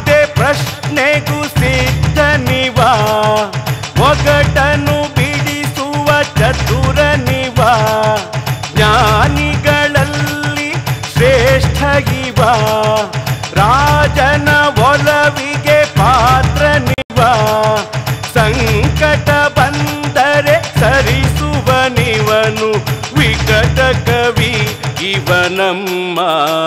ಯಾವುದೇ ಪ್ರಶ್ನೆಗೂ ಸಿದ್ಧನಿವ ಒಗಟನು ಬಿಡಿಸುವ ಚತುರನಿವ ಜ್ಞಾನಿಗಳಲ್ಲಿ ಶ್ರೇಷ್ಠ ಇವ ರಾಜನ ಒಲವಿಗೆ ಪಾತ್ರನಿವ ಸಂಕಟ ಬಂದರೆ ಸರಿಸುವನಿವನು ವಿಕಟ ಕವಿ ಇವನಮ್ಮ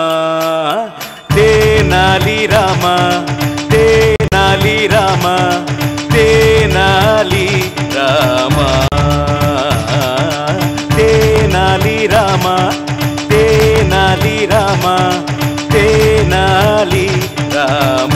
ತೇನಾಲಿ ರಾಮ ತೇನಾಲಿ ರಾಮ ತೇನಾಲಿ ರಾಮ ತೇನಾಲಿ ರಾಮ ತೇನಾಲಿ ರಾಮ ತೇನಾಲಿ ರಾಮ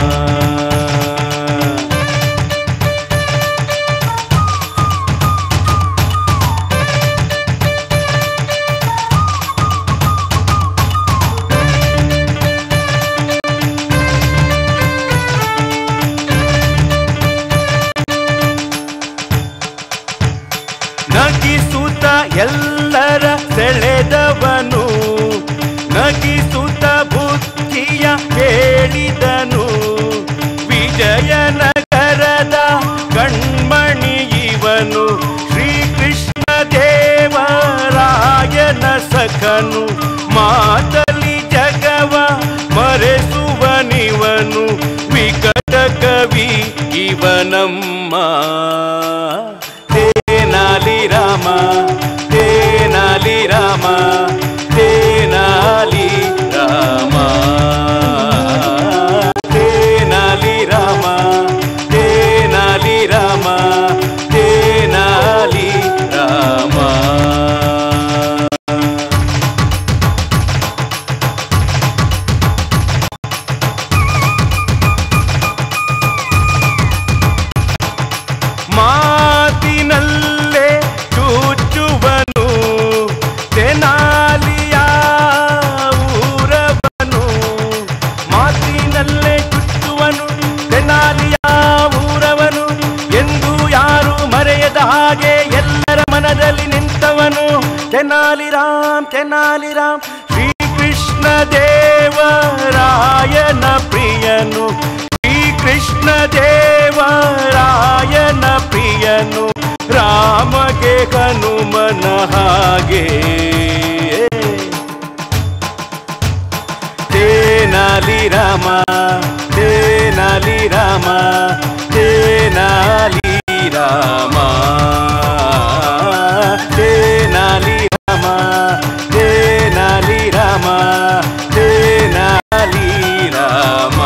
ನಗಿಸುತ್ತ ಎಲ್ಲರ ಸೆಳೆದವನು ನಗಿಸುತ್ತ ಬುದ್ಧಿಯ ಹೇಳಿದನು ವಿಜಯನಗರದ ಕಣ್ಮಣಿ ಇವನು ಶ್ರೀಕೃಷ್ಣ ದೇವರಾಯನ ಸಖನು ಮಾತಲಿ ಜಗವ ಮರೆಸುವನಿವನು ವಿಕಟ ಕವಿ ಇವನಮ್ಮ ತೇನಾಲಿ ರಾಮ ತೇನಾಲಿ ರಾಮ ತೇನಾಲಿ ರಾಮ ತೇನಾಲಿ ರಾಮ ತೇನಾಲಿ ರಾಮ ತೇನಾಲಿ ರಾಮ ಮಾತಿನಲ್ಲೇ ಚೂಚುವನು ತೆನಾಲಿಯ ಊರವನು ಮಾತಿನಲ್ಲೇ ಚುಚ್ಚುವನು ತೆನಾಲಿಯ ಊರವನು ಎಂದು ಯಾರು ಮರೆಯದ ಹಾಗೆ ಎಲ್ಲರ ಮನದಲ್ಲಿ ನಿಂತವನು ತೆನಾಲಿ ರಾಮ್ ತೆನಾಲಿ ರಾಮ್ ಶ್ರೀಕೃಷ್ಣ ದೇವರಾಯನ ಪ್ರಿಯನು ಶ್ರೀಕೃಷ್ಣ ದೇವರಾಯನ ಪ್ರಿಯನು ರಾಮಗೆ ಹನುಮನ ಹಾಗೆ ತೇನಾಲಿ ರಾಮ ತೇನಾಲಿ ರಾಮ ತೇನಾಲಿ ರಾಮ ತೇನಾಲಿ ರಾಮ ತೇನಾಲಿ ರಾಮ ತೇನಾಲಿ ರಾಮ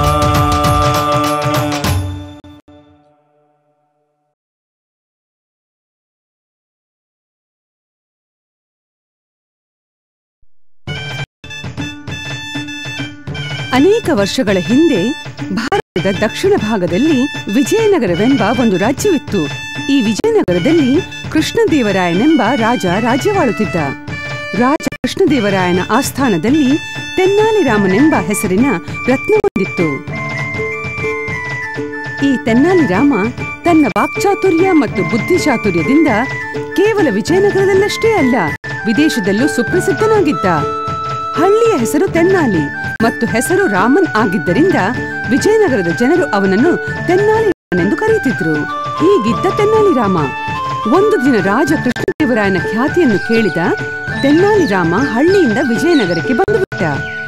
ಅನೇಕ ವರ್ಷಗಳ ಹಿಂದೆ ಭಾರತದ ದಕ್ಷಿಣ ಭಾಗದಲ್ಲಿ ವಿಜಯನಗರವೆಂಬ ಒಂದು ರಾಜ್ಯವಿತ್ತು ಈ ವಿಜಯನಗರದಲ್ಲಿ ಕೃಷ್ಣದೇವರಾಯನೆಂಬ ರಾಜ ರಾಜ್ಯವಾಳುತ್ತಿದ್ದ ರಾಜ ಕೃಷ್ಣದೇವರಾಯನ ಆಸ್ಥಾನದಲ್ಲಿ ತೆನ್ನಾಲಿರಾಮನೆಂಬ ಹೆಸರಿನ ರತ್ನವೊಂದಿತ್ತು ಈ ತೆನ್ನಾಲಿರಾಮ ತನ್ನ ವಾಕ್ಚಾತುರ್ಯ ಮತ್ತು ಬುದ್ಧಿಚಾತುರ್ಯದಿಂದ ಕೇವಲ ವಿಜಯನಗರದಲ್ಲಷ್ಟೇ ಅಲ್ಲ ವಿದೇಶದಲ್ಲೂ ಸುಪ್ರಸಿದ್ಧನಾಗಿದ್ದ ಹಳ್ಳಿಯ ಹೆಸರು ತೆನ್ನಾಲಿ ಮತ್ತು ಹೆಸರು ರಾಮನ್ ಆಗಿದ್ದರಿಂದ ವಿಜಯನಗರದ ಜನರು ಅವನನ್ನು ತೆನ್ನಾಲಿ ರಾಮನೆಂದು ಕರೆಯುತ್ತಿದ್ರು ಹೀಗಿದ್ದ ತೆನ್ನಾಲಿ ರಾಮ ಒಂದು ದಿನ ರಾಜ ಕೃಷ್ಣದೇವರಾಯನ ಖ್ಯಾತಿಯನ್ನು ಕೇಳಿದ ತೆನ್ನಾಲಿ ರಾಮ ಹಳ್ಳಿಯಿಂದ ವಿಜಯನಗರಕ್ಕೆ ಬಂದುಬಿಟ್ಟ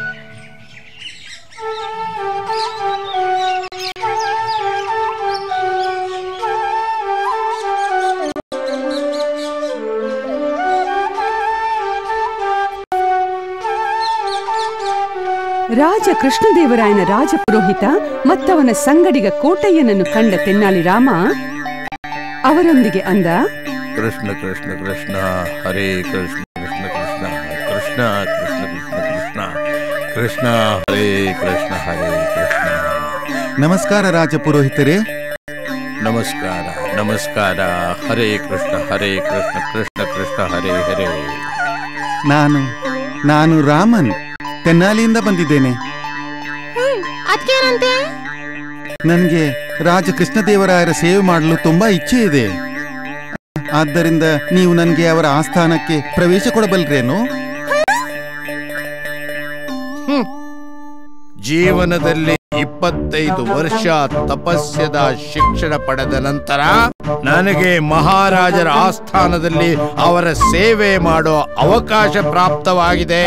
ರಾಜ ಕೃಷ್ಣದೇವರಾಯನ ರಾಜಪುರೋಹಿತ ಮತ್ತವನ ಸಂಗಡಿಗ ಕೋಟಯ್ಯನನ್ನು ಕಂಡ ತೆನ್ನಾಲಿ ರಾಮ ಅವರೊಂದಿಗೆ ಅಂದ ಕೃಷ್ಣ ಕೃಷ್ಣ ಕೃಷ್ಣ ಹರೇ ಕೃಷ್ಣ ಕೃಷ್ಣ ಕೃಷ್ಣ ಕೃಷ್ಣ ಕೃಷ್ಣ ಕೃಷ್ಣ ಕೃಷ್ಣ ಕೃಷ್ಣ ಹರೇ ಕೃಷ್ಣ ಹರೇ ಕೃಷ್ಣ ನಮಸ್ಕಾರ ರಾಜ ಪುರೋಹಿತರೇ ನಮಸ್ಕಾರ ನಮಸ್ಕಾರ ಹರೇ ಕೃಷ್ಣ ಹರೇ ಕೃಷ್ಣ ಕೃಷ್ಣ ಕೃಷ್ಣ ಹರೇ ಹರೇ ನಾನು ನಾನು ರಾಮನ್ ತೆನ್ನಾಲಿಯಿಂದ ಬಂದಿದ್ದೇನೆ ಅದ್ಕೇನಂತೆ ನನಗೆ ರಾಜ ಕೃಷ್ಣದೇವರಾಯರ ಸೇವೆ ಮಾಡಲು ತುಂಬಾ ಇಚ್ಛೆ ಇದೆ ಆದ್ದರಿಂದ ನೀವು ನನಗೆ ಅವರ ಆಸ್ಥಾನಕ್ಕೆ ಪ್ರವೇಶ ಕೊಡಬಲ್ರೇನು ಜೀವನದಲ್ಲಿ ಇಪ್ಪತ್ತೈದು ವರ್ಷ ತಪಸ್ಯದ ಶಿಕ್ಷಣ ಪಡೆದ ನಂತರ ನನಗೆ ಮಹಾರಾಜರ ಆಸ್ಥಾನದಲ್ಲಿ ಅವರ ಸೇವೆ ಮಾಡೋ ಅವಕಾಶ ಪ್ರಾಪ್ತವಾಗಿದೆ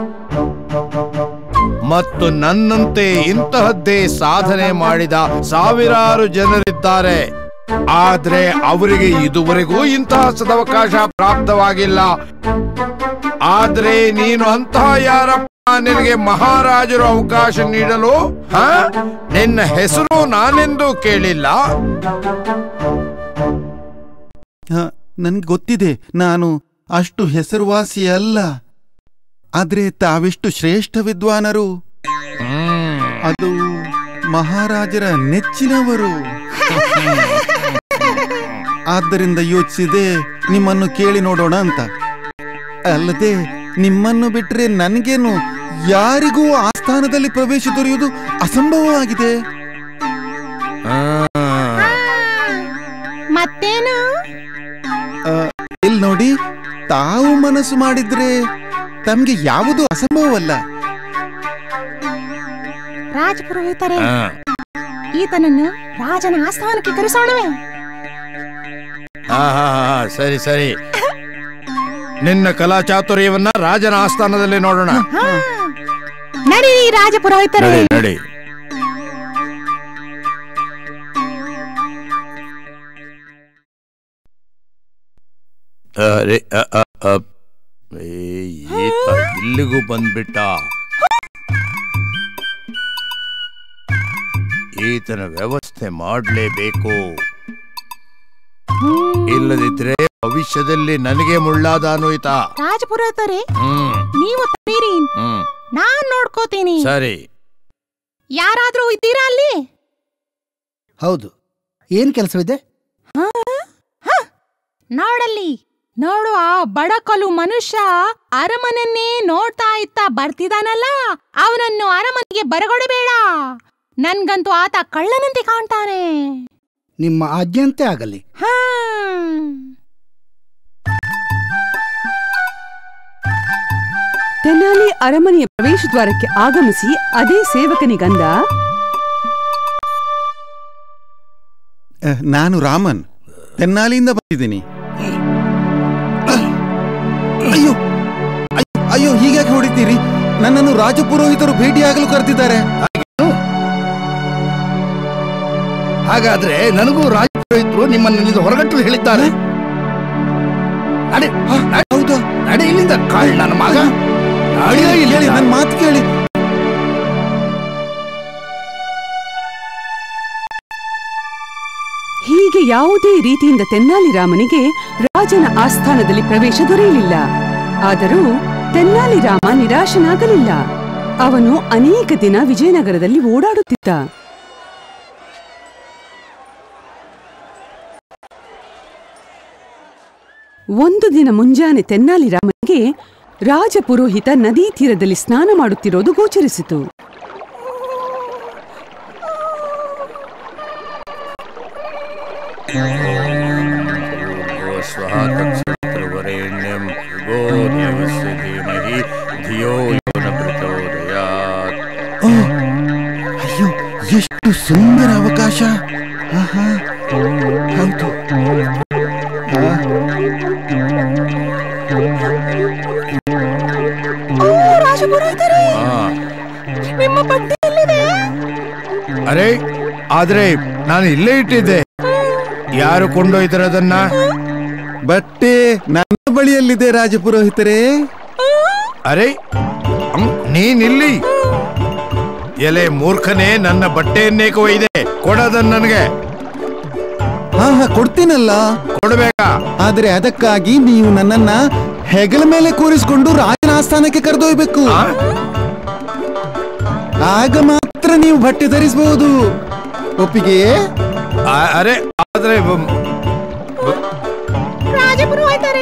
ಮತ್ತು ನನ್ನಂತೆ ಇಂತಹದ್ದೇ ಸಾಧನೆ ಮಾಡಿದ ಸಾವಿರಾರು ಜನರಿದ್ದಾರೆ ಆದ್ರೆ ಅವರಿಗೆ ಇದುವರೆಗೂ ಇಂತಹ ಸದವಕಾಶ ಪ್ರಾಪ್ತವಾಗಿಲ್ಲ ಆದ್ರೆ ನೀನು ಅಂತಹ ಯಾರಪ್ಪ ನಿನಗೆ ಮಹಾರಾಜರು ಅವಕಾಶ ನೀಡಲು ಹ? ನಿನ್ನ ಹೆಸರು ನಾನೆಂದು ಕೇಳಿಲ್ಲ ನನ್ಗೆ ಗೊತ್ತಿದೆ ನಾನು ಅಷ್ಟು ಹೆಸರುವಾಸಿ ಅಲ್ಲ ಆದ್ರೆ ತಾವೆಷ್ಟು ಶ್ರೇಷ್ಠ ವಿದ್ವಾನರು ಅದು ಮಹಾರಾಜರ ನೆಚ್ಚಿನವರು ಆದ್ದರಿಂದ ಯೋಚಿಸಿದೆ ನಿಮ್ಮನ್ನು ಕೇಳಿ ನೋಡೋಣ ಅಂತ ಅಲ್ಲದೆ ನಿಮ್ಮನ್ನು ಬಿಟ್ರೆ ನನಗೇನು ಯಾರಿಗೂ ಆ ಸ್ಥಾನದಲ್ಲಿ ಪ್ರವೇಶ ದೊರೆಯುವುದು ಅಸಂಭವವಾಗಿದೆ ಮತ್ತೇನು ಇಲ್ಲಿ ನೋಡಿ ತಾವು ಮನಸ್ಸು ಮಾಡಿದ್ರೆ ತಮ್ಗೆ ಯಾವುದು ಅಸಂಭವವಲ್ಲ ರಾಜಪುರೋಹಿತರೇ ಈತನನ್ನು ರಾಜನ ಆಸ್ಥಾನಕ್ಕೆ ಕರೆಸೋಣವೇ ಹಾ ಹಾ ಹಾ ಸರಿ ಸರಿ ನಿನ್ನ ಕಲಾ ಚಾತುರ್ಯವನ್ನ ರಾಜನ ಆಸ್ಥಾನದಲ್ಲಿ ನೋಡೋಣ ಹಾ. ನಡೀರಿ ರಾಜಪುರೋಹಿತರೇ ನಡಿ ನಡಿ ಅರೆ ಅ, ಅ, ಅ. ಏ, ಈತ ಇಲ್ಲಿಗೂ ಬಂದ್ಬಿಟ್ಟ ಈತನ ವ್ಯವಸ್ಥೆ ಮಾಡಲೇಬೇಕು ಇಲ್ಲದಿದ್ರೆ ಭವಿಷ್ಯದಲ್ಲಿ ನನಗೆ ಮುಳ್ಳಾದಾನು ಈತ ರಾಜಪುರೋಹಿತರೇ ಹ್ಮ್ ನೀವು ತಡೀರಿ ಹ್ಮ್ ನಾನ್ ನೋಡ್ಕೋತೀನಿ ಸರಿ ಯಾರಾದ್ರೂ ಇದ್ದೀರಾ ಅಲ್ಲಿ ಹೌದು ಏನ್ ಕೆಲಸವಿದೆ ನೋಡಲ್ಲಿ ನೋಡು ಆ ಬಡಕಲು ಮನುಷ್ಯ ಅರಮನೆನ್ನೇ ನೋಡ್ತಾ ಇತ್ತ ಬರ್ತಿದಾನಲ್ಲ ಅವನನ್ನು ಅರಮನೆಗೆ ಬರಗೊಡಬೇಡ ನನ್ಗಂತೂ ಆತ ಕಳ್ಳನಂತೆ ಕಾಣ್ತಾನೆ ನಿಮ್ಮ ಆಜ್ಞೆಯಂತೆ ಆಗಲಿ ಹಾ ತೆನಾಲಿ ಅರಮನೆಯ ಪ್ರವೇಶ ದ್ವಾರಕ್ಕೆ ಆಗಮಿಸಿ ಅದೇ ಸೇವಕನಿಗಂದ ಅಹ್, ನಾನು ರಾಮನ್ ತೆನ್ನಾಲಿಯಿಂದ ಬಂದಿದ್ದೀನಿ ಅಯ್ಯೋ ಅಯ್ಯೋ, ಅಯ್ಯೋ ಹೀಗಾಗಿ ಹೊಡಿತೀರಿ ನನ್ನನ್ನು ರಾಜಪುರೋಹಿತರು ಭೇಟಿಯಾಗಲು ಕರೆದಿದ್ದಾರೆ ಹಾಗಾದ್ರೆ ನನಗೂ ರಾಜಪುರೋಹಿತರು ನಿಮ್ಮನ್ನು ಇಲ್ಲಿಂದ ಹೊರಗಟ್ಟು ಹೇಳಿದ್ದಾರೆ ನಡೆ ನಡೆ, ಹೌದಾ ನಡೆ ಇಲ್ಲಿಂದ ಕಾಳ್ ನನ್ನ ಮಗ ನಡೆಯೋ ಕೇಳಿ ಇಲ್ಲಿಂದ. ನನ್ನ ಮಾತು ಕೇಳಿ ಹೀಗೆ ಯಾವುದೇ ರೀತಿಯಿಂದ ತೆನ್ನಾಲಿ ರಾಮನಿಗೆ ರಾಜನ ಆಸ್ಥಾನದಲ್ಲಿ ಪ್ರವೇಶ ದೊರೆಯಲಿಲ್ಲ ಆದರೂ ತೆನ್ನಾಲಿ ರಾಮ ನಿರಾಶನಾಗಲಿಲ್ಲ ಅವನು ಅನೇಕ ದಿನ ವಿಜಯನಗರದಲ್ಲಿ ಓಡಾಡುತ್ತಿದ್ದ ಒಂದು ದಿನ ಮುಂಜಾನೆ ತೆನ್ನಾಲಿ ರಾಮನಿಗೆ ರಾಜಪುರೋಹಿತ ನದೀ ತೀರದಲ್ಲಿ ಸ್ನಾನ ಮಾಡುತ್ತಿರೋದು ಗೋಚರಿಸಿತು ಸ್ವಹ ತತ್ಸವಿತೃವರೆಣ್ಯಂ ಭರ್ಗೋ ದೇವಸ್ಯ ಧೀಮಹಿ ಧಿಯೋ ಯೋ ನ ಪ್ರಚೋದಯಾತ್ ಓ ಅಯ್ಯೋ ಎಷ್ಟು ಸುಂದರ ಅವಕಾಶ ಆಹಾ, ಹೌದು ಆ, ರಾಜಪುರೋಹಿತರೇ ಆ, ನಿಮ್ಮ ಬಟ್ಟೆ ಎಲ್ಲಿದೆ ಅರೆ ಆದ್ರೆ ನಾನು ಇಲ್ಲೇ ಇಟ್ಟಿದ್ದೆ ಯಾರು ಕೊಂಡೊಯ್ತಾರದನ್ನ ಬಟ್ಟೆ ನನ್ನ ಬಳಿಯಲ್ಲಿದೆ ರಾಜಪುರೋಹಿತರೇ ಅರೆ ಅಮ್, ನೀನಿಲ್ಲಿ ಎಲೆ ಮೂರ್ಖನೇ ನನ್ನ ಬಟ್ಟೆಯನ್ನೇ ಕೊಯ್ದೆ ಕೊಡೋದನ್ನ ನನಗೆ ಹಾ ಹಾ ಕೊಡ್ತೀನಲ್ಲ ಕೊಡ್ಬೇಕಾ ಆದ್ರೆ ಅದಕ್ಕಾಗಿ ನೀವು ನನ್ನನ್ನ ಹೆಗಲ ಮೇಲೆ ಕೂರಿಸಿಕೊಂಡು ರಾಜನ ಆಸ್ಥಾನಕ್ಕೆ ಕರೆದೊಯ್ಬೇಕು ಆ? ಆಗ ಮಾತ್ರ ನೀವು ಬಟ್ಟೆ ಧರಿಸಬಹುದು ಒಪ್ಪಿಗೆಯೇ ಆ- ಅರೆ ಆದ್ರೆ ಬ- ಬ- ರಾಜಪುರೋಹಿತರೇ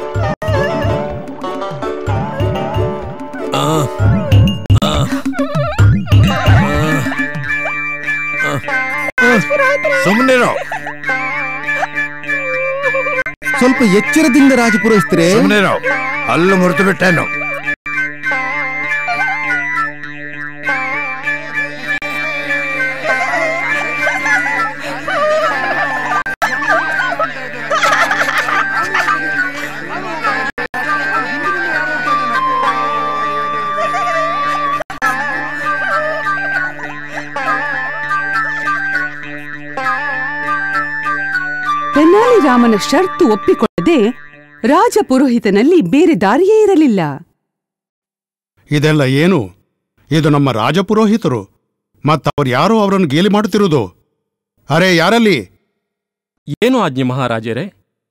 ಸುಮ್ನಿರೋ ಸ್ವಲ್ಪ ಎಚ್ಚರದಿಂದ ರಾಜಪುರೋಹಿತರೆ ಸುಮ್ನಿರೋ ಹಲ್ಲು ಮುರಿದು ಬಿಟ್ಟೇನು ತೆನಾಲಿರಾಮನ ಷರ್ತು ಒಪ್ಪಿಕೊಳ್ಳದೆ ರಾಜ ಪುರೋಹಿತನಲ್ಲಿ ಬೇರೆ ದಾರಿಯೇ ಇರಲಿಲ್ಲ ಇದೆಲ್ಲ ಏನು ಇದು ನಮ್ಮ ರಾಜಪುರೋಹಿತರು ಮತ್ತವ್ರು ಯಾರೋ ಅವರನ್ನು ಗೇಲಿ ಮಾಡುತ್ತಿರುವುದು ಅರೆ ಯಾರಲ್ಲಿ ಏನು ಆಜ್ಞೆ ಮಹಾರಾಜರೇ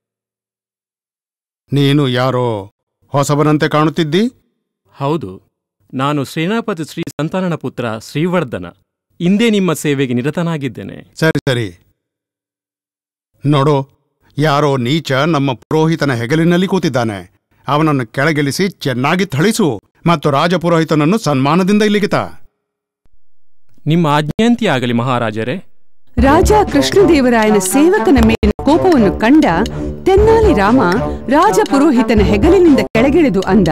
ನೀನು ಯಾರೋ ಹೊಸಬನಂತೆ ಕಾಣುತ್ತಿದ್ದಿ ಹೌದು ನಾನು ಶ್ರೀನಾಪತಿ ಶ್ರೀ ಸಂತಾನನ ಪುತ್ರ ಶ್ರೀವರ್ಧನ ಇಂದೇ ನಿಮ್ಮ ಸೇವೆಗೆ ನಿರತನಾಗಿದ್ದೇನೆ ಸರಿ ಸರಿ ನೋಡು ಯಾರೋ ನೀಚ ನಮ್ಮ ಪುರೋಹಿತನ ಹೆಗಲಿನಲ್ಲಿ ಕೂತಿದ್ದಾನೆ ಅವನನ್ನು ಕೆಳಗಿಳಿಸಿ ಚೆನ್ನಾಗಿ ಥಳಿಸು ಮತ್ತು ರಾಜಪುರೋಹಿತನನ್ನು ಸನ್ಮಾನದಿಂದ ಇಲ್ಲಿಗಿತ ನಿಮ್ಮ ಆಜ್ಞೆಯಂತೆ ಆಗಲಿ ಮಹಾರಾಜರೇ ರಾಜ ಕೃಷ್ಣದೇವರಾಯನ ಸೇವಕನ ಮೇಲಿನ ಕೋಪವನ್ನು ಕಂಡ ತೆನ್ನಾಲಿ ರಾಮ ರಾಜ ಪುರೋಹಿತನ ಹೆಗಲಿನಿಂದ ಕೆಳಗಿಳಿದು ಅಂದ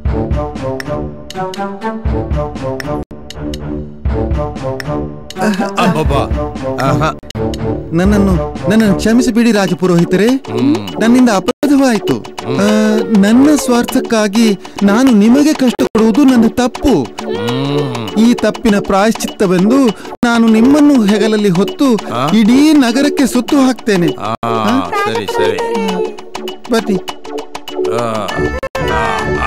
ಅಬ್ಬಬ್ಬಾ ಆಹಾ ನನ್ನನ್ನು ನನ್ನನ್ನು ಕ್ಷಮಿಸಿಬಿಡಿ ರಾಜಪುರೋಹಿತರೇ ನನ್ನಿಂದ ಅಪರಾಧವಾಯಿತು ಆ, ನನ್ನ ಸ್ವಾರ್ಥಕ್ಕಾಗಿ ನಾನು ನಿಮಗೆ ಕಷ್ಟ ಕೊಡುವುದು ನನ್ನ ತಪ್ಪು ಈ ತಪ್ಪಿನ ಪ್ರಾಯಶ್ಚಿತ್ತವೆಂದು ನಾನು ನಿಮ್ಮನ್ನು ಹೆಗಲಲ್ಲಿ ಹೊತ್ತು ಇಡೀ ನಗರಕ್ಕೆ ಸುತ್ತು ಹಾಕ್ತೇನೆ ಆ, ಸರಿ ಸರಿ ಬನ್ನಿ ಆ, ಆ, ಆ.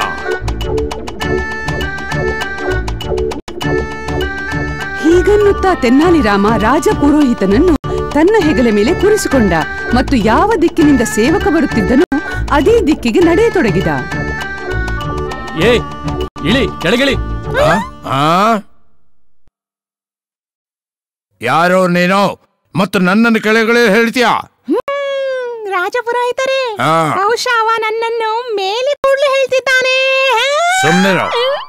ಹೀಗನ್ನುತ್ತಾ ತೆನ್ನಾಲಿ ರಾಮ ರಾಜ ಪುರೋಹಿತನನ್ನು ತನ್ನ ಹೆಗಲ ಮೇಲೆ ಕೂರಿಸಿಕೊಂಡ ಮತ್ತು ಯಾವ ದಿಕ್ಕಿನಿಂದ ಸೇವಕ ಬರುತ್ತಿದ್ದನೋ ಅದೇ ದಿಕ್ಕಿಗೆ ನಡೆಯತೊಡಗಿದ ಏ ಇಳಿ ಕೆಳಗಿಳಿ ಆ? ಆ? ಯಾರೋ ನೀನು ಮತ್ತು ನನ್ನನ್ನು ಕೆಳಗಡೆ ಹೇಳ್ತೀಯಾ ಹ್ಮ್, ರಾಜಪುರೋಹಿತರೇ ಆ. ಬಹುಶಃ ಅವ ನನ್ನನ್ನು ಮೇಲೆ ಕೂಡ್ಲು ಹೇಳ್ತಿದ್ದಾನೆ ಸುಮ್ಮನೆ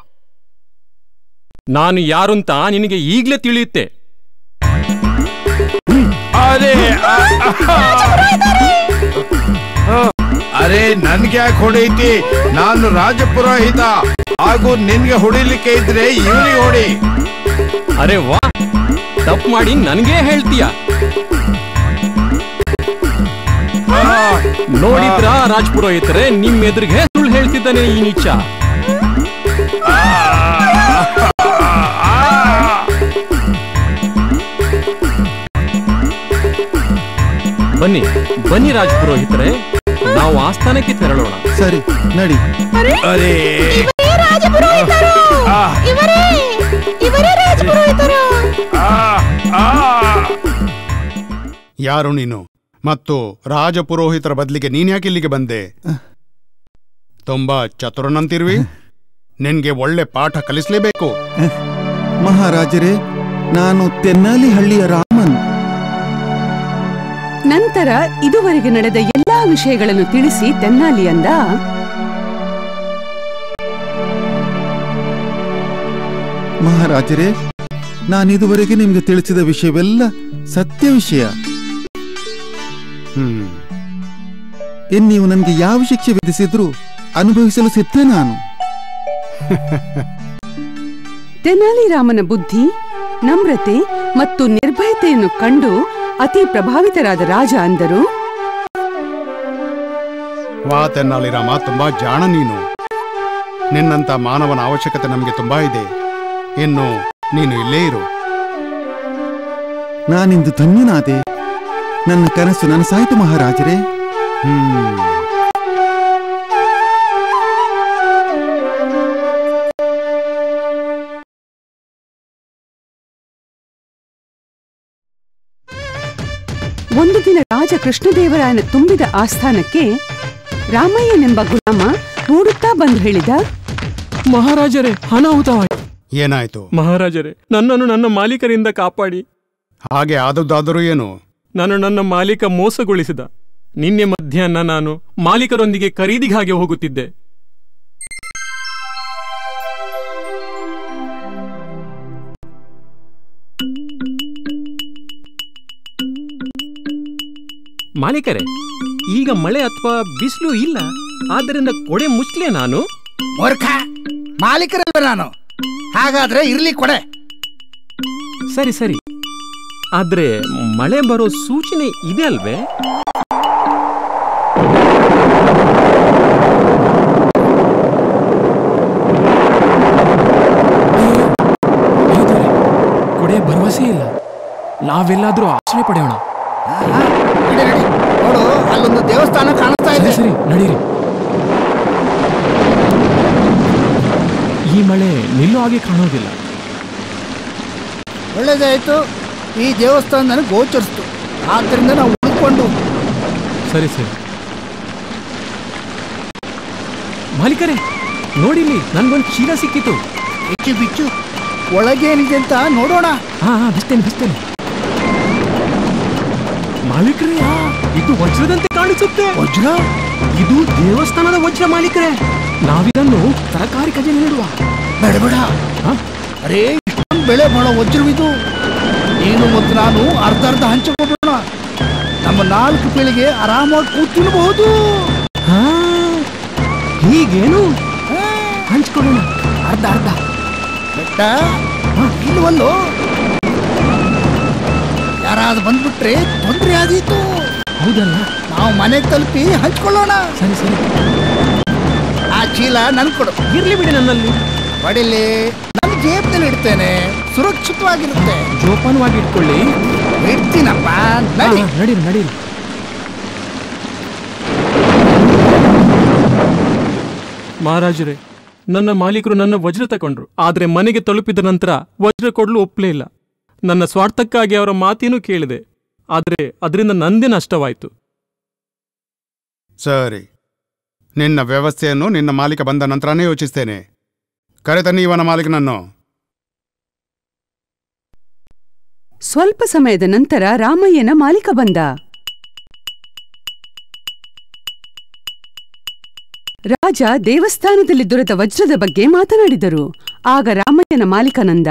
ನಾನು ಯಾರುಂತ ನಿನಗೆ ಈಗ್ಲೇ ತಿಳಿಯುತ್ತೆ ಅರೆ ಆ, ಆ, ಆ. ಅರೆ ನನ್ಗೆ ಯಾಕೆ ಹೊಡೆಯುತ್ತಿ ನಾನು ರಾಜಪುರೋಹಿತ ಹಾಗೂ ನಿನ್ಗೆ ಹೊಡಿಲಿಕ್ಕೆ ಇದ್ರೆ ಇವನಿಗೆ ಹೊಡಿ ಅರೆ ವಾ ತಪ್ಪು ಮಾಡಿ ನನಗೇ ಹೇಳ್ತೀಯ ನೋಡಿದ್ರ ರಾಜಪುರೋಹಿತರೆ ನಿಮ್ ಎದುರಿಗೆ ಸುಳ್ಳು ಹೇಳ್ತಿದ್ದಾನೆ ಈ ನೀಚ ಬನ್ನಿ ಬನ್ನಿ ರಾಜಪುರೋಹಿತರೆ ನಾವು ಆಸ್ಥಾನಕ್ಕೆ ತೆರಳೋಣ ಸರಿ ನಡಿ ಅರೆ ಇವರೇ ರಾಜಪುರೋಹಿತರು ಆ. ಇವರೇ ಇವರೇ ರಾಜಪುರೋಹಿತರು ಆ, ಆ. ಯಾರು ನೀನು ಮತ್ತು ರಾಜಪುರೋಹಿತರ ಬದಲಿಗೆ ನೀನ್ಯಾಕೆ ಇಲ್ಲಿಗೆ ಬಂದೆ ತುಂಬಾ ಚತುರನಂತಿರುವಿ ನಿನ್ಗೆ ಒಳ್ಳೆ ಪಾಠ ಕಲಿಸ್ಲೇಬೇಕು ಮಹಾರಾಜರೇ ನಾನು ತೆನ್ನಾಲಿ ಹಳ್ಳಿಯ ರಾಮನ್ ನಂತರ ಇದುವರೆಗೆ ನಡೆದ ಎಲ್ಲಾ ವಿಷಯಗಳನ್ನು ತಿಳಿಸಿ ತೆನ್ನಾಲಿ ಅಂದ ಮಹಾರಾಜರೇ ನಾನಿದುವರೆಗೆ ನಿಮ್ಗೆ ತಿಳಿಸಿದ ವಿಷಯವೆಲ್ಲ ಸತ್ಯ ವಿಷಯ ಹ್ಮ್ ಇನ್ ನೀವು ನನಗೆ ಯಾವ ಶಿಕ್ಷೆ ವಿಧಿಸಿದ್ರೂ ಅನುಭವಿಸಲು ಸಿದ್ಧ ನಾನು ತೆನಾಲಿರಾಮನ ಬುದ್ಧಿ ನಮ್ರತೆ ಮತ್ತು ನಿರ್ಭಯತೆಯನ್ನು ಕಂಡು ಅತಿ ಪ್ರಭಾವಿತರಾದ ರಾಜ ಅಂದರು ವಾ ತೆನ್ನಾಲಿ ರಾಮ ತುಂಬಾ ಜಾಣ ನೀನು ನಿನ್ನಂತ ಮಾನವನ ಅವಶ್ಯಕತೆ ನಮಗೆ ತುಂಬಾ ಇದೆ ಇನ್ನು ನೀನು ಇಲ್ಲೇ ಇರು ನಾನಿಂದು ಧನ್ಯನಾದೆ ನನ್ನ ಕನಸು ನನಸಾಯಿತು ಮಹಾರಾಜರೇ ಹ್ಮ್ ಒಂದು ದಿನ ರಾಜ ಕೃಷ್ಣದೇವರಾಯನ ತುಂಬಿದ ಆಸ್ಥಾನಕ್ಕೆ ರಾಮಯ್ಯನೆಂಬ ಗುಲಾಮ ಓಡುತ್ತಾ ಬಂದು ಹೇಳಿದ ಮಹಾರಾಜರೇ ಅನಾಹುತವಾಯಿತು ಏನಾಯ್ತು ಮಹಾರಾಜರೇ ನನ್ನನ್ನು ನನ್ನ ಮಾಲೀಕರಿಂದ ಕಾಪಾಡಿ ಹಾಗೆ ಆದದ್ದಾದರೂ ಏನು ನಾನು ನನ್ನ ಮಾಲೀಕ ಮೋಸಗೊಳಿಸಿದ ನಿನ್ನೆ ಮಧ್ಯಾಹ್ನ ನಾನು ಮಾಲೀಕರೊಂದಿಗೆ ಖರೀದಿಗಾಗಿ ಹೋಗುತ್ತಿದ್ದೆ ಮಾಲೀಕರೇ ಈಗ ಮಳೆ ಅಥವಾ ಬಿಸಿಲು ಇಲ್ಲ ಆದ್ದರಿಂದ ಕೊಡೆ ಮುಚ್ಲೆ ನಾನು ಮೂರ್ಖ ಮಾಲೀಕರಲ್ವ ನಾನು ಹಾಗಾದ್ರೆ ಇರ್ಲಿ ಕೊಡೆ ಸರಿ ಸರಿ ಆದ್ರೆ ಮಳೆ ಬರೋ ಸೂಚನೆ ಇದೆ ಅಲ್ವೇ ಕೊಡೆ ಭರವಸೆ ಇಲ್ಲ ನಾವೆಲ್ಲಾದ್ರೂ ಆಶ್ರಯ ಪಡೆಯೋಣ ಆಹಾ, ನಡಿ, ನಡಿ. ನೋಡು ಅಲ್ಲೊಂದು ದೇವಸ್ಥಾನ ಕಾಣಿಸ್ತಾ ಇದೆ ಸರಿ ನಡೀರಿ ಈ ಮಳೆ ನಿಲ್ಲೋ ಹಾಗೆ ಕಾಣೋದಿಲ್ಲ ಒಳ್ಳೇದಾಯ್ತು ಈ ದೇವಸ್ಥಾನ ನನಗೆ ಗೋಚರಿಸ್ತು ಆದ್ದರಿಂದ ನಾವು ಉಳ್ಕೊಂಡು ಸರಿ ಸರಿ ಮಾಲೀಕರೇ ನೋಡಿಲಿ ನನ್ಗೊಂದು ಚೀಲ ಸಿಕ್ಕಿತು ಬಿಚ್ಚು ಬಿಚ್ಚು ಒಳಗೇನಿದೆ ಅಂತ ನೋಡೋಣ ಹಾ ಹಾ ಬಿಸ್ತೇನೆ ಬಿಸ್ತೇನೆ ಮಾಲೀಕರೇ ಇದು ವಜ್ರದಂತೆ ಕಾಣಿಸುತ್ತೆ ವಜ್ರ ಇದು ದೇವಸ್ಥಾನದ ವಜ್ರ ಮಾಲೀಕರೇ ನಾವಿದನ್ನು ತರಕಾರಿ ಖಜಾನೆ ನೀಡುವ ಬೇಡ ಬೇಡ ಹಾ? ಅರೇ ಇಷ್ಟೊಂದು ಬೆಳೆ ಮಾಡೋ ವಜ್ರವಿದು ನೀನು ಮತ್ತು ನಾನು ಅರ್ಧ ಅರ್ಧ ಹಂಚಿಕೊಳ್ಳೋಣ ನಮ್ಮ ನಾಲ್ಕು ಪೀಳಿಗೆ ಆರಾಮಾಗಿ ಕೂತಿರಬಹುದು ಹಾ ಹೀಗೇನು ಹಂಚ್ಕೊಳ್ಳೋಣ ಅರ್ಧ ಅರ್ಧ ಬೆಟ್ಟ ಇಲ್ವಲ್ಲೋ ಯಾರಾದ್ರೂ ಬಂದ್ಬಿಟ್ರೆ ತೊಂದರೆ ಆದೀತು ಹೌದಲ್ಲ ನಾವು ಮನೆಗೆ ತಲುಪಿ ಹಂಚ್ಕೊಳ್ಳೋಣ ಸರಿ ಸರಿ ಆ ಚೀಲ ನನ್ ಕೊಡು ಇರ್ಲಿ ಬಿಡಿ ನನ್ನಲ್ಲಿ ಬಡಿಲಿ ನನ್ನ ಜೇಬ್ನಲ್ಲಿ ಇಡ್ತೇನೆ ಸುರಕ್ಷಿತವಾಗಿರುತ್ತೆ ಜೋಪಾನವಾಗಿ ಇಟ್ಕೊಳ್ಳಿ ಇಡ್ತೀನಪ್ಪ ನಡಿ ಹಾ, ನಡೀರಿ ನಡೀರಿ ಮಹಾರಾಜರೇ ನನ್ನ ಮಾಲೀಕರು ನನ್ನ ವಜ್ರ ತಗೊಂಡ್ರು ಆದ್ರೆ ಮನೆಗೆ ತಲುಪಿದ ನಂತರ ವಜ್ರ ಕೊಡಲು ಒಪ್ಪಲೇ ಇಲ್ಲ ನನ್ನ ಸ್ವಾರ್ಥಕ್ಕಾಗಿ ಅವರ ಮಾತೇನೂ ಕೇಳಿದೆ ಆದ್ರೆ ಅದರಿಂದ ನಂದೇ ನಷ್ಟವಾಯಿತು ಸರಿ ನಿನ್ನ ವ್ಯವಸ್ಥೆಯನ್ನು ನಿನ್ನ ಮಾಲೀಕ ಬಂದ ನಂತರನೇ ಯೋಚಿಸ್ತೇನೆ ಕರೆತನ್ನಿ ಇವನ ಮಾಲೀಕನನ್ನು ಸ್ವಲ್ಪ ಸಮಯದ ನಂತರ ರಾಮಯ್ಯನ ಮಾಲೀಕ ಬಂದ ರಾಜ ದೇವಸ್ಥಾನದಲ್ಲಿ ದೊರೆತ ವಜ್ರದ ಬಗ್ಗೆ ಮಾತನಾಡಿದರು ಆಗ ರಾಮಯ್ಯನ ಮಾಲೀಕನಂದ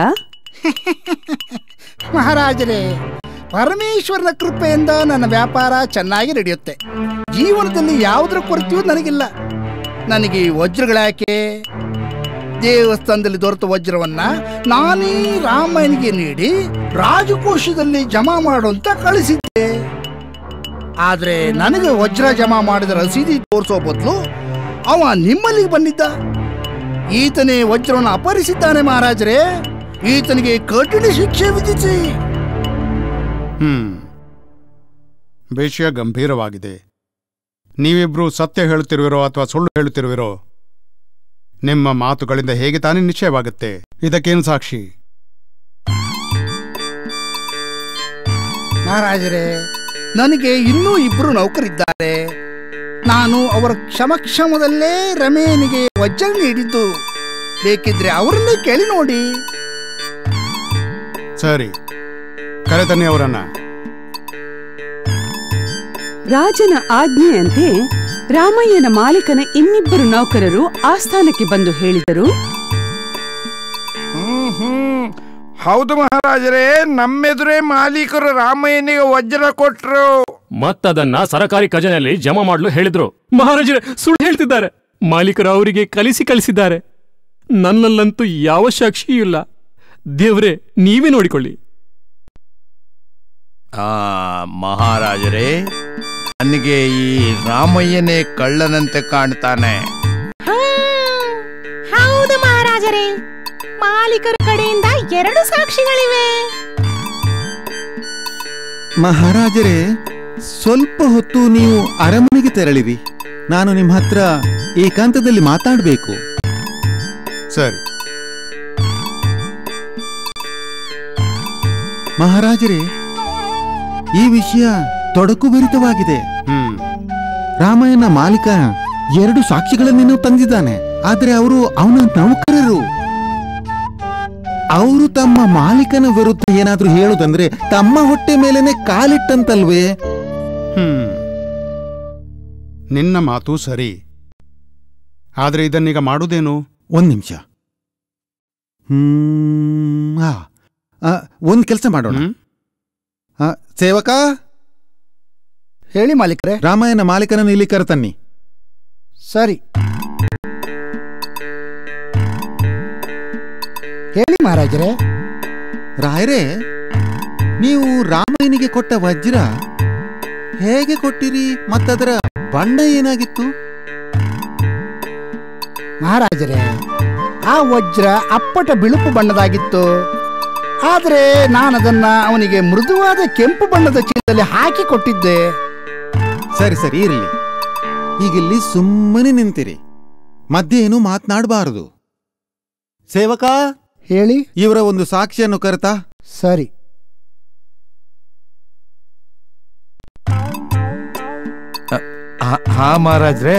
ಮಹಾರಾಜರೇ ಪರಮೇಶ್ವರನ ಕೃಪೆಯಿಂದ ನನ್ನ ವ್ಯಾಪಾರ ಚೆನ್ನಾಗಿ ನಡೆಯುತ್ತೆ ಜೀವನದಲ್ಲಿ ಯಾವುದರ ಕೊರತೆಯೂ ನನಗಿಲ್ಲ ನನಗೆ ಈ ವಜ್ರಗಳಾಕೆ ದೇವಸ್ಥಾನದಲ್ಲಿ ದೊರೆತ ವಜ್ರವನ್ನ ನಾನೇ ರಾಮನಿಗೆ ನೀಡಿ ರಾಜಕೋಶದಲ್ಲಿ ಜಮಾ ಮಾಡುವಂತ ಕಳಿಸಿದ್ದೆ ಆದ್ರೆ ನನಗೆ ವಜ್ರ ಜಮಾ ಮಾಡಿದ ರಸೀದಿ ತೋರಿಸೋ ಬದಲು ಅವ ನಿಮ್ಮಲ್ಲಿಗೆ ಬಂದಿದ್ದ ಈತನೇ ವಜ್ರವನ್ನು ಅಪಹರಿಸಿದ್ದಾನೆ ಮಹಾರಾಜರೇ ಈತನಿಗೆ ಕಠಿಣ ಶಿಕ್ಷೆ ವಿಧಿಸಿ ಹ್ಮ್ ವಿಷಯ ಗಂಭೀರವಾಗಿದೆ ನೀವಿಬ್ರು ಸತ್ಯ ಹೇಳುತ್ತಿರುವಿರೋ ಅಥವಾ ಸುಳ್ಳು ಹೇಳುತ್ತಿರುವಿರೋ ನಿಮ್ಮ ಮಾತುಗಳಿಂದ ಹೇಗೆ ತಾನೇ ನಿಶ್ಚಯವಾಗುತ್ತೆ ಇದಕ್ಕೇನು ಸಾಕ್ಷಿ ಮಹಾರಾಜರೇ ನನಗೆ ಇನ್ನೂ ಇಬ್ರು ನೌಕರಿದ್ದಾರೆ ನಾನು ಅವರ ಕ್ಷಮಕ್ಷಮದಲ್ಲೇ ರಮೇನಿಗೆ ವಜ್ರ ನೀಡಿದ್ದು ಬೇಕಿದ್ರೆ ಅವರನ್ನೇ ಕೇಳಿ ನೋಡಿ ಸರಿ ಕರೆತನ್ನಿ ಅವರನ್ನ ರಾಜನ ಆಜ್ಞೆಯಂತೆ ರಾಮಯ್ಯನ ಮಾಲೀಕನ ಇನ್ನಿಬ್ಬರು ನೌಕರರು ಆಸ್ಥಾನಕ್ಕೆ ಬಂದು ಹೇಳಿದರು ಹ್ಮ್ ಹ್ಮ್ ಹೌದು ಮಹಾರಾಜರೇ ನಮ್ಮೆದುರೇ ಮಾಲೀಕರು ರಾಮಯ್ಯನಿಗೆ ವಜ್ರ ಕೊಟ್ರು ಮತ್ತದನ್ನ ಸರಕಾರಿ ಖಜಾನೆಯಲ್ಲಿ ಜಮಾ ಮಾಡಲು ಹೇಳಿದ್ರು ಮಹಾರಾಜರೇ ಸುಳ್ಳು ಹೇಳ್ತಿದ್ದಾರೆ ಮಾಲೀಕರು ಅವರಿಗೆ ಕಲಿಸಿ ಕಳಿಸಿದ್ದಾರೆ ನನ್ನಲ್ಲಂತೂ ಯಾವ ಸಾಕ್ಷಿಯೂ ಇಲ್ಲ ದೇವ್ರೆ ನೀವೇ ನೋಡಿಕೊಳ್ಳಿ ಆ ಮಹಾರಾಜರೇ ನನಗೆ ಈ ರಾಮಯ್ಯನೇ ಕಳ್ಳನಂತೆ ಕಾಣ್ತಾನೆ ಹಾ, ಹೌದು ಮಹಾರಾಜರೇ ಮಾಲೀಕರ ಕಡೆಯಿಂದ ಎರಡು ಸಾಕ್ಷಿಗಳಿವೆ ಮಹಾರಾಜರೇ ಸ್ವಲ್ಪ ಹೊತ್ತು ನೀವು ಅರಮನೆಗೆ ತೆರಳಿರಿ ನಾನು ನಿಮ್ಮ ಹತ್ರ ಏಕಾಂತದಲ್ಲಿ ಮಾತಾಡಬೇಕು ಸರಿ ಮಹಾರಾಜರೇ ಈ ವಿಷಯ ತೊಡಕು ಭರಿತವಾಗಿದೆ ಹ್ಮ್ ರಾಮಾಯಣ ಮಾಲೀಕ ಎರಡು ಸಾಕ್ಷಿಗಳನ್ನೇನೋ ತಂದಿದ್ದಾನೆ ಆದ್ರೆ ಅವರು ಅವನ ನೌಕರರು ಅವರು ತಮ್ಮ ಮಾಲೀಕನ ವಿರುದ್ಧ ಏನಾದ್ರೂ ಹೇಳುದಂದ್ರೆ ತಮ್ಮ ಹೊಟ್ಟೆ ಮೇಲೇನೆ ಕಾಲಿಟ್ಟಂತಲ್ವೇ ಹ್ಮ್ ನಿನ್ನ ಮಾತು ಸರಿ ಆದ್ರೆ ಇದನ್ನೀಗ ಮಾಡುವುದೇನು ಒಂದ್ ನಿಮಿಷ ಹ್ಮ್ ಆ, ಆ, ಒಂದ್ ಕೆಲಸ ಮಾಡೋಣ ಹ್ಮ್? ಆ, ಸೇವಕ ಹೇಳಿ ಮಾಲೀಕರೇ ರಾಮಾಯಣ ಮಾಲೀಕನನ್ನು ಇಲ್ಲಿ ಕರೆತನ್ನಿ ಸರಿ ಹೇಳಿ ಮಹಾರಾಜರೇ ರಾಯರೇ ನೀವು ರಾಮಾಯಣಿಗೆ ಕೊಟ್ಟ ವಜ್ರ ಹೇಗೆ ಕೊಟ್ಟಿರಿ ಮತ್ತದರ ಬಣ್ಣ ಏನಾಗಿತ್ತು ಮಹಾರಾಜರೇ ಆ ವಜ್ರ ಅಪ್ಪಟ ಬಿಳುಪು ಬಣ್ಣದಾಗಿತ್ತು ಆದರೆ ನಾನದನ್ನ ಅವನಿಗೆ ಮೃದುವಾದ ಕೆಂಪು ಬಣ್ಣದ ಚೀಲದಲ್ಲಿ ಹಾಕಿ ಕೊಟ್ಟಿದ್ದೆ ಸರಿ ಸರಿ ಇರಲಿ ಈಗಿಲ್ಲಿ ಸುಮ್ಮನೆ ನಿಂತಿರಿ ಮಧ್ಯೆ ಏನು ಮಾತನಾಡಬಾರದು ಸೇವಕ ಹೇಳಿ ಇವರ ಒಂದು ಸಾಕ್ಷಿಯನ್ನು ಕರೆತಾ ಸರಿ ಹಾ ಮಹಾರಾಜ್ರೆ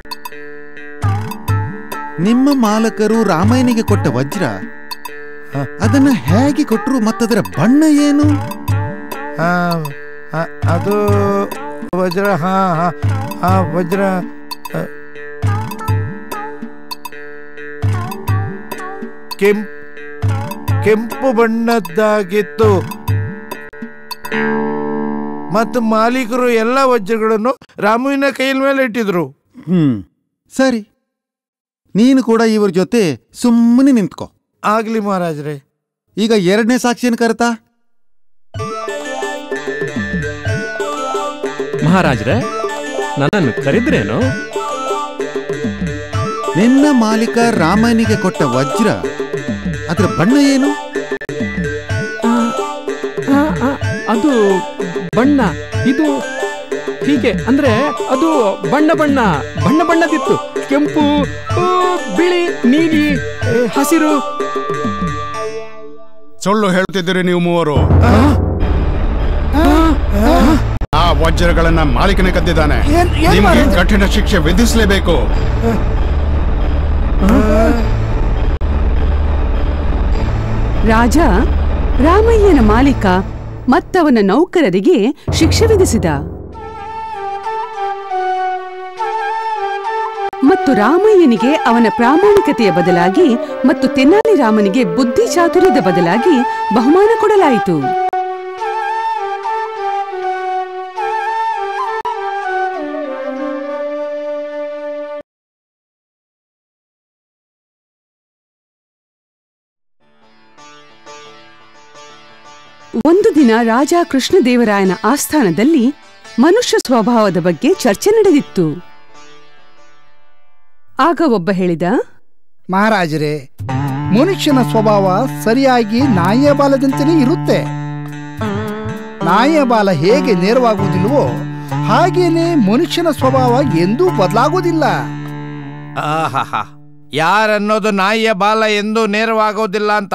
ನಿಮ್ಮ ಮಾಲಕರು ರಾಮಾಯಣಿಗೆ ಕೊಟ್ಟ ವಜ್ರ ಹ. ಅದನ್ನ ಹೇಗೆ ಕೊಟ್ಟರು ಮತ್ತದರ ಬಣ್ಣ ಏನು ಆ, ಆ, ಅದು ವಜ್ರ ಹಾ ಹಾ ಹಾ ವಜ್ರ ಆ, ಕೆಂಪ್ ಕೆಂಪು ಬಣ್ಣದ್ದಾಗಿತ್ತು ಮತ್ತು ಮಾಲೀಕರು ಎಲ್ಲ ವಜ್ರಗಳನ್ನು ರಾಮುವಿನ ಕೈಯ ಮೇಲೆ ಇಟ್ಟಿದ್ರು ಹ್ಮ್ ಸರಿ ನೀನು ಕೂಡ ಇವ್ರ ಜೊತೆ ಸುಮ್ಮನೆ ನಿಂತ್ಕೋ ಆಗ್ಲಿ ಮಹಾರಾಜ್ರೆ ಈಗ ಎರಡನೇ ಸಾಕ್ಷಿಯನ್ನು ಕರೆತಾ ಮಹಾರಾಜ್ರೆ ನನ್ನನ್ನು ಕರೆದ್ರೇನು ನಿನ್ನ ಮಾಲೀಕ ರಾಮಾಯಣಿಗೆ ಕೊಟ್ಟ ವಜ್ರ ಅದರ ಬಣ್ಣ ಏನು ಆ, ಆ, ಆ, ಅದು ಬಣ್ಣ ಇದು ಹೀಗೆ ಅಂದ್ರೆ ಅದು ಬಣ್ಣ ಬಣ್ಣ ಬಣ್ಣ ಬಣ್ಣದಿತ್ತು ಕೆಂಪು ಆ, ಬಿಳಿ ನೀಲಿ ಆ, ಹಸಿರು ಸುಳ್ಳು ಹೇಳ್ತಿದ್ದೀರಿ ನೀವು ಮೂವರು ಆ ವಜ್ರಗಳನ್ನ ಮಾಲೀಕನೇ ಕದ್ದಿದ್ದಾನೆ ಏನ್- ಏನ್ ನಿಮ್ಗೆ ಮಾಡೋದು? ಕಠಿಣ ಶಿಕ್ಷೆ ವಿಧಿಸಲೇಬೇಕು ರಾಜ ರಾಮಯ್ಯನ ಮಾಲೀಕ ಮತ್ತವನ ನೌಕರರಿಗೆ ಶಿಕ್ಷೆ ವಿಧಿಸಿದ ಮತ್ತು ರಾಮಯ್ಯನಿಗೆ ಅವನ ಪ್ರಾಮಾಣಿಕತೆಯ ಬದಲಾಗಿ ಮತ್ತು ತೆನಾಲಿ ರಾಮನಿಗೆ ಬುದ್ಧಿ ಚಾತುರ್ಯದ ಬದಲಾಗಿ ಬಹುಮಾನ ಕೊಡಲಾಯಿತು ಒಂದು ದಿನ ರಾಜ ಕೃಷ್ಣದೇವರಾಯನ ಆಸ್ಥಾನದಲ್ಲಿ ಮನುಷ್ಯ ಸ್ವಭಾವದ ಬಗ್ಗೆ ಚರ್ಚೆ ನಡೆದಿತ್ತು ಆಗ ಒಬ್ಬ ಹೇಳಿದ ಮಹಾರಾಜರೇ ಮನುಷ್ಯನ ಸ್ವಭಾವ ಸರಿಯಾಗಿ ನಾಯಿಯ ಬಾಲದಂತೆಯೇ ಇರುತ್ತೆ ನಾಯಿಯ ಬಾಲ ಹೇಗೆ ನೇರವಾಗುವುದಿಲ್ವೋ ಹಾಗೇನೆ ಮನುಷ್ಯನ ಸ್ವಭಾವ ಎಂದೂ ಬದಲಾಗುವುದಿಲ್ಲ ಆಹಾಹಾ ಯಾರನ್ನೋದು ನಾಯಿಯ ಬಾಲ ಎಂದು ನೇರವಾಗೋದಿಲ್ಲ ಅಂತ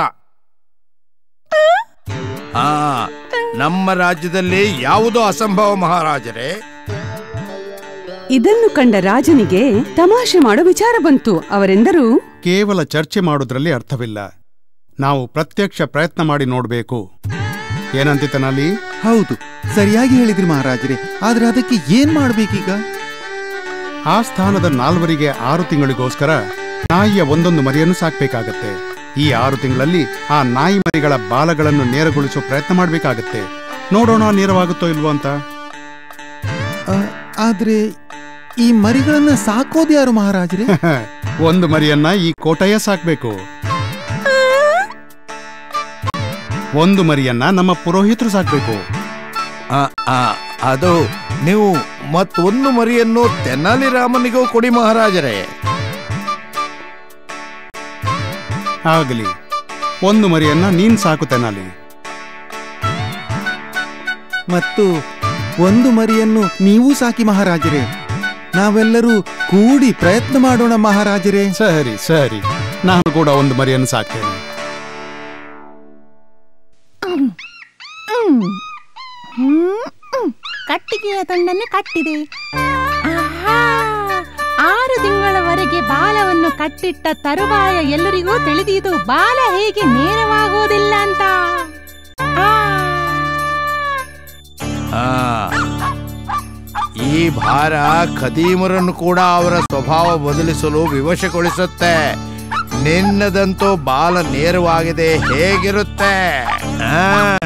ಹಾ ನಮ್ಮ ರಾಜ್ಯದಲ್ಲಿ ಯಾವುದೋ ಅಸಂಭವ ಮಹಾರಾಜರೇ ಇದನ್ನು ಕಂಡ ರಾಜನಿಗೆ ತಮಾಷೆ ಮಾಡೋ ವಿಚಾರ ಬಂತು ಅವರೆಂದರು ಕೇವಲ ಚರ್ಚೆ ಮಾಡೋದ್ರಲ್ಲಿ ಅರ್ಥವಿಲ್ಲ ನಾವು ಪ್ರತ್ಯಕ್ಷ ಪ್ರಯತ್ನ ಮಾಡಿ ನೋಡ್ಬೇಕು ಏನಂತಿತನಲ್ಲಿ ಹೌದು ಸರಿಯಾಗಿ ಹೇಳಿದ್ರಿ ಮಹಾರಾಜರೇ ಆದ್ರೆ ಅದಕ್ಕೆ ಏನ್ ಮಾಡ್ಬೇಕೀಗ ಆ ಸ್ಥಾನದ ನಾಲ್ವರಿಗೆ ಆರು ತಿಂಗಳಿಗೋಸ್ಕರ ನಾಯಿಯ ಒಂದೊಂದು ಮರಿಯನ್ನು ಸಾಕ್ಬೇಕಾಗತ್ತೆ ಈ ಆರು ತಿಂಗಳಲ್ಲಿ ಆ ನಾಯಿ ಮರಿಗಳ ಬಾಲಗಳನ್ನು ನೇರಗೊಳಿಸೋ ಪ್ರಯತ್ನ ಮಾಡ್ಬೇಕಾಗತ್ತೆ ನೋಡೋಣ ನೇರವಾಗುತ್ತೋ ಇಲ್ವೋ ಅಂತ ಆ, ಆದ್ರೆ ಈ ಮರಿಗಳನ್ನ ಸಾಕೋದು ಯಾರು ಮಹಾರಾಜರೇ ಒಂದು ಮರಿಯನ್ನ ಈ ಕೋಟಯ್ಯ ಸಾಕ್ಬೇಕು ಒಂದು ಮರಿಯನ್ನ ನಮ್ಮ ಪುರೋಹಿತರು ಸಾಕ್ಬೇಕು ಆ, ಆ, ಅದು ನೀವು ಮತ್ತೊಂದು ಮರಿಯನ್ನು ತೆನಾಲಿ ರಾಮನಿಗೂ ಕೊಡಿ ಮಹಾರಾಜರೇ ಆಗಲಿ ಒಂದು ಮರಿಯನ್ನ ನೀನ್ ಸಾಕು ತೆನಾಲಿ ಮತ್ತು ಒಂದು ಮರಿಯನ್ನು ನೀವು ಸಾಕಿ ಮಹಾರಾಜರೇ ನಾವೆಲ್ಲರೂ ಕೂಡಿ ಪ್ರಯತ್ನ ಮಾಡೋಣ ಮಹಾರಾಜರೇ ಸರಿ ಸರಿ ನಾನು ಕೂಡ ಒಂದು ಮರಿಯನ್ನು ಸಾಕ್ತೇನೆ ಹ್ಮ್. ಹ್ಮ್, ಹ್ಮ್. ಕಟ್ಟಿಗೆಯ ತುಂಡನ್ನು ಕಟ್ಟಿದೆ ಆಹಾ, ಆರು ತಿಂಗಳವರೆಗೆ ಬಾಲವನ್ನು ಕಟ್ಟಿಟ್ಟ ತರುವಾಯ ಎಲ್ಲರಿಗೂ ತಿಳಿದಿದು ಬಾಲ ಹೇಗೆ ನೇರವಾಗುವುದಿಲ್ಲ ಅಂತ ಆ, ಆ, ಈ ಭಾರ ಖದೀಮರನ್ನು ಕೂಡ ಅವರ ಸ್ವಭಾವ ಬದಲಿಸಲು ವಿವಶಗೊಳಿಸುತ್ತೆ ನಿನ್ನದಂತೂ ಬಾಲ ನೇರವಾಗಿದೆ ಹೇಗಿರುತ್ತೆ ಆ,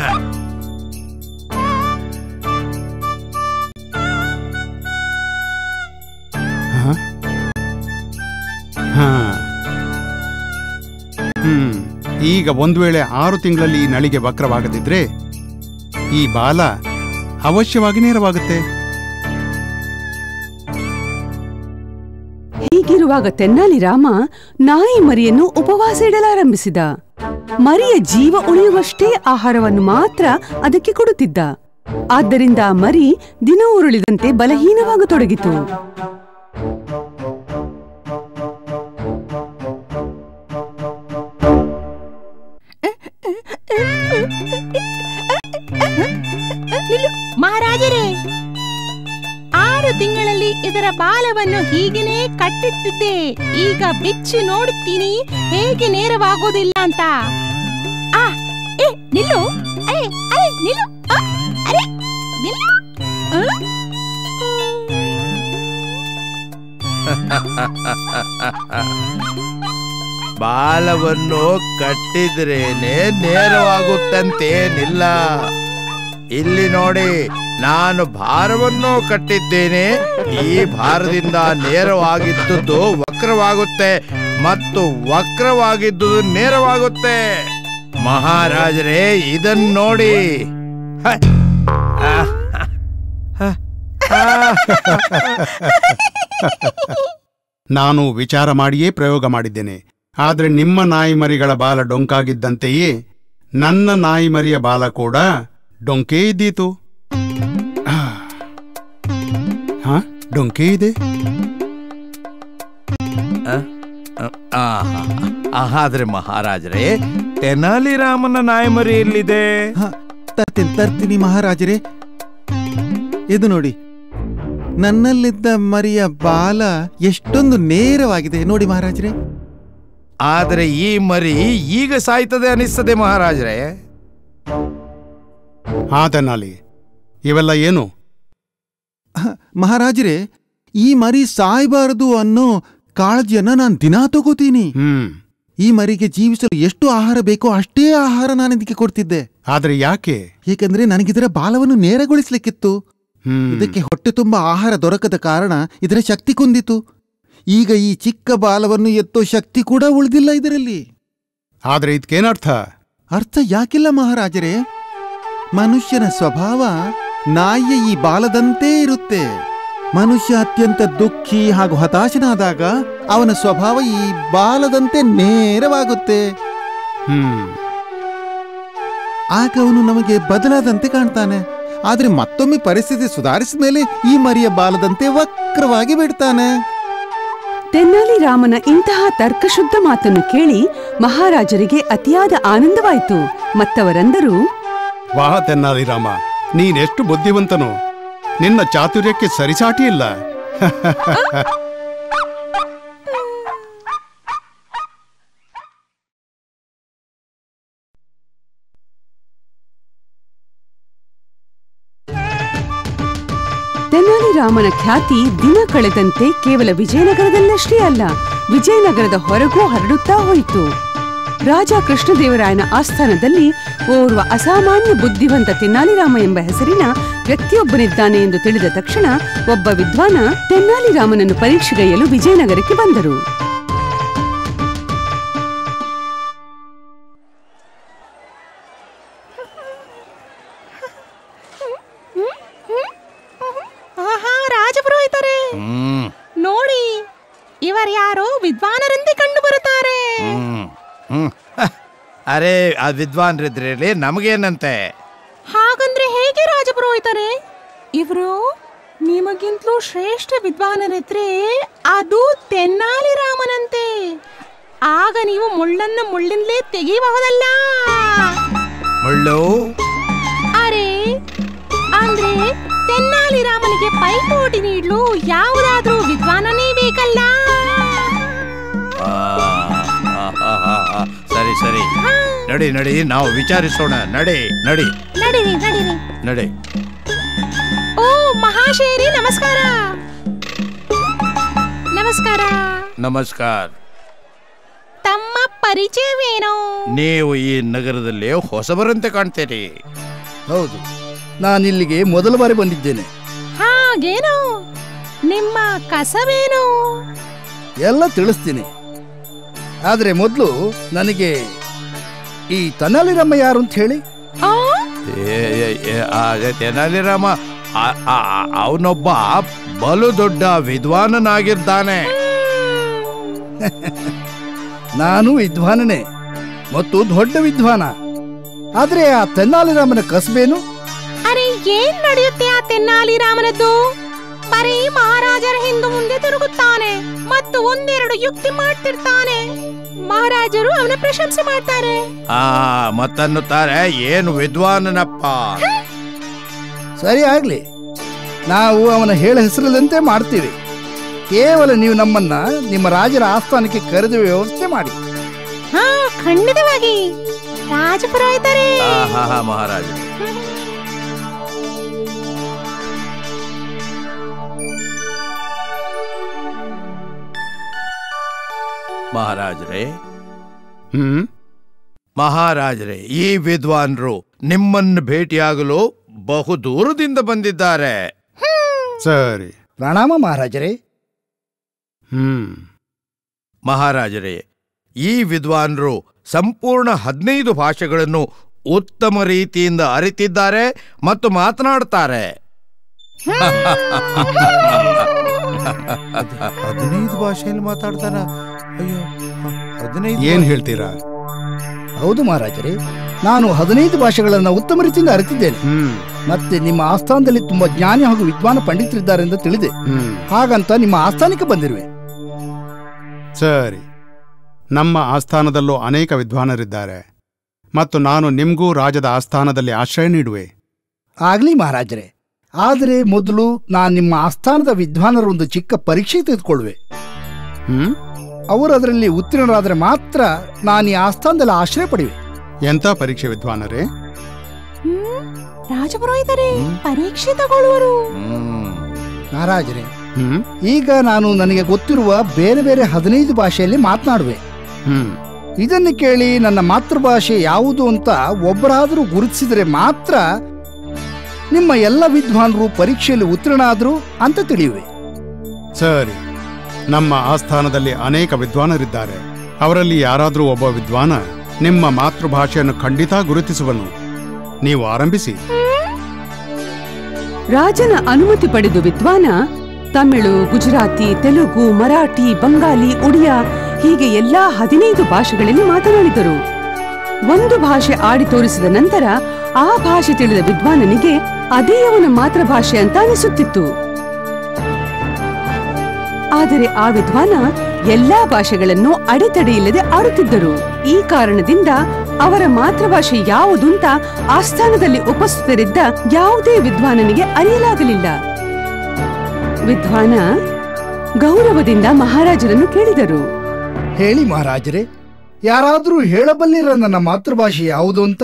ಹಾ ಹ್ಮ್ ಈಗ ಒಂದು ವೇಳೆ ಆರು ತಿಂಗಳಲ್ಲಿ ಈ ನಳಿಗೆ ವಕ್ರವಾಗದಿದ್ರೆ ಈ ಬಾಲ ಅವಶ್ಯವಾಗಿ ನೇರವಾಗುತ್ತೆ ಹೀಗಿರುವಾಗ ತೆನ್ನಾಲಿ ರಾಮ ನಾಯಿ ಮರಿಯನ್ನು ಉಪವಾಸ ಇಡಲಾರಂಭಿಸಿದ ಮರಿಯ ಜೀವ ಉಳಿಯುವಷ್ಟೇ ಆಹಾರವನ್ನು ಮಾತ್ರ ಅದಕ್ಕೆ ಕೊಡುತ್ತಿದ್ದ ಆದ್ದರಿಂದ ಆ ಮರಿ ದಿನ ಉರುಳಿದಂತೆ ಬಲಹೀನವಾಗತೊಡಗಿತು ಮಹಾರಾಜರೇ ಆರು ತಿಂಗಳಲ್ಲಿ ಇದರ ಬಾಲವನ್ನು ಹೀಗೇನೆ ಕಟ್ಟಿಟ್ಟಿದ್ದೆ ಈಗ ಬಿಚ್ಚಿ ನೋಡುತ್ತೀನಿ ಹೇಗೆ ನೇರವಾಗೋದಿಲ್ಲ ಅಂತ ಆ ಏ ನಿಲ್ಲು ಅರೆ ಅರೆ ನಿಲ್ಲು ಆ, ಅರೆ ನಿಲ್ಲು ಆ? ಬಾಲವನ್ನು ಕಟ್ಟಿದ್ರೇನೆ ನೇರವಾಗುತ್ತಂತೇನಿಲ್ಲ ಇಲ್ಲಿ ನೋಡಿ ನಾನು ಭಾರವನ್ನು ಕಟ್ಟಿದ್ದೇನೆ ಈ ಭಾರದಿಂದ ನೇರವಾಗಿದ್ದುದು ವಕ್ರವಾಗುತ್ತೆ ಮತ್ತು ವಕ್ರವಾಗಿದ್ದುದು ನೇರವಾಗುತ್ತೆ ಮಹಾರಾಜರೇ ಇದನ್ನ ನೋಡಿ ಹ. ಆ, ಹ. ಆ. ನಾನು ವಿಚಾರ ಮಾಡಿಯೇ ಪ್ರಯೋಗ ಮಾಡಿದ್ದೇನೆ ಆದರೆ ನಿಮ್ಮ ನಾಯಿ ಮರಿಗಳ ಬಾಲ ಡೊಂಕಾಗಿದ್ದಂತೆಯೇ ನನ್ನ ನಾಯಿ ಮರಿಯ ಬಾಲ ಕೂಡ ಡೊಂಕೇ ಇದ್ದೀತು ಆ. ಹಾ ಡೊಂಕೇ ಇದೆ ಆ, ಆ, ಆದ್ರೆ ಮಹಾರಾಜರೇ ತೆನಾಲಿ ರಾಮನ ನಾಯಮರಿ ಎಲ್ಲಿದೆ ಹ, ತರ್ತೀನಿ ತರ್ತೀನಿ ಮಹಾರಾಜರೇ ಇದು ನೋಡಿ ನನ್ನಲ್ಲಿದ್ದ ಮರಿಯ ಬಾಲ ಎಷ್ಟೊಂದು ನೇರವಾಗಿದೆ ನೋಡಿ ಮಹಾರಾಜರೇ ಆದರೆ ಈ ಮರಿ ಈಗ ಸಾಯ್ತದೆ ಅನಿಸ್ತದೆ ಮಹಾರಾಜರೇ ಹಾ ತೆನಾಲಿ ಇವೆಲ್ಲ ಏನು ಹ, ಮಹಾರಾಜರೇ ಈ ಮರಿ ಸಾಯ್ಬಾರದು ಅನ್ನೋ ಕಾಳಜಿಯನ್ನ ನಾನು ದಿನಾ ತಗೋತೀನಿ ಹ್ಮ್ ಈ ಮರಿಗೆ ಜೀವಿಸಲು ಎಷ್ಟು ಆಹಾರ ಬೇಕೋ ಅಷ್ಟೇ ಆಹಾರ ನಾನು ಇದಕ್ಕೆ ಕೊಡ್ತಿದ್ದೆ ಆದ್ರೆ ಯಾಕೆ ಏಕೆಂದ್ರೆ ನನಗಿದರ ಬಾಲವನ್ನು ನೇರಗೊಳಿಸ್ಲಿಕ್ಕಿತ್ತು ಹ್ಮ್ ಇದಕ್ಕೆ ಹೊಟ್ಟೆ ತುಂಬ ಆಹಾರ ದೊರಕದ ಕಾರಣ ಇದರ ಶಕ್ತಿ ಕುಂದಿತು ಈಗ ಈ ಚಿಕ್ಕ ಬಾಲವನ್ನು ಎತ್ತೋ ಶಕ್ತಿ ಕೂಡ ಉಳಿದಿಲ್ಲ ಇದರಲ್ಲಿ ಆದ್ರೆ ಇದಕ್ಕೇನರ್ಥ ಅರ್ಥ ಯಾಕಿಲ್ಲ ಮಹಾರಾಜರೇ ಮನುಷ್ಯನ ಸ್ವಭಾವ ನಾಯಿಯ ಈ ಬಾಲದಂತೆ ಇರುತ್ತೆ ಮನುಷ್ಯ ಅತ್ಯಂತ ದುಃಖಿ ಹಾಗೂ ಹತಾಶನಾದಾಗ ಅವನ ಸ್ವಭಾವ ಈ ಬಾಲದಂತೆ ನೇರವಾಗುತ್ತೆ ಹ್ಮ್ ಆಗ ಅವನು ನಮಗೆ ಬದಲಾದಂತೆ ಕಾಣ್ತಾನೆ ಆದ್ರೆ ಮತ್ತೊಮ್ಮೆ ಪರಿಸ್ಥಿತಿ ಸುಧಾರಿಸಿದ ಮೇಲೆ ಈ ಮರಿಯ ಬಾಲದಂತೆ ವಕ್ರವಾಗಿ ಬಿಡ್ತಾನೆ ತೆನ್ನಾಲಿ ರಾಮನ ಇಂತಹ ತರ್ಕಶುದ್ಧ ಮಾತನ್ನು ಕೇಳಿ ಮಹಾರಾಜರಿಗೆ ಅತಿಯಾದ ಆನಂದವಾಯಿತು ಮತ್ತವರಂದರು ವಾಹ ತೆನ್ನಾಲಿ ರಾಮ ನೀನೆಷ್ಟು ಬುದ್ಧಿವಂತನು ನಿನ್ನ ಚಾತುರ್ಯಕ್ಕೆ ಸರಿಸಾಟಿ ಇಲ್ಲ ತೆನಾಲಿ ರಾಮನ ಖ್ಯಾತಿ ದಿನ ಕಳೆದಂತೆ ಕೇವಲ ವಿಜಯನಗರದಲ್ಲಷ್ಟೇ ಅಲ್ಲ ವಿಜಯನಗರದ ಹೊರಗೂ ಹರಡುತ್ತಾ ಹೋಯಿತು ರಾಜ ಕೃಷ್ಣದೇವರಾಯನ ಆಸ್ಥಾನದಲ್ಲಿ ಓರ್ವ ಅಸಾಮಾನ್ಯ ಬುದ್ಧಿವಂತ ತೆನ್ನಾಲಿರಾಮ ಎಂಬ ಹೆಸರಿನ ವ್ಯಕ್ತಿಯೊಬ್ಬನಿದ್ದಾನೆ ಎಂದು ತಿಳಿದ ತಕ್ಷಣ ಒಬ್ಬ ವಿದ್ವಾನ ತೆನ್ನಾಲಿರಾಮನನ್ನು ಪರೀಕ್ಷೆಗೈಯಲು ವಿಜಯನಗರಕ್ಕೆ ಬಂದರು ಆಹಾ ರಾಜಪುರೋಹಿತರೇ ಹ್ಮ್ ನೋಡಿ ಇವರ್ಯಾರೋ ವಿದ್ವಾನರಂತೆ ಕಂಡು ಬರುತ್ತಾರೆ ಹ್ಮ್ ಹ್ಮ್ ಹ. ಅರೆ ಆ ವಿದ್ವಾನ್ರಿದ್ರೇಲಿ ನಮಗೇನಂತೆ ಹಾಗಂದ್ರೆ ಹೇಗೆ ರಾಜಪುರೋಹಿತರೆ ಇವರು ನಿಮಗಿಂತಲೂ ಶ್ರೇಷ್ಠ ವಿದ್ವಾನರಿದ್ರೆ ಅದು ತೆನ್ನಾಲಿ ರಾಮನಂತೆ ಆಗ ನೀವು ಮುಳ್ಳನ್ನು ಮುಳ್ಳಿಂದಲೇ ತೆಗೆಯಬಹುದಲ್ಲ ಮುಳ್ಳು ಅರೆ ಅಂದ್ರೆ ತೆನ್ನಾಲಿ ರಾಮನಿಗೆ ಪೈಪೋಟಿ ನೀಡಲು ಯಾವುದಾದ್ರೂ ವಿದ್ವಾನನೇ ಬೇಕಲ್ಲ ಆ, ಆ, ಆ, ಆ, ಆ. ಸರಿ ಸರಿ ನಡಿ ನಡಿ ನಾವು ವಿಚಾರಿಸೋಣ ನಡಿ ನಡಿ ನಡೀರಿ ನಡೀರಿ ನಡಿ ಓ ಮಹಾಶಯರಿ ನಮಸ್ಕಾರ ನಮಸ್ಕಾರ ನಮಸ್ಕಾರ ತಮ್ಮ ಪರಿಚಯವೇನು ನೀವು ಈ ನಗರದಲ್ಲಿ ಹೊಸಬರಂತೆ ಕಾಣ್ತೀರಿ ಹೌದು ನಾನಿಲ್ಲಿಗೆ ಮೊದಲ ಬಾರಿ ಬಂದಿದ್ದೇನೆ ಹಾಗೇನು ನಿಮ್ಮ ಕಸವೇನು ಎಲ್ಲ ತಿಳಿಸ್ತೀನಿ ಆದರೆ ಮೊದಲು ನನಗೆ ಈ ತನಾಲಿರಮ್ಮ ಯಾರು ಅಂತ ಹೇಳಿ ಆ ತೆನಾಲಿರಾಮ ಅವನೊಬ್ಬ ಬಲು ದೊಡ್ಡ ವಿದ್ವಾನನಾಗಿದ್ದಾನೆ ನಾನು ವಿದ್ವಾನನೇ ಮತ್ತು ದೊಡ್ಡ ವಿದ್ವಾನ ಆದರೆ ಆ ತೆನ್ನಾಲಿರಾಮನ ಕಸಬೇನು ಅರೆ ಏನ್ ನಡೆಯುತ್ತೆ ಆ ತೆನ್ನಾಲಿ ರಾಮನದ್ದು ಬರೀ ಮಹಾರಾಜರ ಹಿಂದೆ ಮುಂದೆ ತಿರುಗುತ್ತಾನೆ ಮತ್ತು ಒಂದೆರಡು ಯುಕ್ತಿ ಮಾಡ್ತಿರ್ತಾನೆ ಮಹಾರಾಜರು ಅವನ ಪ್ರಶಂಸೆ ಮಾಡ್ತಾರೆ ಆ ಮತ್ತನ್ನುತ್ತಾರೆ ಏನು ವಿದ್ವಾನನಪ್ಪ ಸರಿ ಆಗ್ಲಿ ನಾವು ಅವನ ಹೇಳ ಹೆಸರಲ್ಲಂತೆ ಮಾಡ್ತೀವಿ ಕೇವಲ ನೀವು ನಮ್ಮನ್ನ ನಿಮ್ಮ ರಾಜರ ಆಸ್ಥಾನಕ್ಕೆ ಕರೆದು ವ್ಯವಸ್ಥೆ ಮಾಡಿ ಹಾ ಖಂಡಿತವಾಗಿ ರಾಜಪುರೋಹಿತರೇ ಆಹಾ ಮಹಾರಾಜ ಮಹಾರಾಜರೇ ಹ್ಮ್ ಮಹಾರಾಜರೇ ಈ ವಿದ್ವಾನ್ರು ನಿಮ್ಮನ್ನು ಭೇಟಿಯಾಗಲು ಬಹು ದೂರದಿಂದ ಬಂದಿದ್ದಾರೆ ಸರಿ ಪ್ರಣಾಮ ಮಹಾರಾಜರೇ ಹ್ಮ್ ಮಹಾರಾಜರೇ ಈ ವಿದ್ವಾನ್ರು ಸಂಪೂರ್ಣ ಹದಿನೈದು ಭಾಷೆಗಳನ್ನು ಉತ್ತಮ ರೀತಿಯಿಂದ ಅರಿತಿದ್ದಾರೆ ಮತ್ತು ಮಾತನಾಡ್ತಾರೆ ಹದಿನೈದು ಭಾಷೆಯಲ್ಲಿ ಮಾತಾಡ್ತಾರ ಅಯ್ಯೋ ಹದಿನೈದು ಏನ್ ಹೇಳ್ತೀರಾ ಹೌದು ಮಹಾರಾಜರೇ ನಾನು ಹದಿನೈದು ಭಾಷೆಗಳನ್ನ ಉತ್ತಮ ರೀತಿಯಿಂದ ಅರಿತಿದ್ದೇನೆ ಹ್ಮ್ ಮತ್ತೆ ನಿಮ್ಮ ಆಸ್ಥಾನದಲ್ಲಿ ತುಂಬಾ ಜ್ಞಾನಿ ಹಾಗೂ ವಿದ್ವಾನ ಪಂಡಿತರಿದ್ದಾರೆ ಎಂದು ತಿಳಿದೆ ಹ್ಮ್ ಹಾಗಂತ ನಿಮ್ಮ ಆಸ್ಥಾನಕ್ಕೆ ಬಂದಿರುವೆ ಸರಿ ನಮ್ಮ ಆಸ್ಥಾನದಲ್ಲೂ ಅನೇಕ ವಿದ್ವಾನರಿದ್ದಾರೆ ಮತ್ತು ನಾನು ನಿಮ್ಗೂ ರಾಜದ ಆಸ್ಥಾನದಲ್ಲಿ ಆಶ್ರಯ ನೀಡುವೆ ಆಗ್ಲಿ ಮಹಾರಾಜರೇ ಆದರೆ ಮೊದಲು ನಾನು ನಿಮ್ಮ ಆಸ್ಥಾನದ ವಿದ್ವಾನರ ಒಂದು ಚಿಕ್ಕ ಪರೀಕ್ಷೆ ತೆಗೆದುಕೊಳ್ಳುವೆ ಹ್ಮ್ ಅವರು ಅದರಲ್ಲಿ ಉತ್ತೀರ್ಣರಾದರೆ ಮಾತ್ರ ನಾನು ಈ ಆಸ್ಥಾನದಲ್ಲಿ ಆಶ್ರಯ ಪಡೆಯುವೆ ಎಂತ ಪರೀಕ್ಷೆ ವಿದ್ವಾನರೇ ಹ್ಮ್ ರಾಜಪುರೋಹಿತರೇ ಪರೀಕ್ಷೆ ತಗೊಳ್ಳುವರು ಮಹಾರಾಜರೇ ಹ್ಮ್ ಈಗ ನಾನು ನನಗೆ ಗೊತ್ತಿರುವ ಬೇರೆ ಬೇರೆ ಹದಿನೈದು ಭಾಷೆಯಲ್ಲಿ ಮಾತನಾಡುವೆ ಹ್ಮ್ ಇದನ್ನು ಕೇಳಿ ನನ್ನ ಮಾತೃಭಾಷೆ ಯಾವುದು ಅಂತ ಒಬ್ಬರಾದರೂ ಗುರುತಿಸಿದರೆ ಮಾತ್ರ ನಿಮ್ಮ ಎಲ್ಲ ವಿದ್ವಾನರು ಪರೀಕ್ಷೆಯಲ್ಲಿ ಉತ್ತೀರ್ಣರಾದರು ಅಂತ ತಿಳಿಯುವೆ ಸರಿ ನಮ್ಮ ಆಸ್ಥಾನದಲ್ಲಿ ಅನೇಕ ವಿದ್ವಾನರಿದ್ದಾರೆ ಅವರಲ್ಲಿ ಯಾರಾದರೂ ಒಬ್ಬ ವಿದ್ವಾನ ನಿಮ್ಮ ಮಾತೃಭಾಷೆಯನ್ನು ಖಂಡಿತ ಗುರುತಿಸುವನು ನೀವು ಆರಂಭಿಸಿ ರಾಜನ ಅನುಮತಿ ಪಡೆದು ವಿದ್ವಾನ ತಮಿಳು ಗುಜರಾತಿ ತೆಲುಗು ಮರಾಠಿ ಬಂಗಾಲಿ ಒಡಿಯಾ ಹೀಗೆ ಎಲ್ಲಾ ಹದಿನೈದು ಭಾಷೆಗಳಲ್ಲಿ ಮಾತನಾಡಿದರು ಒಂದು ಭಾಷೆ ಆಡಿ ತೋರಿಸಿದ ನಂತರ ಆ ಭಾಷೆ ತಿಳಿದ ವಿದ್ವಾನನಿಗೆ ಅದೇ ಅವನ ಮಾತೃಭಾಷೆ ಅಂತ ಅನಿಸುತ್ತಿತ್ತು ಆದರೆ ಆ ವಿದ್ವಾನ ಎಲ್ಲಾ ಭಾಷೆಗಳನ್ನು ಅಡೆತಡೆಯಿಲ್ಲದೆ ಆಡುತ್ತಿದ್ದರು ಈ ಕಾರಣದಿಂದ ಅವರ ಮಾತೃಭಾಷೆ ಯಾವುದು ಅಂತ ಆಸ್ಥಾನದಲ್ಲಿ ಉಪಸ್ಥಿತರಿದ್ದ ಯಾವುದೇ ವಿದ್ವಾನನಿಗೆ ಅರಿಯಲಾಗಲಿಲ್ಲ ವಿದ್ವಾನ ಗೌರವದಿಂದ ಮಹಾರಾಜರನ್ನು ಕೇಳಿದರು ಹೇಳಿ ಮಹಾರಾಜರೇ ಯಾರಾದರೂ ಹೇಳಬಲ್ಲಿರ ನನ್ನ ಮಾತೃಭಾಷೆ ಯಾವುದು ಅಂತ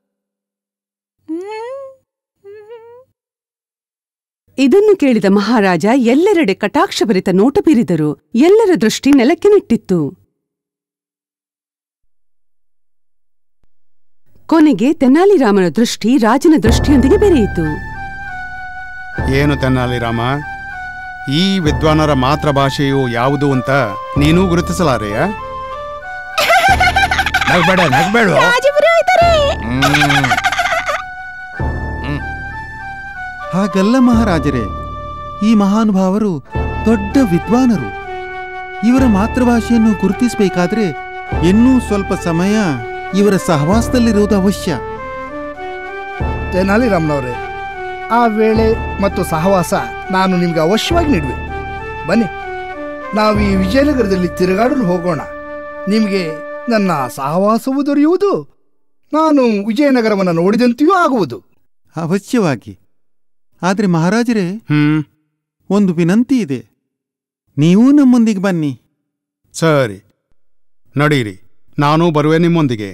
ಇದನ್ನು ಕೇಳಿದ ಮಹಾರಾಜ ಎಲ್ಲೆಡೆ ಕಟಾಕ್ಷಭರಿತ ನೋಟ ಬೀರಿದರು ಎಲ್ಲರ ದೃಷ್ಟಿ ನೆಲಕ್ಕೆ ನೆಟ್ಟಿತ್ತು ಕೊನೆಗೆ ತೆನಾಲಿರಾಮನ ದೃಷ್ಟಿ ರಾಜನ ದೃಷ್ಟಿಯೊಂದಿಗೆ ಬೆರೆಯಿತು ಏನು ತೆನ್ನಾಲಿ ರಾಮ ಈ ವಿದ್ವಾನರ ಮಾತೃಭಾಷೆಯು ಯಾವುದು ಅಂತ ನೀನೂ ಗುರುತಿಸಲಾರೆಯ ನಗ್ಬೇಡ ನಗ್ಬೇಡ ರಾಜಪುರೋಹಿತರೇ ಹಾಗಲ್ಲ ಮಹಾರಾಜರೇ ಈ ಮಹಾನುಭಾವರು ದೊಡ್ಡ ವಿದ್ವಾನರು ಇವರ ಮಾತೃಭಾಷೆಯನ್ನು ಗುರುತಿಸಬೇಕಾದ್ರೆ ಇನ್ನೂ ಸ್ವಲ್ಪ ಸಮಯ ಇವರ ಸಹವಾಸದಲ್ಲಿರುವುದು ಅವಶ್ಯ ತೆನಾಲಿರಾಮ್ನವರೇ ಆ ವೇಳೆ ಮತ್ತು ಸಹವಾಸ ನಾನು ನಿಮ್ಗೆ ಅವಶ್ಯವಾಗಿ ನೀಡುವೆ ಬನ್ನಿ ನಾವು ಈ ವಿಜಯನಗರದಲ್ಲಿ ತಿರುಗಾಡಲು ಹೋಗೋಣ ನಿಮಗೆ ನನ್ನ ಸಹವಾಸವೂ ದೊರೆಯುವುದು ನಾನು ವಿಜಯನಗರವನ್ನು ನೋಡಿದಂತೆಯೂ ಆಗುವುದು ಅವಶ್ಯವಾಗಿ ಆದರೆ ಮಹಾರಾಜರೇ ಹ್ಮ್ ಒಂದು ವಿನಂತಿ ಇದೆ ನೀವೂ ನಮ್ಮೊಂದಿಗೆ ಬನ್ನಿ ಸರಿ ನಡೀರಿ ನಾನೂ ಬರುವೆ ನಿಮ್ಮೊಂದಿಗೆ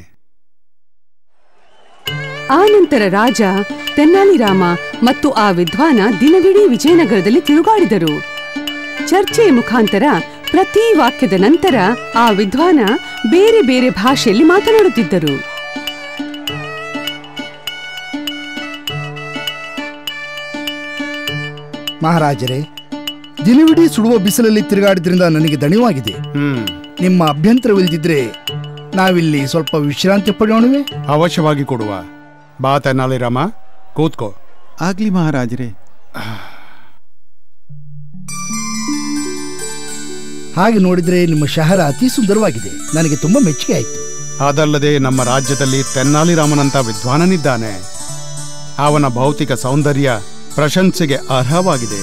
ಆನಂತರ ರಾಜ ತೆನ್ನಾಲಿರಾಮ ಮತ್ತು ಆ ವಿದ್ವಾನ ದಿನವಿಡೀ ವಿಜಯನಗರದಲ್ಲಿ ತಿರುಗಾಡಿದರು ಚರ್ಚೆಯ ಮುಖಾಂತರ ಪ್ರತಿ ವಾಕ್ಯದ ನಂತರ ಆ ವಿದ್ವಾನ ಬೇರೆ ಬೇರೆ ಭಾಷೆಯಲ್ಲಿ ಮಾತನಾಡುತ್ತಿದ್ದರು ಮಹಾರಾಜರೇ ದಿನವಿಡೀ ಸುಡುವ ಬಿಸಿಲಲ್ಲಿ ತಿರುಗಾಡಿದ್ರಿಂದ ನನಗೆ ದಣಿವಾಗಿದೆ ಹ್ಮ್ ನಿಮ್ಮ ಅಭ್ಯಂತರವಿಲ್ಲದಿದ್ರೆ ನಾವಿಲ್ಲಿ ಸ್ವಲ್ಪ ವಿಶ್ರಾಂತಿ ಪಡೆಯೋಣವೇ ಅವಶ್ಯವಾಗಿ ಕೊಡುವ ಬಾ ತೆನ್ನಾಲಿ ರಾಮ ಕೂತ್ಕೋ ಆಗ್ಲಿ ಮಹಾರಾಜರೇ ಹಾಗೆ ನೋಡಿದ್ರೆ ನಿಮ್ಮ ಶಹರ ಅತಿ ಸುಂದರವಾಗಿದೆ ನನಗೆ ತುಂಬಾ ಮೆಚ್ಚುಗೆ ಆಯ್ತು ಅದಲ್ಲದೆ ನಮ್ಮ ರಾಜ್ಯದಲ್ಲಿ ತೆನ್ನಾಲಿ ರಾಮನಂತ ವಿದ್ವಾನನಿದ್ದಾನೆ ಅವನ ಭೌತಿಕ ಸೌಂದರ್ಯ ಪ್ರಶಂಸೆಗೆ ಅರ್ಹವಾಗಿದೆ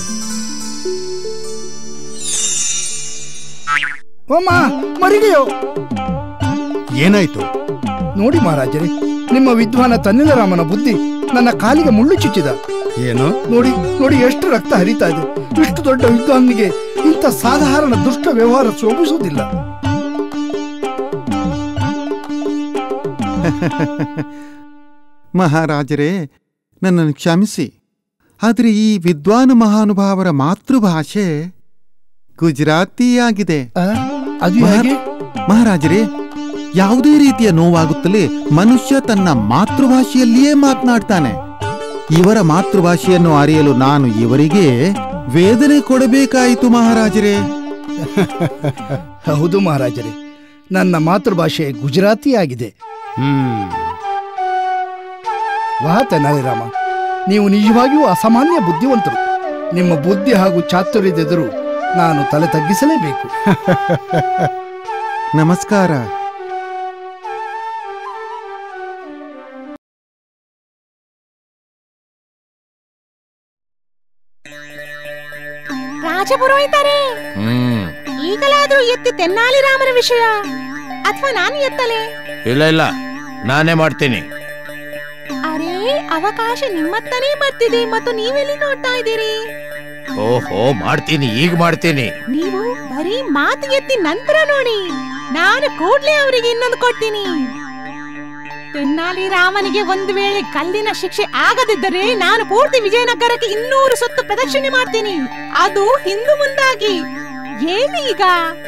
ಅಮ್ಮ ಮರಿಗೆಯೋ ಏನಾಯ್ತು ನೋಡಿ ಮಹಾರಾಜರೇ ನಿಮ್ಮ ವಿದ್ವಾನ ತನ್ನಿಲರಾಮನ ಬುದ್ಧಿ ನನ್ನ ಕಾಲಿಗೆ ಮುಳ್ಳು ಚುಚ್ಚಿದ ಏನು ನೋಡಿ ನೋಡಿ ಎಷ್ಟು ರಕ್ತ ಹರಿತಾ ಇದೆ ಇಷ್ಟು ದೊಡ್ಡ ವಿದ್ವಾನಿಗೆ ಇಂಥ ಸಾಧಾರಣ ದುಷ್ಟ ವ್ಯವಹಾರ ಶೋಭಿಸುವುದಿಲ್ಲ ಮಹಾರಾಜರೇ ನನ್ನನ್ನು ಕ್ಷಮಿಸಿ ಆದರೆ ಈ ವಿದ್ವಾನ ಮಹಾನುಭಾವರ ಮಾತೃಭಾಷೆ ಗುಜರಾತಿಯಾಗಿದೆ ಆ, ಅದು ಮಹಾ- ಹೇಗೆ ಮಹಾರಾಜರೇ ಯಾವುದೇ ರೀತಿಯ ನೋವಾಗುತ್ತಲೇ ಮನುಷ್ಯ ತನ್ನ ಮಾತೃಭಾಷೆಯಲ್ಲಿಯೇ ಮಾತನಾಡ್ತಾನೆ ಇವರ ಮಾತೃಭಾಷೆಯನ್ನು ಅರಿಯಲು ನಾನು ಇವರಿಗೆ ವೇದನೆ ಕೊಡಬೇಕಾಯಿತು ಮಹಾರಾಜರೇ ಹೌದು ಮಹಾರಾಜರೇ ನನ್ನ ಮಾತೃಭಾಷೆ ಗುಜರಾತಿ ಆಗಿದೆ ಹ್ಮ್ ವಾಹ ತೆನಾಲಿರಾಮ ನೀವು ನಿಜವಾಗಿಯೂ ಅಸಾಮಾನ್ಯ ಬುದ್ಧಿವಂತರು ನಿಮ್ಮ ಬುದ್ಧಿ ಹಾಗೂ ಚಾತುರ್ಯದೆದುರು ನಾನು ತಲೆ ತಗ್ಗಿಸಲೇಬೇಕು ನಮಸ್ಕಾರ ರಾಜಪುರೋಹಿತರೇ ಹ್ಮ್ ಈಗಲಾದ್ರೂ ಎತ್ತಿ ತೆನ್ನಾಲಿ ರಾಮನ ವಿಷಯ ಅಥವಾ ನಾನು ಎತ್ತಲೆ ಇಲ್ಲ ಇಲ್ಲ ನಾನೇ ಮಾಡ್ತೀನಿ ಅರೇ ಅವಕಾಶ ನಿಮ್ಮತ್ತನೇ ಬರ್ತಿದೆ ಮತ್ತು ನೀವೆಲ್ಲಿ ನೋಡ್ತಾ ಇದ್ದೀರಿ ಓಹೋ ಮಾಡ್ತೀನಿ ಈಗ ಮಾಡ್ತೀನಿ ನೀವು ಬರೀ ಮಾತು ಎತ್ತಿ ನಂತರ ನೋಡಿ ನಾನು ಕೂಡ್ಲೇ ಅವರಿಗೆ ಇನ್ನೊಂದು ಕೊಡ್ತೀನಿ ತೆನ್ನಾಲಿ ರಾಮನಿಗೆ ಒಂದು ವೇಳೆ ಕಲ್ಲಿನ ಶಿಕ್ಷೆ ಆಗದಿದ್ದರೆ ನಾನು ಪೂರ್ತಿ ವಿಜಯನಗರಕ್ಕೆ ಇನ್ನೂರು ಸುತ್ತು ಪ್ರದಕ್ಷಿಣೆ ಮಾಡ್ತೀನಿ ಅದು ಹಿಂದು ಮುಂದಾಗಿ ಏನೀಗ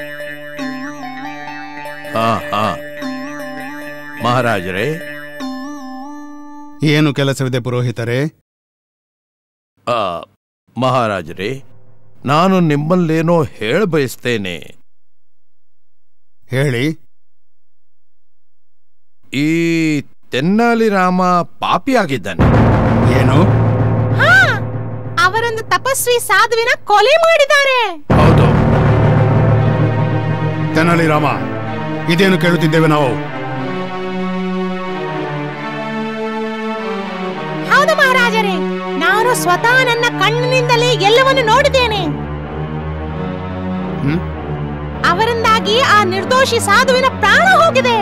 ಹಾ ಹಾ ಮಹಾರಾಜರೇ ಏನು ಕೆಲಸವಿದೆ ಪುರೋಹಿತರೇ ಆ, ಮಹಾರಾಜರೇ ನಾನು ನಿಮ್ಮಲ್ಲೇನೋ ಹೇಳ ಬಯಸ್ತೇನೆ ಹೇಳಿ ಈ ತೆನ್ನಾಲಿ ರಾಮ ಪಾಪಿಯಾಗಿದ್ದಾನೆ ಏನು ಹಾ ಅವರೊಂದು ತಪಸ್ವಿ ಸಾಧುವಿನ ಕೊಲೆ ಮಾಡಿದ್ದಾರೆ ಹೌದು ತೆನಾಲಿ ರಾಮ ಇದೇನು ಕೇಳುತ್ತಿದ್ದೇವೆ ನಾವು ಹೌದು ಮಹಾರಾಜರೇ ನಾನು ಸ್ವತಃ ನನ್ನ ಕಣ್ಣಿನಿಂದಲೇ ಎಲ್ಲವನ್ನು ನೋಡಿದ್ದೇನೆ ಹ್ಮ್? ಅವರಿಂದಾಗಿ ಆ ನಿರ್ದೋಷಿ ಸಾಧುವಿನ ಪ್ರಾಣ ಹೋಗಿದೆ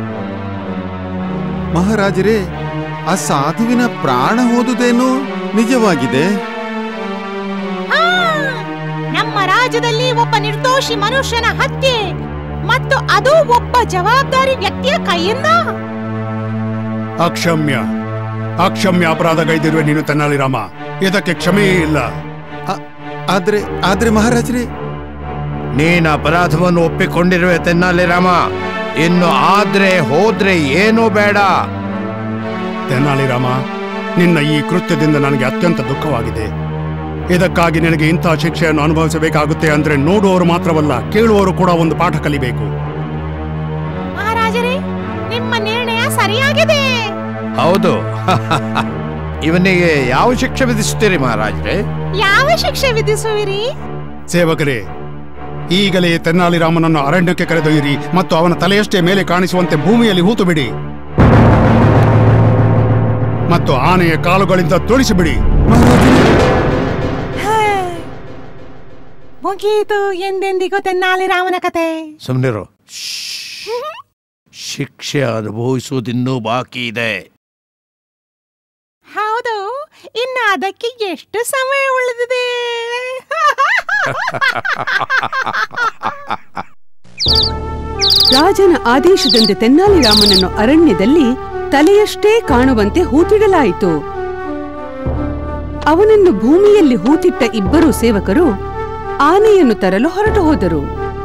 ಮಹಾರಾಜರೇ ಆ ಸಾಧುವಿನ ಪ್ರಾಣ ಹೋದುದೇನು ನಿಜವಾಗಿದೆ ಹಾ, ನಮ್ಮ ರಾಜ್ಯದಲ್ಲಿ ಒಬ್ಬ ನಿರ್ದೋಷಿ ಮನುಷ್ಯನ ಹತ್ಯೆ ಮತ್ತು ಅದು ಒಬ್ಬ ಜವಾಬ್ದಾರಿ ವ್ಯಕ್ತಿಯ ಕೈಯಿಂದ ಅಕ್ಷಮ್ಯ ಅಕ್ಷಮ್ಯ ಅಪರಾಧಗೈದಿರುವೆ ನೀನು ತೆನಾಲಿ ರಾಮ ಇದಕ್ಕೆ ಕ್ಷಮೆಯೇ ಇಲ್ಲ ಆ- ಆದ್ರೆ ಆದ್ರೆ ಮಹಾರಾಜರೇ ನೀನ್ ಅಪರಾಧವನ್ನು ಒಪ್ಪಿಕೊಂಡಿರುವೆ ತೆನ್ನಾಲಿ ರಾಮ ಇನ್ನು ಆದ್ರೆ ಹೋದ್ರೆ ಏನೂ ಬೇಡ ತೆನಾಲಿ ರಾಮ ನಿನ್ನ ಈ ಕೃತ್ಯದಿಂದ ನನಗೆ ಅತ್ಯಂತ ದುಃಖವಾಗಿದೆ ಇದಕ್ಕಾಗಿ ನಿನಗೆ ಇಂತಹ ಶಿಕ್ಷೆಯನ್ನು ಅನುಭವಿಸಬೇಕಾಗುತ್ತೆ ಅಂದ್ರೆ ನೋಡುವವರು ಮಾತ್ರವಲ್ಲ ಕೇಳುವವರು ಕೂಡ ಒಂದು ಪಾಠ ಕಲಿಬೇಕು ಮಹಾರಾಜರೇ ನಿಮ್ಮ ನಿರ್ಣಯ ಸರಿಯಾಗಿದೆ ಹೌದು ಇವನಿಗೆ ಯಾವ ಶಿಕ್ಷೆ ವಿಧಿಸ್ತೀರಿ ಮಹಾರಾಜರೇ ಯಾವ ಶಿಕ್ಷೆ ವಿಧಿಸುವಿರಿ ಸೇವಕರೇ ಈಗಲೇ ತೆನ್ನಾಲಿ ರಾಮನನ್ನು ಅರಣ್ಯಕ್ಕೆ ಕರೆದೊಯ್ಯಿರಿ ಮತ್ತು ಅವನ ತಲೆಯಷ್ಟೇ ಮೇಲೆ ಕಾಣಿಸುವಂತೆ ಭೂಮಿಯಲ್ಲಿ ಹೂತು ಬಿಡಿ ಮತ್ತು ಆನೆಯ ಕಾಲುಗಳಿಂದ ತುಳಿಸಿಬಿಡಿ ಮುಗೀತು ಎಂದೆಂದಿಗೂ ತೆನ್ನಾಲಿ ರಾಮನ ಕತೆ ಸುಮ್ನಿರು ಶಿಕ್ಷೆ ಅನುಭವಿಸುವುದಿನ್ನೂ ಬಾಕಿ ಇದೆ ಹೌದು ಇನ್ನು ಅದಕ್ಕೆ ಎಷ್ಟು ಸಮಯ ಉಳಿದಿದೆ ರಾಜನ ಆದೇಶದಂತೆ ತೆನ್ನಾಲಿರಾಮನನ್ನು ಅರಣ್ಯದಲ್ಲಿ ತಲೆಯಷ್ಟೇ ಕಾಣುವಂತೆ ಹೂತಿಡಲಾಯಿತು ಅವನನ್ನು ಭೂಮಿಯಲ್ಲಿ ಹೂತಿಟ್ಟ ಇಬ್ಬರು ಸೇವಕರು ಆನೆಯನ್ನು ತರಲು ಹೊರಟು ಹೋದರು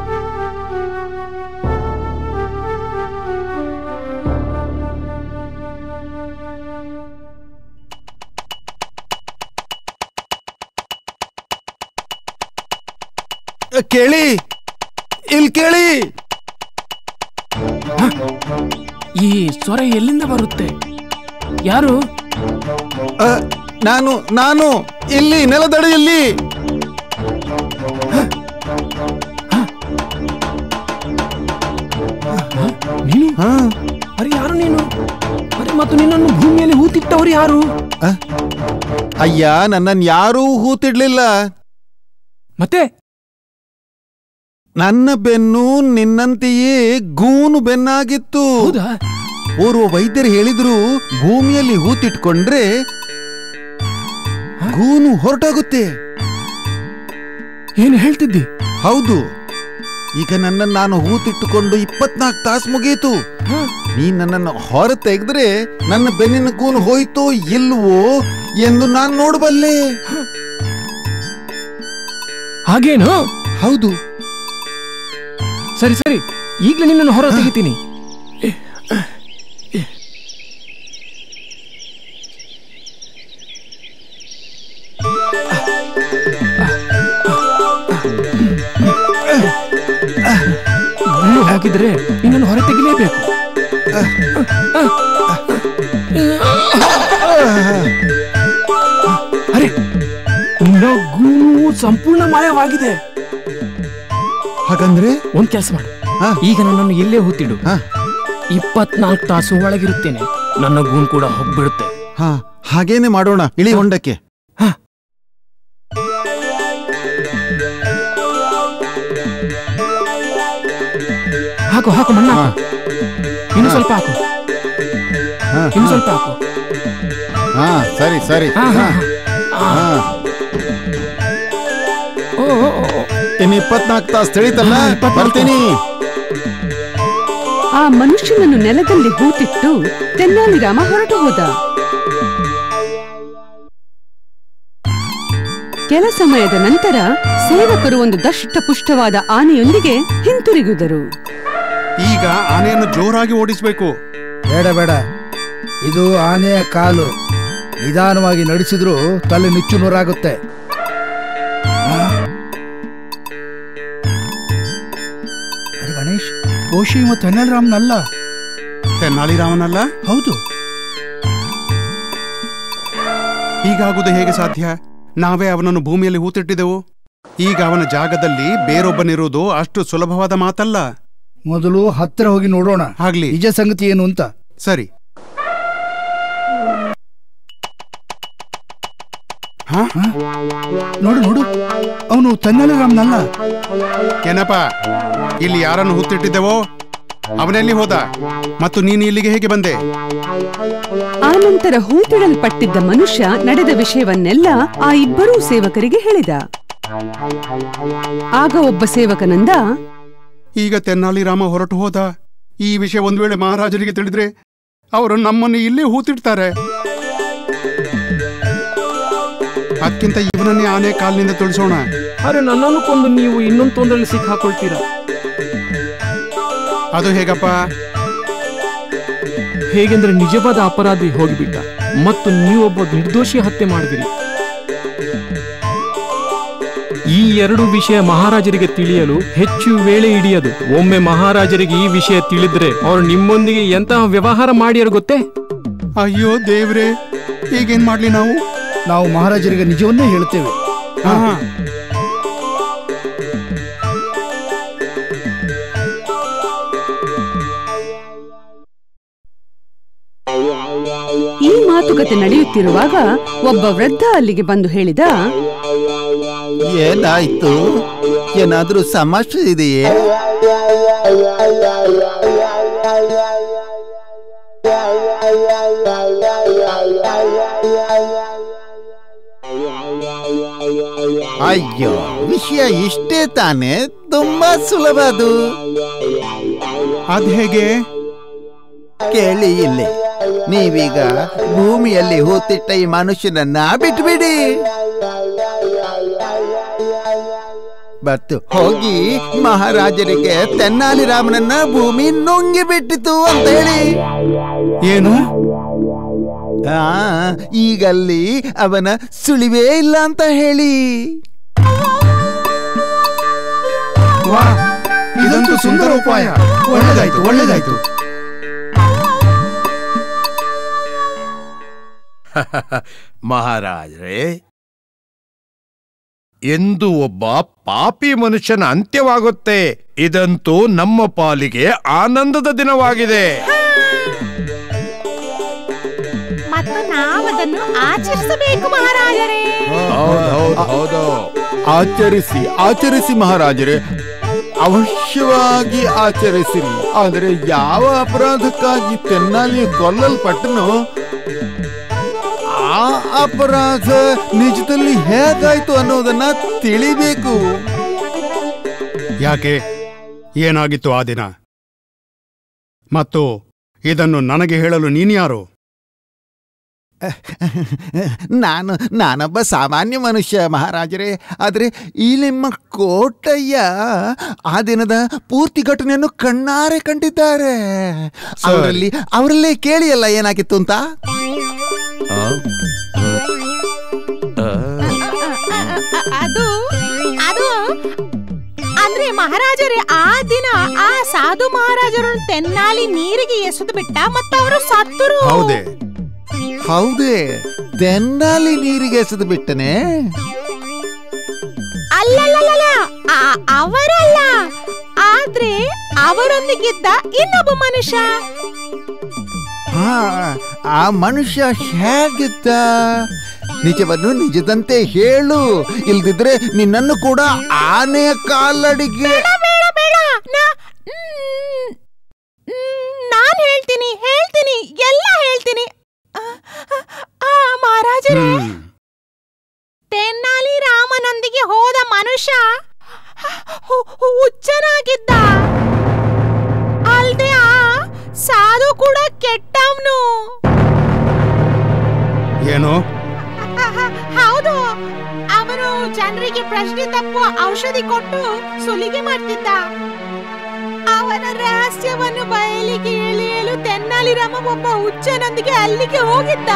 ಕೇಳಿ ಇಲ್ಲಿ ಕೇಳಿ ಈ ಸ್ವರ ಎಲ್ಲಿಂದ ಬರುತ್ತೆ ಯಾರು ಅ, ನಾನು ನಾನು ಇಲ್ಲಿ ನೆಲದಡಿಯಲ್ಲಿ ನೀನು ಹಾ ಅರೆ ಯಾರು ನೀನು ಅರೆ ಮತ್ತು ನಿನ್ನನ್ನು ಭೂಮಿಯಲ್ಲಿ ಹೂತಿಟ್ಟವರು ಯಾರು ಅಯ್ಯ ನನ್ನನ್ನು ಯಾರೂ ಹೂತಿಡ್ಲಿಲ್ಲ ಮತ್ತೆ ನನ್ನ ಬೆನ್ನು ನಿನ್ನಂತೆಯೇ ಗೂನು ಬೆನ್ನಾಗಿತ್ತು ಹೌದಾ ಓರ್ವ ವೈದ್ಯರು ಹೇಳಿದ್ರು ಭೂಮಿಯಲ್ಲಿ ಹೂತಿಟ್ಕೊಂಡ್ರೆ ಗೂನು ಹೊರಟೋಗುತ್ತೆ ಏನು ಹೇಳ್ತಿದ್ದಿ ಹೌದು ಈಗ ನನ್ನನ್ನು ನಾನು ಹೂತಿಟ್ಟುಕೊಂಡು ಇಪ್ಪತ್ನಾಲ್ಕು ತಾಸು ಮುಗೀತು ನೀ ನನ್ನನ್ನು ಹೊರ ತೆಗೆದ್ರೆ ನನ್ನ ಬೆನ್ನಿನ ಗೂನು ಹೋಯ್ತೋ ಇಲ್ವೋ ಎಂದು ನಾನು ನೋಡಬಲ್ಲೆ ಹಾಗೇನು ಹೌದು ಸರಿ ಸರಿ ಈಗಲೇ ನಿನ್ನನ್ನು ಹೊರ ತೆಗಿತೀನಿ ಗುಂಡು ಹಾಕಿದ್ರೆ ನಿನ್ನನ್ನು ಹೊರ ತೆಗಿಲೇಬೇಕು ಅರೆ ನಿನ್ನ ಗೂನು ಸಂಪೂರ್ಣ ಮಾಯವಾಗಿದೆ ಹಾಗಂದ್ರೆ ಒಂದ್ ಕೆಲಸ ಮಾಡು ಹಾ. ಈಗ ನನ್ನನ್ನು ಇಲ್ಲೇ ಹೂತಿಡು ಹಾ. ಇಪ್ಪತ್ನಾಲ್ಕು ತಾಸು ಒಳಗಿರುತ್ತೇನೆ ನನ್ನ ಗೂನ್ ಕೂಡ ಹೋಗ್ಬಿಡುತ್ತೆ ಹಾ ಹಾಗೇನೆ ಮಾಡೋಣ ಇಳಿ ಹೊಂಡಕ್ಕೆ ಹಾಕು ಹಾಕು ಮಣ್ಣ ಹಾ. ಇನ್ನು ಸ್ವಲ್ಪ ಹಾಕು ಹಾ, ಇನ್ನು ಸ್ವಲ್ಪ ಹಾಕು ಹಾ ಸರಿ ಸರಿ ಹಾ, ಹಾ, ಹಾ, ಹಾ. ಹಾ. ಓ, ಓ, ಓ, ಓ. ಇನ್ನು ಇಪ್ಪತ್ನಾಲ್ಕು ತಾಸು ತಿಳಿತಲ್ಲ ಹಾ, ಇಪ್ಪತ್ನಾಲ್ಕು. ಬರ್ತೀನಿ ಆ ಮನುಷ್ಯನನ್ನು ನೆಲದಲ್ಲಿ ಹೂತಿಟ್ಟು ತೆನ್ನಾಲಿರಾಮ ಹೊರಟು ಹೋದ ಕೆಲ ಸಮಯದ ನಂತರ ಸೇವಕರು ಒಂದು ದಷ್ಟಪುಷ್ಟವಾದ ಆನೆಯೊಂದಿಗೆ ಹಿಂತಿರುಗಿದರು ಈಗ ಆನೆಯನ್ನು ಜೋರಾಗಿ ಓಡಿಸ್ಬೇಕು ಬೇಡ ಬೇಡ ಇದು ಆನೆಯ ಕಾಲು ನಿಧಾನವಾಗಿ ನಡೆಸಿದ್ರೂ ತಲೆ ನುಚ್ಚು ನೂರಾಗುತ್ತೆ ಆ? ಅರೆ ಗಣೇಶ್ ಕೋಶಿ ಮತ್ತು ಹೆಣ್ಣರಾಮ್ನಲ್ಲ ತೆನ್ನಾಲಿ ರಾಮನಲ್ಲ ಹೌದು ಹೀಗಾಗುವುದು ಹೇಗೆ ಸಾಧ್ಯ ನಾವೇ ಅವನನ್ನು ಭೂಮಿಯಲ್ಲಿ ಹೂತಿಟ್ಟಿದೆವು ಈಗ ಅವನ ಜಾಗದಲ್ಲಿ ಬೇರೊಬ್ಬನಿರುವುದು ಅಷ್ಟು ಸುಲಭವಾದ ಮಾತಲ್ಲ ಮೊದಲು ಹತ್ತಿರ ಹೋಗಿ ನೋಡೋಣ ಆಗ್ಲಿ ನಿಜ ಸಂಗತಿ ಏನು ಅಂತ ಸರಿ ಹಾ ನೋಡು ನೋಡು ಅವನು ತನ್ನಲರಾಮ್ನಲ್ಲ ಏನಪ್ಪ ಇಲ್ಲಿ ಯಾರನ್ನು ಹೂತಿಟ್ಟಿದ್ದೆವೋ ಅವನೆಲ್ಲಿ ಹೋದ ಮತ್ತು ನೀನು ಇಲ್ಲಿಗೆ ಹೇಗೆ ಬಂದೆ ಆನಂತರ ಹೂತಿಡಲ್ಪಟ್ಟಿದ್ದ ಮನುಷ್ಯ ನಡೆದ ವಿಷಯವನ್ನೆಲ್ಲ ಆ ಇಬ್ಬರೂ ಸೇವಕರಿಗೆ ಹೇಳಿದ ಆಗ ಒಬ್ಬ ಸೇವಕನಂದ ಈಗ ತೆನ್ನಾಲಿ ರಾಮ ಹೊರಟು ಹೋದ ಈ ವಿಷಯ ಒಂದು ವೇಳೆ ಮಹಾರಾಜರಿಗೆ ತಿಳಿದ್ರೆ ಅವರು ನಮ್ಮನ್ನು ಇಲ್ಲೇ ಹೂತಿಡ್ತಾರೆ ಅದಕ್ಕಿಂತ ಇವನನ್ನೇ ಆನೆ ಕಾಲಿನಿಂದ ತುಳಿಸೋಣ ಅರೆ ನನ್ನನ್ನು ಕೊಂದು ನೀವು ಇನ್ನೊಂದು ತೊಂದರೆಯಲ್ಲಿ ಸಿಕ್ಕಾಕೊಳ್ತೀರಾ ಅದು ಹೇಗಪ್ಪ ಹೇಗೆಂದ್ರೆ ನಿಜವಾದ ಅಪರಾಧಿ ಹೋಗಿಬಿಟ್ಟ ಮತ್ತು ನೀವೊಬ್ಬ ನಿರ್ದೋಷಿ ಹತ್ಯೆ ಮಾಡಿದಿರಿ ಈ ಎರಡು ವಿಷಯ ಮಹಾರಾಜರಿಗೆ ತಿಳಿಯಲು ಹೆಚ್ಚು ವೇಳೆ ಹಿಡಿಯದು ಒಮ್ಮೆ ಮಹಾರಾಜರಿಗೆ ಈ ವಿಷಯ ತಿಳಿದ್ರೆ ಅವರು ನಿಮ್ಮೊಂದಿಗೆ ಎಂತಹ ವ್ಯವಹಾರ ಮಾಡ್ಯಾರ ಗೊತ್ತೇ ಅಯ್ಯೋ ದೇವ್ರೆ ಈಗೇನ್ ಮಾಡ್ಲಿ ನಾವು ನಾವು ಮಹಾರಾಜರಿಗೆ ನಿಜವನ್ನೇ ಹೇಳುತ್ತೇವೆ ಹಾ ಈ ಮಾತುಕತೆ ನಡೆಯುತ್ತಿರುವಾಗ ಒಬ್ಬ ವೃದ್ಧ ಅಲ್ಲಿಗೆ ಬಂದು ಹೇಳಿದ ಏನಾಯ್ತು ಏನಾದ್ರೂ ಸಮಸ್ಯೆ ಇದೆಯೇ ಅಯ್ಯೋ ವಿಷಯ ಇಷ್ಟೇ ತಾನೇ ತುಂಬಾ ಸುಲಭ ಅದು ಅದ್ ಹೇಗೆ ಕೇಳಿ ಇಲ್ಲಿ ನೀವೀಗ ಭೂಮಿಯಲ್ಲಿ ಹೂತಿಟ್ಟ ಈ ಮನುಷ್ಯನನ್ನ ಬಿಟ್ಬಿಡಿ ಬತ್ತು ಹೋಗಿ ಮಹಾರಾಜರಿಗೆ ತೆನ್ನಾಲಿ ರಾಮನನ್ನ ಭೂಮಿ ನುಂಗಿ ಬಿಟ್ಟಿತು ಅಂತ ಹೇಳಿ ಏನು ಆ ಈಗಲ್ಲಿ ಅವನ ಸುಳಿವೇ ಇಲ್ಲ ಅಂತ ಹೇಳಿ ವಾ ಇದಂತೂ ಸುಂದರ ಉಪಾಯ ಒಳ್ಳೆದಾಯ್ತು ಒಳ್ಳೆದಾಯ್ತು ಮಹಾರಾಜರೇ ಎಂದು ಒಬ್ಬ ಪಾಪಿ ಮನುಷ್ಯನ ಅಂತ್ಯವಾಗುತ್ತೆ ಇದಂತೂ ನಮ್ಮ ಪಾಲಿಗೆ ಆನಂದದ ದಿನವಾಗಿದೆ ಮತ್ತು ನಾವದನ್ನು ಆಚರಿಸಬೇಕು ಮಹಾರಾಜರೇ ಹೌದು ಹೌದು ಹೌದು ಆಚರಿಸಿ ಆಚರಿಸಿ ಮಹಾರಾಜರೇ ಅವಶ್ಯವಾಗಿ ಆಚರಿಸಿರಿ ಆದರೆ ಯಾವ ಅಪರಾಧಕ್ಕಾಗಿ ತೆನ್ನಾಲಿ ಕೊಲ್ಲಲ್ಪಟ್ಟನೋ ಆ ಅಪರಾಧ ನಿಜದಲ್ಲಿ ಹೇಗಾಯ್ತು ಅನ್ನೋದನ್ನ ತಿಳಿಬೇಕು ಯಾಕೆ ಏನಾಗಿತ್ತು ಆ ದಿನ ಮತ್ತು ಇದನ್ನು ನನಗೆ ಹೇಳಲು ನೀನ್ಯಾರು ನಾನು ನಾನೊಬ್ಬ ಸಾಮಾನ್ಯ ಮನುಷ್ಯ ಮಹಾರಾಜರೇ ಆದರೆ ಈ ನಿಮ್ಮ ಕೋಟಯ್ಯ ಆ ದಿನದ ಪೂರ್ತಿ ಘಟನೆಯನ್ನು ಕಣ್ಣಾರೆ ಕಂಡಿದ್ದಾರೆ ಅವರಲ್ಲಿ ಅವರಲ್ಲೇ ಕೇಳಿಯಲ್ಲ ಏನಾಗಿತ್ತು ಅಂತ ಅದು ಅದು ಅಂದ್ರೆ ಮಹಾರಾಜರೇ ಆ ದಿನ ಆ ಸಾಧು ಮಹಾರಾಜರನ್ನು ತೆನ್ನಾಲಿ ನೀರಿಗೆ ಎಸೆದು ಬಿಟ್ಟ ಮತ್ತು ಅವರು ಸತ್ತರು ಹೌದೇ ಹೌದೇ ತೆನ್ನಾಲಿ ನೀರಿಗೆ ಎಸೆದು ಬಿಟ್ಟನೆ ಅಲ್ಲಲ್ಲಲ್ಲ ಆ- ಅವರಲ್ಲ ಆದ್ರೆ ಅವರೊಂದಿಗಿದ್ದ ಇನ್ನೊಬ್ಬ ಮನುಷ್ಯ ಹಾ ಆ ಮನುಷ್ಯ ಹೇಗಿದ್ದ ನಿಜವನ್ನು ನಿಜದಂತೆ ಹೇಳು ಇಲ್ದಿದ್ರೆ ನಿನ್ನನ್ನು ಕೂಡ ಆನೆಯ ಕಾಲಡಿಗೆ ಬೇಡ ಬೇಡ ಬೇಡ ನಾ- ಮ್, ಮ್, ನಾನ್ ಹೇಳ್ತೀನಿ ಹೇಳ್ತೀನಿ ಎಲ್ಲ ಹೇಳ್ತೀನಿ ಆ, ಆ ಮಹಾರಾಜರೇ ಹ್ಮ್ ತೆನ್ನಾಲಿ ರಾಮನೊಂದಿಗೆ ಹೋದ ಮನುಷ್ಯ ಹು- ಹು- ಹುಚ್ಚನಾಗಿದ್ದ ಅಲ್ದೆ ಆ ಸಾಧು ಕೂಡ ಕೆಟ್ಟವನು ಏನು ಹೌದು ಅವನು ಜನರಿಗೆ ಪ್ರಶ್ನೆ ತಪ್ಪುವ ಔಷಧಿ ಕೊಟ್ಟು ಸುಲಿಗೆ ಮಾಡ್ತಿದ್ದ ಅವನ ರಹಸ್ಯವನ್ನು ಬಯಲಿಗೆ ಎಳೆಯಲು ತೆನ್ನಾಲಿ ರಾಮ ಒಬ್ಬ ಹುಚ್ಚನೊಂದಿಗೆ ಅಲ್ಲಿಗೆ ಹೋಗಿದ್ದ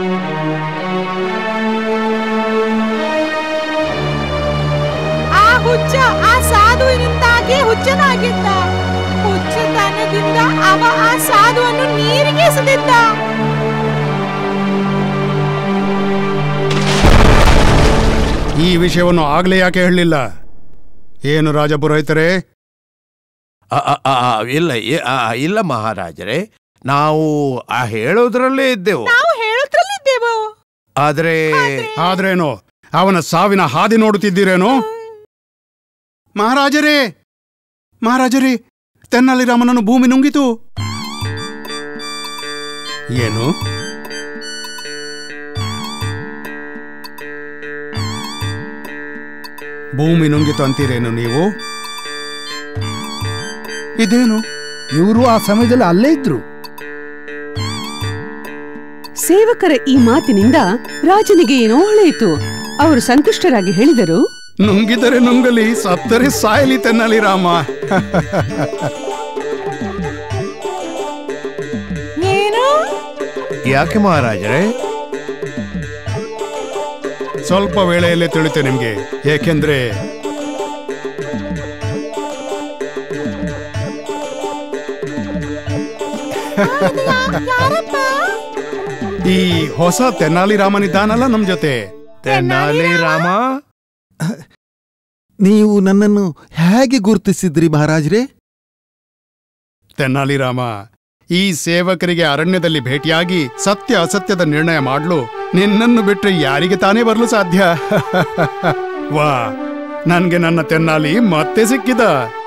ಆ ಹುಚ್ಚ ಆ ಸಾಧುವಿನಿಂದಾಗಿ ಹುಚ್ಚನಾಗಿದ್ದ ಹುಚ್ಚತನದಿಂದ ಅವ ಆ ಸಾಧುವನ್ನು ನೀರಿಗೆ ಎಸೆದಿದ್ದ ಈ ವಿಷಯವನ್ನು ಆಗ್ಲೇ ಯಾಕೆ ಹೇಳಲಿಲ್ಲ ಏನು ರಾಜಪುರೋಹಿತರೇ ಆ, ಆ, ಆ, ಆ, ಇಲ್ಲ ಏ- ಆ, ಇಲ್ಲ ಮಹಾರಾಜರೇ ನಾವು ಆ ಹೇಳೋದ್ರಲ್ಲೇ ಇದ್ದೆವು ನಾವು ಹೇಳೋದ್ರಲ್ಲಿದ್ದೆವು ಆದ್ರೆ ಆದ್ರೇನು ಅವನ ಸಾವಿನ ಹಾದಿ ನೋಡುತ್ತಿದ್ದೀರೇನು ಮಹಾರಾಜರೇ ಮಹಾರಾಜರೇ ತೆನ್ನಲಿ ರಾಮನನ್ನು ಭೂಮಿ ನುಂಗಿತು ಏನು ಭೂಮಿ ನುಂಗಿತು ಅಂತೀರೇನು ನೀವು ಇದೇನು ಇವರು ಆ ಸಮಯದಲ್ಲಿ ಅಲ್ಲೇ ಇದ್ರು ಸೇವಕರ ಈ ಮಾತಿನಿಂದ ರಾಜನಿಗೆ ಏನೋ ಹೊಳೆಯಿತು ಅವರು ಸಂತುಷ್ಟರಾಗಿ ಹೇಳಿದರು ನುಂಗಿದರೆ ನುಂಗಲಿ ಸತ್ತರೆ ಸಾಯಲಿ ತೆನ್ನಲಿ ರಾಮ ಏನು ಯಾಕೆ ಮಹಾರಾಜರೇ ಸ್ವಲ್ಪ ವೇಳೆಯಲ್ಲೇ ತಿಳಿತೆ ನಿಮ್ಗೆ ಏಕೆಂದ್ರೆ ಯಾರಪ್ಪ ಈ ಹೊಸ ತೆನ್ನಾಲಿ ರಾಮನಿದ್ದಾನಲ್ಲ ನಮ್ ಜೊತೆ ತೆನಾಲಿ ರಾಮ ನೀವು ನನ್ನನ್ನು ಹೇಗೆ ಗುರುತಿಸಿದ್ರಿ ಮಹಾರಾಜರೇ ತೆನ್ನಾಲಿ ರಾಮ ಈ ಸೇವಕರಿಗೆ ಅರಣ್ಯದಲ್ಲಿ ಭೇಟಿಯಾಗಿ ಸತ್ಯ ಅಸತ್ಯದ ನಿರ್ಣಯ ಮಾಡಲು ನಿನ್ನನ್ನು ಬಿಟ್ರೆ ಯಾರಿಗೆ ತಾನೇ ಬರಲು ಸಾಧ್ಯ ವಾ ನನ್ಗೆ ನನ್ನ ತೆನ್ನಾಲಿ ಮತ್ತೆ ಸಿಕ್ಕಿದ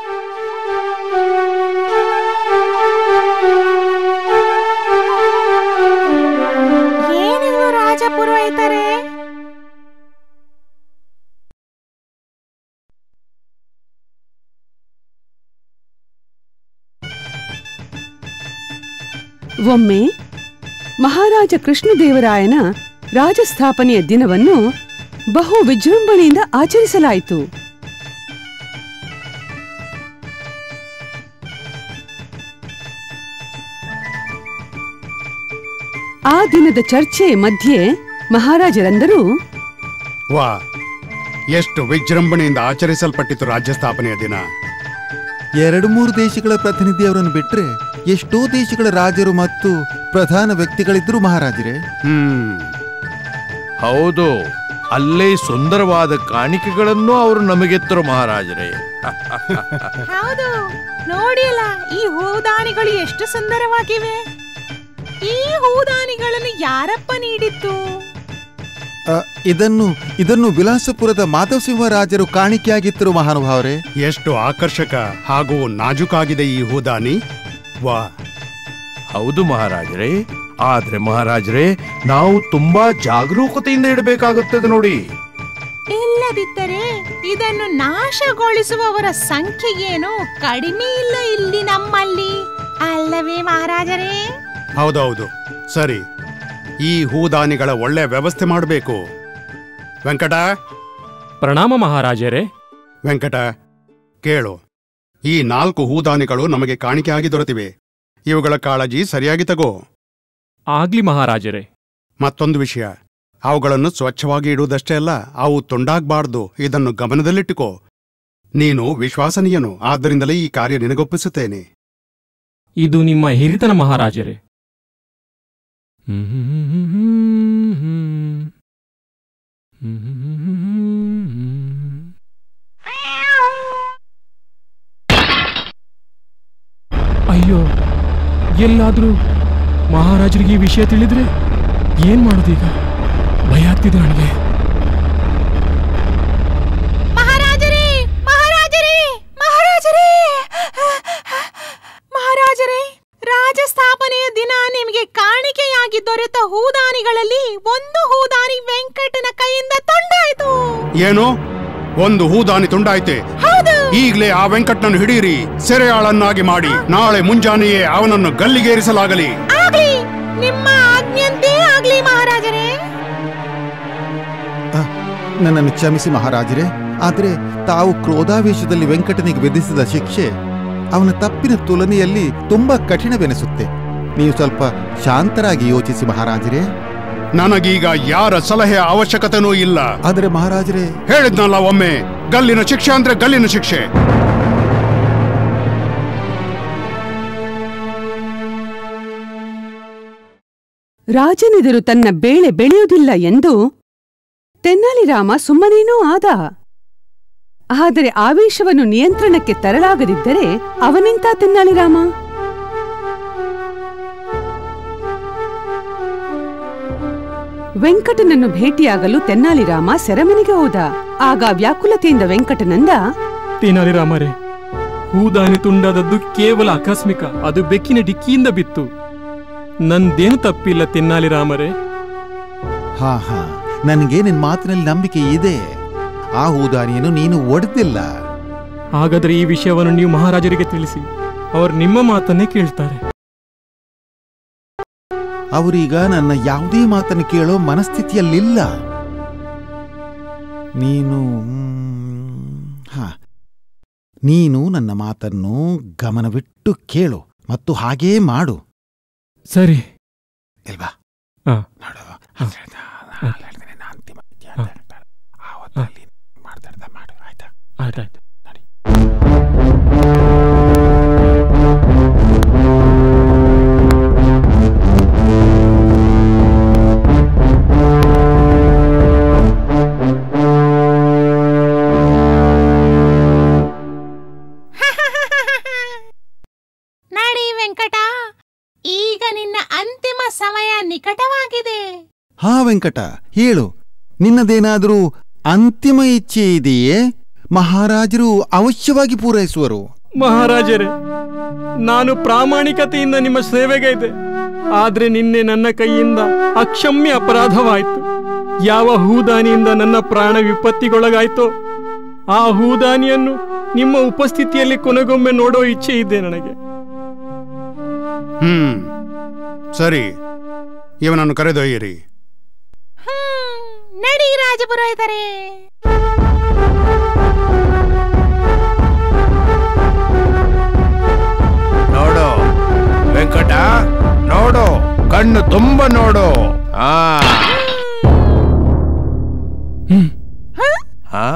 ಏನಿದು ರಾಜ ಪುರೋಹಿತರೆ ಒಮ್ಮೆ ಮಹಾರಾಜ ಕೃಷ್ಣದೇವರಾಯನ ರಾಜಸ್ಥಾಪನೆಯ ದಿನವನ್ನು ಬಹು ವಿಜೃಂಭಣೆಯಿಂದ ಆಚರಿಸಲಾಯಿತು ಆ ದಿನದ ಚರ್ಚೆಯ ಮಧ್ಯೆ ಮಹಾರಾಜರಂದರು ವಾ ಎಷ್ಟು ವಿಜೃಂಭಣೆಯಿಂದ ಆಚರಿಸಲ್ಪಟ್ಟಿತು ರಾಜ್ಯ ಸ್ಥಾಪನೆಯ ದಿನ ಎರಡು ಮೂರು ದೇಶಗಳ ಪ್ರತಿನಿಧಿಯವರನ್ನು ಬಿಟ್ರೆ ಎಷ್ಟೋ ದೇಶಗಳ ರಾಜರು ಮತ್ತು ಪ್ರಧಾನ ವ್ಯಕ್ತಿಗಳಿದ್ರು ಮಹಾರಾಜರೇ ಹ್ಮ್ ಹೌದು ಅಲ್ಲೇ ಸುಂದರವಾದ ಕಾಣಿಕೆಗಳನ್ನು ಅವರು ನಮಗೆತ್ತರು ಮಹಾರಾಜರೇ ಹೌದು ನೋಡಿ ಅಲ್ಲ ಈ ಹೂದಾನಿಗಳು ಎಷ್ಟು ಸುಂದರವಾಗಿವೆ ಈ ಹೂದಾನಿಗಳನ್ನು ಯಾರಪ್ಪ ನೀಡಿತ್ತು ಅ, ಇದನ್ನು ಇದನ್ನು ವಿಲಾಸಪುರದ ಮಾಧವ ಸಿಂಹರಾಜರು ಕಾಣಿಕೆಯಾಗಿತ್ತರು ಮಹಾನುಭಾವರೇ ಎಷ್ಟು ಆಕರ್ಷಕ ಹಾಗೂ ನಾಜುಕಾಗಿದೆ ಈ ಹೂದಾನಿ ವಾ ಹೌದು ಮಹಾರಾಜರೇ ಆದ್ರೆ ಮಹಾರಾಜರೇ ನಾವು ತುಂಬಾ ಜಾಗರೂಕತೆಯಿಂದ ಇಡಬೇಕಾಗುತ್ತದೆ ನೋಡಿ ಇಲ್ಲದಿದ್ದರೆ ಇದನ್ನು ನಾಶಗೊಳಿಸುವವರ ಸಂಖ್ಯೆ ಏನು ಕಡಿಮೆ ಇಲ್ಲ ಇಲ್ಲಿ ನಮ್ಮಲ್ಲಿ ಅಲ್ಲವೇ ಮಹಾರಾಜರೇ ಹೌದೌದು ಸರಿ ಈ ಹೂದಾನಿಗಳ ಒಳ್ಳೆ ವ್ಯವಸ್ಥೆ ಮಾಡಬೇಕು ವೆಂಕಟ ಪ್ರಣಾಮ ಮಹಾರಾಜರೇ ವೆಂಕಟ ಕೇಳು ಈ ನಾಲ್ಕು ಹೂದಾನಿಗಳು ನಮಗೆ ಕಾಣಿಕೆಯಾಗಿ ದೊರೆತಿವೆ ಇವುಗಳ ಕಾಳಜಿ ಸರಿಯಾಗಿ ತಗೋ ಆಗ್ಲಿ ಮಹಾರಾಜರೇ ಮತ್ತೊಂದು ವಿಷಯ ಅವುಗಳನ್ನು ಸ್ವಚ್ಛವಾಗಿ ಇಡುವುದಷ್ಟೇ ಅಲ್ಲ ಅವು ತುಂಡಾಗ್ಬಾರ್ದು ಇದನ್ನು ಗಮನದಲ್ಲಿಟ್ಟುಕೋ ನೀನು ವಿಶ್ವಾಸನೀಯನು ಆದ್ದರಿಂದಲೇ ಈ ಕಾರ್ಯ ನಿನಗೊಪ್ಪಿಸುತ್ತೇನೆ ಇದು ನಿಮ್ಮ ಹಿರಿತನ ಮಹಾರಾಜರೇ ಅಯ್ಯೋ ಎಲ್ಲಾದ್ರೂ ಮಹಾರಾಜರಿಗೆ ಈ ವಿಷಯ ತಿಳಿದ್ರೆ ಏನ್ ಮಾಡೋದೀಗ ಭಯ ಆಗ್ತಿದೆ ನನಗೆ ಮಹಾರಾಜರೇ ಮಹಾರಾಜರೇ ಮಹಾರಾಜರೇ ಮಹಾರಾಜರೇ ರಾಜ ಸ್ಥಾಪನೆಯ ದಿನ ನಿಮಗೆ ಕಾಣಿಕೆಯಾಗಿ ದೊರೆತ ಹೂದಾನಿಗಳಲ್ಲಿ ಒಂದು ಹೂದಾನಿ ವೆಂಕಟನ ಕೈಯಿಂದ ತುಂಡಾಯ್ತು ಏನು ಒಂದು ಹೂದಾನಿ ತುಂಡಾಯ್ತೆ ಹೌದು ಈಗಲೇ ಆ ವೆಂಕಟ್ನನ್ನು ಹಿಡಿಯಿರಿ ಸೆರೆಯಾಳನ್ನಾಗಿ ಮಾಡಿ ನಾಳೆ ಮುಂಜಾನೆಯೇ ಅವನನ್ನು ಗಲ್ಲಿಗೇರಿಸಲಾಗಲಿ ಆಗ್ಲಿ ನಿಮ್ಮ ಆಜ್ಞೆಯಂತೆ ಆಗ್ಲಿ ಮಹಾರಾಜರೇ ಅ, ನನ್ನನ್ನು ಕ್ಷಮಿಸಿ ಮಹಾರಾಜರೇ ಆದರೆ ತಾವು ಕ್ರೋಧಾವೇಶದಲ್ಲಿ ವೆಂಕಟನಿಗೆ ವಿಧಿಸಿದ ಶಿಕ್ಷೆ ಅವನ ತಪ್ಪಿನ ತುಲನೆಯಲ್ಲಿ ತುಂಬಾ ಕಠಿಣವೆನಿಸುತ್ತೆ ನೀವು ಸ್ವಲ್ಪ ಶಾಂತರಾಗಿ ಯೋಚಿಸಿ ಮಹಾರಾಜರೇ ನನಗೀಗ ಯಾರ ಸಲಹೆಯ ಅವಶ್ಯಕತೆನೂ ಇಲ್ಲ ಆದರೆ ಮಹಾರಾಜರೇ ಹೇಳಿದ್ನಲ್ಲ ಒಮ್ಮೆ ಗಲ್ಲಿನ ಶಿಕ್ಷೆ ಅಂದ್ರೆ ಗಲ್ಲಿನ ಶಿಕ್ಷೆ ರಾಜನೆದುರು ತನ್ನ ಬೇಳೆ ಬೆಳೆಯುವುದಿಲ್ಲ ಎಂದು ತೆನ್ನಾಲಿರಾಮ ಸುಮ್ಮನೇನೂ ಆದ ಆದರೆ ಆವೇಶವನ್ನು ನಿಯಂತ್ರಣಕ್ಕೆ ತರಲಾಗದಿದ್ದರೆ ಅವನೆಂತ ತೆನ್ನಾಲಿರಾಮ ವೆಂಕಟನನ್ನು ಭೇಟಿಯಾಗಲು ತೆನ್ನಾಲಿರಾಮ ಸೆರೆಮನೆಗೆ ಹೋದ ಆಗ ವ್ಯಾಕುಲತೆಯಿಂದ ವೆಂಕಟನಂದ ರಾಮರೇ ಹೂದಾನಿ ತುಂಡಾದದ್ದು ಕೇವಲ ಆಕಸ್ಮಿಕ ಅದು ಬೆಕ್ಕಿನ ಡಿಕ್ಕಿಯಿಂದ ಬಿತ್ತು ನಂದೇನು ತಪ್ಪಿಲ್ಲ ತಿನ್ನಾಲಿ ರಾಮರೇ ಹಾ ಹಾ ನನಗೆ ನಿನ್ ಮಾತಿನಲ್ಲಿ ನಂಬಿಕೆ ಇದೆ ಆ ಹೂದಾನಿಯನ್ನು ನೀನು ಒಡೆದಿಲ್ಲ ಹಾಗಾದರೆ ಈ ವಿಷಯವನ್ನು ನೀವು ಮಹಾರಾಜರಿಗೆ ತಿಳಿಸಿ ಅವರು ನಿಮ್ಮ ಮಾತನ್ನೇ ಕೇಳ್ತಾರೆ ಅವರೀಗ ನನ್ನ ಯಾವುದೇ ಮಾತನ್ನು ಕೇಳೋ ಮನಸ್ಥಿತಿಯಲ್ಲಿಲ್ಲ ನೀನು ಮ್, ಹಾ ನೀನು ನನ್ನ ಮಾತನ್ನು ಗಮನವಿಟ್ಟು ಕೇಳು ಮತ್ತು ಹಾಗೇ ಮಾಡು ಸರಿ ಇಲ್ವಾ ಹಾ. ನೋಡು ಹಾ. ನಾನು ಹೇಳ್ತೇನೆ, ನಾನು ಅಂತಿಮ ವಿದ್ಯೆ ಅಂತ ಹಾ. ಹೇಳ್ತಾರೆ. ಆ ಹೊತ್ತಲ್ಲಿ ಮಾತಾಡ್ತಾ ಮಾಡು ಆಯ್ತಾ ಆಯ್ತಾಯ್ತು ನಡಿ ವೆಂಕಟ ಈಗ ನಿನ್ನ ಅಂತಿಮ ಸಮಯ ನಿಕಟವಾಗಿದೆ ಹಾ ವೆಂಕಟ ಹೇಳು ನಿನ್ನದೇನಾದರೂ ಅಂತಿಮ ಇಚ್ಛೆ ಇದೆಯೇ ಮಹಾರಾಜರು ಅವಶ್ಯವಾಗಿ ಪೂರೈಸುವರು ಮಹಾರಾಜರೇ ನಾನು ಪ್ರಾಮಾಣಿಕತೆಯಿಂದ ನಿಮ್ಮ ಸೇವೆಗೆ ಇದೆ ಆದ್ರೆ ನಿನ್ನೆ ನನ್ನ ಕೈಯಿಂದ ಅಕ್ಷಮ್ಯ ಅಪರಾಧವಾಯಿತು ಯಾವ ಹೂದಾನಿಯಿಂದ ನನ್ನ ಪ್ರಾಣ ವಿಪತ್ತಿಗೊಳಗಾಯ್ತೋ ಆ ಹೂದಾನಿಯನ್ನು ನಿಮ್ಮ ಉಪಸ್ಥಿತಿಯಲ್ಲಿ ಕೊನೆಗೊಮ್ಮೆ ನೋಡೋ ಇಚ್ಛೆ ಇದೆ ನನಗೆ ಹ್ಮ್ ಸರಿ ಇವನನ್ನು ಕರೆದೊಯ್ಯಿರಿ ಹ್ಮ್ ನಡಿ ರಾಜಪುರೋಹಿತರೇ ನೋಡು ವೆಂಕಟ ನೋಡು ಕಣ್ಣು ತುಂಬ ನೋಡು ಆ ಹ್ಮ್ ಆ?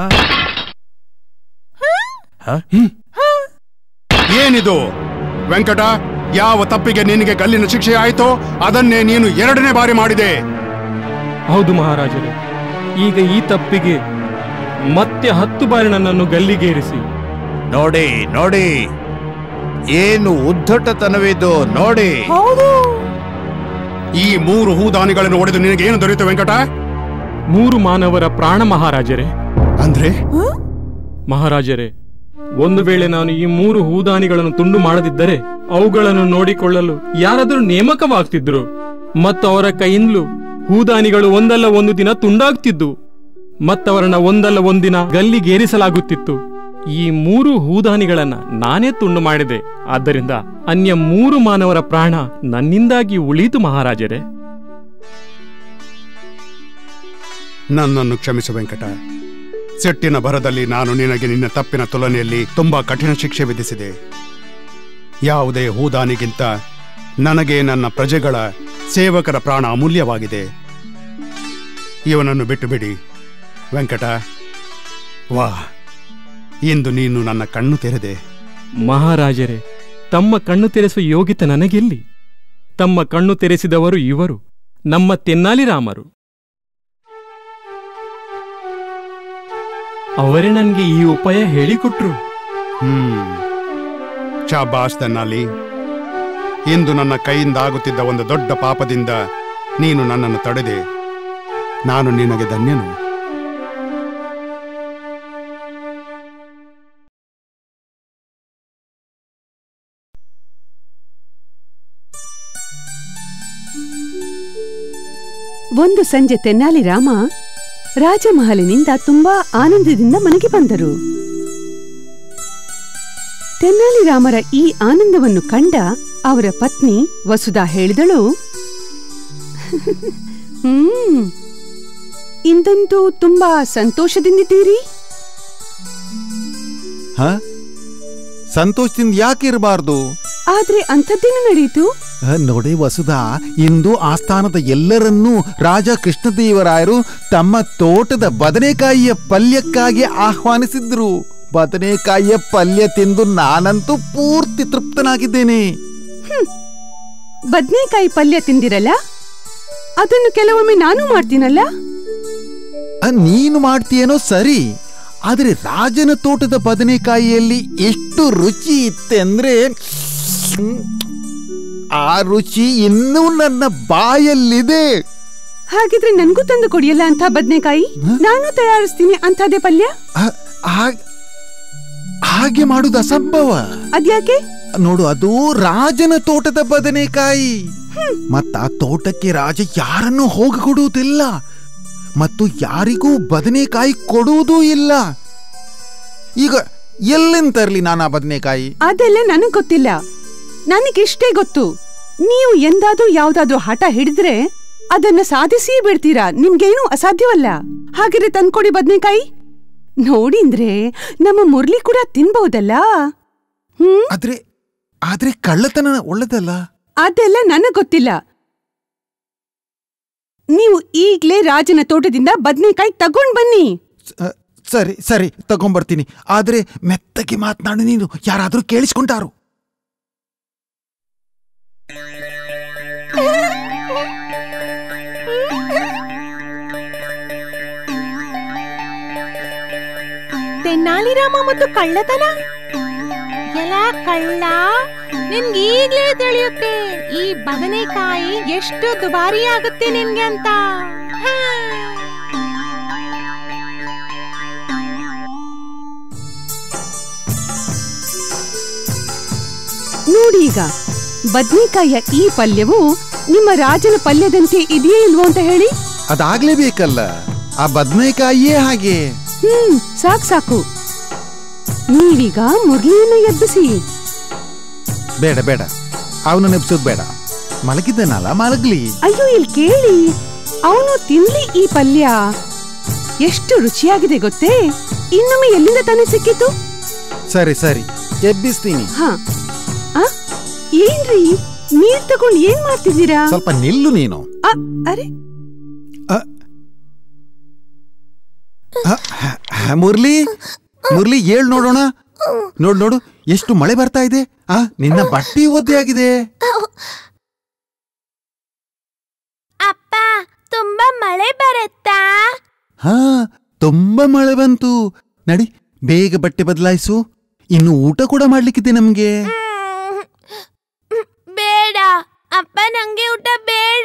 ಏನಿದು ವೆಂಕಟ ಯಾವ ತಪ್ಪಿಗೆ ನಿನಗೆ ಗಲ್ಲಿನ ಶಿಕ್ಷೆ ಆಯಿತೋ ಅದನ್ನೇ ನೀನು ಎರಡನೇ ಬಾರಿ ಮಾಡಿದೆ ಹೌದು ಮಹಾರಾಜರೇ ಈಗ ಈ ತಪ್ಪಿಗೆ ಮತ್ತೆ ಹತ್ತು ಬಾರಿ ನನ್ನನ್ನು ಗಲ್ಲಿಗೇರಿಸಿ ನೋಡಿ ನೋಡಿ ಏನು ಉದ್ದಟತನವಿದು ನೋಡಿ ಹೌದು ಈ ಮೂರು ಹೂದಾನಿಗಳನ್ನು ಒಡೆದು ನಿನಗೆ ಏನು ದೊರೆಯಿತು ವೆಂಕಟ ಮೂರು ಮಾನವರ ಪ್ರಾಣ ಮಹಾರಾಜರೇ ಅಂದ್ರೆ ಮಹಾರಾಜರೇ ಒಂದು ವೇಳೆ ನಾನು ಈ ಮೂರು ಹೂದಾನಿಗಳನ್ನು ತುಂಡು ಮಾಡದಿದ್ದರೆ ಅವುಗಳನ್ನು ನೋಡಿಕೊಳ್ಳಲು ಯಾರಾದರೂ ನೇಮಕವಾಗ್ತಿದ್ರು ಮತ್ತು ಅವರ ಕೈಯಿಂದಲೂ ಹೂದಾನಿಗಳು ಒಂದಲ್ಲ ಒಂದು ದಿನ ತುಂಡಾಗ್ತಿದ್ದು ಮತ್ತವರನ್ನ ಒಂದಲ್ಲ ಒಂದಿನ ಗಲ್ಲಿಗೇರಿಸಲಾಗುತ್ತಿತ್ತು ಈ ಮೂರು ಹೂದಾನಿಗಳನ್ನ ನಾನೇ ತುಂಡು ಮಾಡಿದೆ ಆದ್ದರಿಂದ ಅನ್ಯ ಮೂರು ಮಾನವರ ಪ್ರಾಣ ನನ್ನಿಂದಾಗಿ ಉಳಿಯಿತು ಮಹಾರಾಜರೇ ನನ್ನನ್ನು ಕ್ಷಮಿಸು ವೆಂಕಟ ಸಿಟ್ಟಿನ ಭರದಲ್ಲಿ ನಾನು ನಿನಗೆ ನಿನ್ನ ತಪ್ಪಿನ ತುಲನೆಯಲ್ಲಿ ತುಂಬಾ ಕಠಿಣ ಶಿಕ್ಷೆ ವಿಧಿಸಿದೆ ಯಾವುದೇ ಹೂದಾನಿಗಿಂತ ನನಗೆ ನನ್ನ ಪ್ರಜೆಗಳ ಸೇವಕರ ಪ್ರಾಣ ಅಮೂಲ್ಯವಾಗಿದೆ ಇವನನ್ನು ಬಿಟ್ಟು ಬಿಡಿ ವೆಂಕಟ ವಾ ಇಂದು ನೀನು ನನ್ನ ಕಣ್ಣು ತೆರೆದೆ ಮಹಾರಾಜರೇ ತಮ್ಮ ಕಣ್ಣು ತೆರೆಸುವ ಯೋಗ್ಯತೆ ನನಗೆಲ್ಲಿ ತಮ್ಮ ಕಣ್ಣು ತೆರೆಸಿದವರು ಇವರು ನಮ್ಮ ತೆನ್ನಾಲಿ ರಾಮರು ಅವರೇ ನನಗೆ ಈ ಉಪಾಯ ಹೇಳಿಕೊಟ್ರು ಹ್ಮ್ ಶಾಬಾಸ್ ತನ್ನಾಲಿ ಇಂದು ನನ್ನ ಕೈಯಿಂದ ಆಗುತ್ತಿದ್ದ ಒಂದು ದೊಡ್ಡ ಪಾಪದಿಂದ ನೀನು ನನ್ನನ್ನು ತಡೆದೆ ನಾನು ನಿನಗೆ ಧನ್ಯನು ಒಂದು ಸಂಜೆ ತೆನ್ನಾಲಿ ರಾಮ ರಾಜಮಹಲಿನಿಂದ ತುಂಬಾ ಆನಂದದಿಂದ ಮನೆಗೆ ಬಂದರು ತೆನ್ನಾಲಿ ರಾಮರ ಈ ಆನಂದವನ್ನು ಕಂಡ ಅವರ ಪತ್ನಿ ವಸುಧಾ ಹೇಳಿದಳು ಹ್ಮ್ ಇಂದಂತೂ ತುಂಬಾ ಸಂತೋಷದಿಂದಿದ್ದೀರಿ ಹ ಸಂತೋಷದಿಂದ ಯಾಕೆ ಇರಬಾರ್ದು ಆದ್ರೆ ಅಂಥದ್ದೇನು ನಡೆಯಿತು ನೋಡಿ ವಸುಧಾ ಇಂದು ಆಸ್ಥಾನದ ಎಲ್ಲರನ್ನೂ ರಾಜ ಕೃಷ್ಣದೇವರಾಯರು ತಮ್ಮ ತೋಟದ ಬದನೆಕಾಯಿಯ ಪಲ್ಯಕ್ಕಾಗಿ ಆಹ್ವಾನಿಸಿದ್ರು ಬದನೆಕಾಯಿಯ ಪಲ್ಯ ತಿಂದು ನಾನಂತೂ ಪೂರ್ತಿ ತೃಪ್ತನಾಗಿದ್ದೇನೆ ಬದ್ನೇಕಾಯಿ ಪಲ್ಯ ತಿಂದಿರಲ್ಲ ಅದನ್ನು ಕೆಲವೊಮ್ಮೆ ನಾನು ಮಾಡ್ತೀನಲ್ಲ ಆ, ನೀನು ಮಾಡ್ತೀಯೇನೋ ಸರಿ ಆದ್ರೆ ರಾಜನ ತೋಟದ ಬದನೆಕಾಯಿಯಲ್ಲಿ ಎಷ್ಟು ರುಚಿ ಇತ್ತೆಂದ್ರೆ ಹ್ಮ್, ಆ ರುಚಿ ಇನ್ನೂ ನನ್ನ ಬಾಯಲ್ಲಿದೆ ಹಾಗಿದ್ರೆ ನನ್ಗೂ ತಂದು ಕೊಡಿಯಲ್ಲ ಅಂತ ಬದ್ನೆಕಾಯಿ ನಾನು ತಯಾರಿಸ್ತೀನಿ ಅಂಥದ್ದೇ ಪಲ್ಯ ಆ- ಹಾಗ್- ಹಾಗೆ ಮಾಡುದು ಅಸಂಭವ ಅದ್ಯಾಕೆ ನೋಡು ಅದು ರಾಜನ ತೋಟದ ಬದನೆಕಾಯಿ ಮತ್ತ ಆ ತೋಟಕ್ಕೆ ರಾಜ ಯಾರನ್ನು ಹೋಗಿ ಕೊಡುವುದಿಲ್ಲ ಮತ್ತು ಯಾರಿಗೂ ಬದನೆಕಾಯಿ ಕೊಡುವುದೂ ಇಲ್ಲ ಈಗ ಎಲ್ಲಿಂದ ತರ್ಲಿ ನಾನು ಆ ಬದನೆಕಾಯಿ ಅದೆಲ್ಲ ನನಗ್ ಗೊತ್ತಿಲ್ಲ ನನಗಿಷ್ಟೇ ಗೊತ್ತು ನೀವು ಎಂದಾದ್ರೂ ಯಾವ್ದಾದ್ರೂ ಹಠ ಹಿಡಿದ್ರೆ ಅದನ್ನ ಸಾಧಿಸಿ ಬಿಡ್ತೀರಾ ನಿಮ್ಗೇನು ಅಸಾಧ್ಯವಲ್ಲ ಹಾಗಿದ್ರೆ ತಂದ್ಕೊಡಿ ಬದ್ನೆಕಾಯಿ ನೋಡಿಂದ್ರೆ ನಮ್ಮ ಮುರಳಿ ಕೂಡ ತಿನ್ಬಹುದಲ್ಲ ಹ್ಮ್ ಆದ್ರೆ ಆದ್ರೆ ಕಳ್ಳತನ ಒಳ್ಳೇದಲ್ಲ ಅದೆಲ್ಲ ನನಗ್ ಗೊತ್ತಿಲ್ಲ ನೀವು ಈಗ್ಲೇ ರಾಜನ ತೋಟದಿಂದ ಬದ್ನೆಕಾಯಿ ತಗೊಂಡ್ ಬನ್ನಿ ಅ, ಸರಿ ಸರಿ ತಗೊಂಬರ್ತೀನಿ ಆದ್ರೆ ಮೆತ್ತಗೆ ಮಾತನಾಡು ನೀನು ಯಾರಾದ್ರೂ ಕೇಳಿಸ್ಕೊಂಡಾರು ತೆನ್ನಾಲಿ ರಾಮ ಮತ್ತು ಕಳ್ಳತನ ಎಲ್ಲ ಕಳ್ಳ ನಿನ್ಗೆ ಈಗ್ಲೇ ತಿಳಿಯುತ್ತೆ ಈ ಬದನೆಕಾಯಿ ಎಷ್ಟು ದುಬಾರಿ ಆಗುತ್ತೆ ನಿನ್ಗೆ ಅಂತ ಹಾ. ನೋಡಿ ಈಗ ಬದ್ನೆಕಾಯಿಯ ಈ ಪಲ್ಯವು ನಿಮ್ಮ ರಾಜನ ಪಲ್ಯದಂತೆ ಇದೆಯೇ ಇಲ್ವೋ ಅಂತ ಹೇಳಿ ಅದಾಗ್ಲೇಬೇಕಲ್ಲ ಆ ಬದನೆಕಾಯಿಯೇ ಹಾಗೆ ಹ್ಮ್ ಸಾಕ್ ಸಾಕು ನೀವೀಗ ಮುರಳಿಯನ್ನ ಎಬ್ಬಿಸಿ ಬೇಡ ಬೇಡ ಅವನು ನೆಪ್ಸೋದ್ ಬೇಡ ಮಲಗಿದ್ದನಲ್ಲ ಮಲಗ್ಲಿ ಅಯ್ಯೋ ಇಲ್ಲಿ ಕೇಳಿ ಅವನು ತಿನ್ಲಿ ಈ ಪಲ್ಯ ಎಷ್ಟು ರುಚಿಯಾಗಿದೆ ಗೊತ್ತೇ ಇನ್ನೊಮ್ಮೆ ಎಲ್ಲಿಂದ ತಾನೇ ಸಿಕ್ಕಿತು ಸರಿ ಸರಿ ಎಬ್ಬಿಸ್ತೀನಿ ಹಾ ಆ? ಏನ್ರಿ ನೀರ್ ತಗೊಂಡ್ ಏನ್ ಮಾಡ್ತಿದ್ದೀರಾ ಸ್ವಲ್ಪ ನಿಲ್ಲು ನೀನು ಆ, ಅರೆ ಹ, ಹ, ಹ, ಮುರ್ಲಿ ಮುರ್ಲಿ ಏಳ್ ನೋಡೋಣ ನೋಡ್ ನೋಡು ಎಷ್ಟು ಮಳೆ ಬರ್ತಾ ಇದೆ ಆ ನಿನ್ನ ಬಟ್ಟೆ ಒದ್ದೆ ಆಗಿದೆ ಅಪ್ಪ ತುಂಬಾ ಮಳೆ ಬರುತ್ತಾ ಹಾ ತುಂಬಾ ಮಳೆ ಬಂತು ನಡಿ ಬೇಗ ಬಟ್ಟೆ ಬದಲಾಯಿಸು ಇನ್ನು ಊಟ ಕೂಡ ಮಾಡ್ಲಿಕ್ಕಿದೆ ನಮ್ಗೆ ಬೇಡ ಅಪ್ಪ ನಂಗೆ ಊಟ ಬೇಡ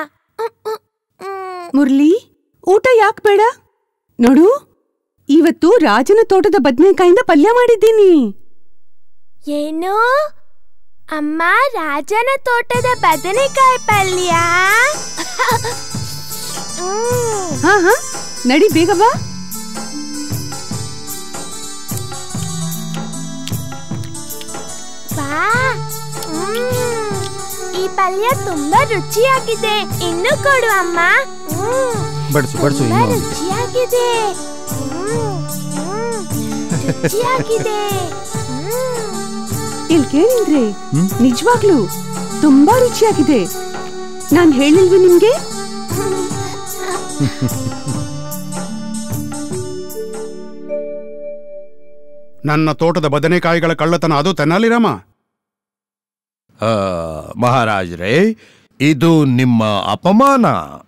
ಮುರಳಿ ಊಟ ಯಾಕ್ ಬೇಡ ನೋಡು ಇವತ್ತು ರಾಜನ ತೋಟದ ಬದ್ನೆಕಾಯಿಂದ ಪಲ್ಯ ಮಾಡಿದ್ದೀನಿ ಏನು ಅಮ್ಮ ರಾಜನ ತೋಟದ ಬದನೆಕಾಯಿ ಪಲ್ಯ ಹ್ಮ್. ಹಾ ಹಾ ನಡಿ ಬೇಗ ಬಾ ಬಾ ಹ್ಮ್. ಈ ಪಲ್ಯ ತುಂಬಾ ರುಚಿಯಾಗಿದೆ ಇನ್ನು ಕೊಡು ಅಮ್ಮ ಹ್ಮ್. ಬಡಿಸು ಬಡಿಸು ತುಂಬಾ ಇನ್ನು ರುಚಿಯಾಗಿದೆ ಹ್ಮ್. ಹ್ಮ್. ರುಚಿಯಾಗಿದೆ ಹ್ಮ್. ಇಲ್ ಕೇಳಿದ್ರೆ ಹ್ಮ್? ನಿಜವಾಗ್ಲು ತುಂಬಾ ರುಚಿಯಾಗಿದೆ ನಾನ್ ಹೇಳಿಲ್ವಿ ನಿಮ್ಗೆ ನನ್ನ ತೋಟದ ಬದನೆಕಾಯಿಗಳ ಕಳ್ಳತನ ಅದು ತೆನಾಲಿರಾಮ ಆ, ಮಹಾರಾಜರೇ ಇದು ನಿಮ್ಮ ಅಪಮಾನ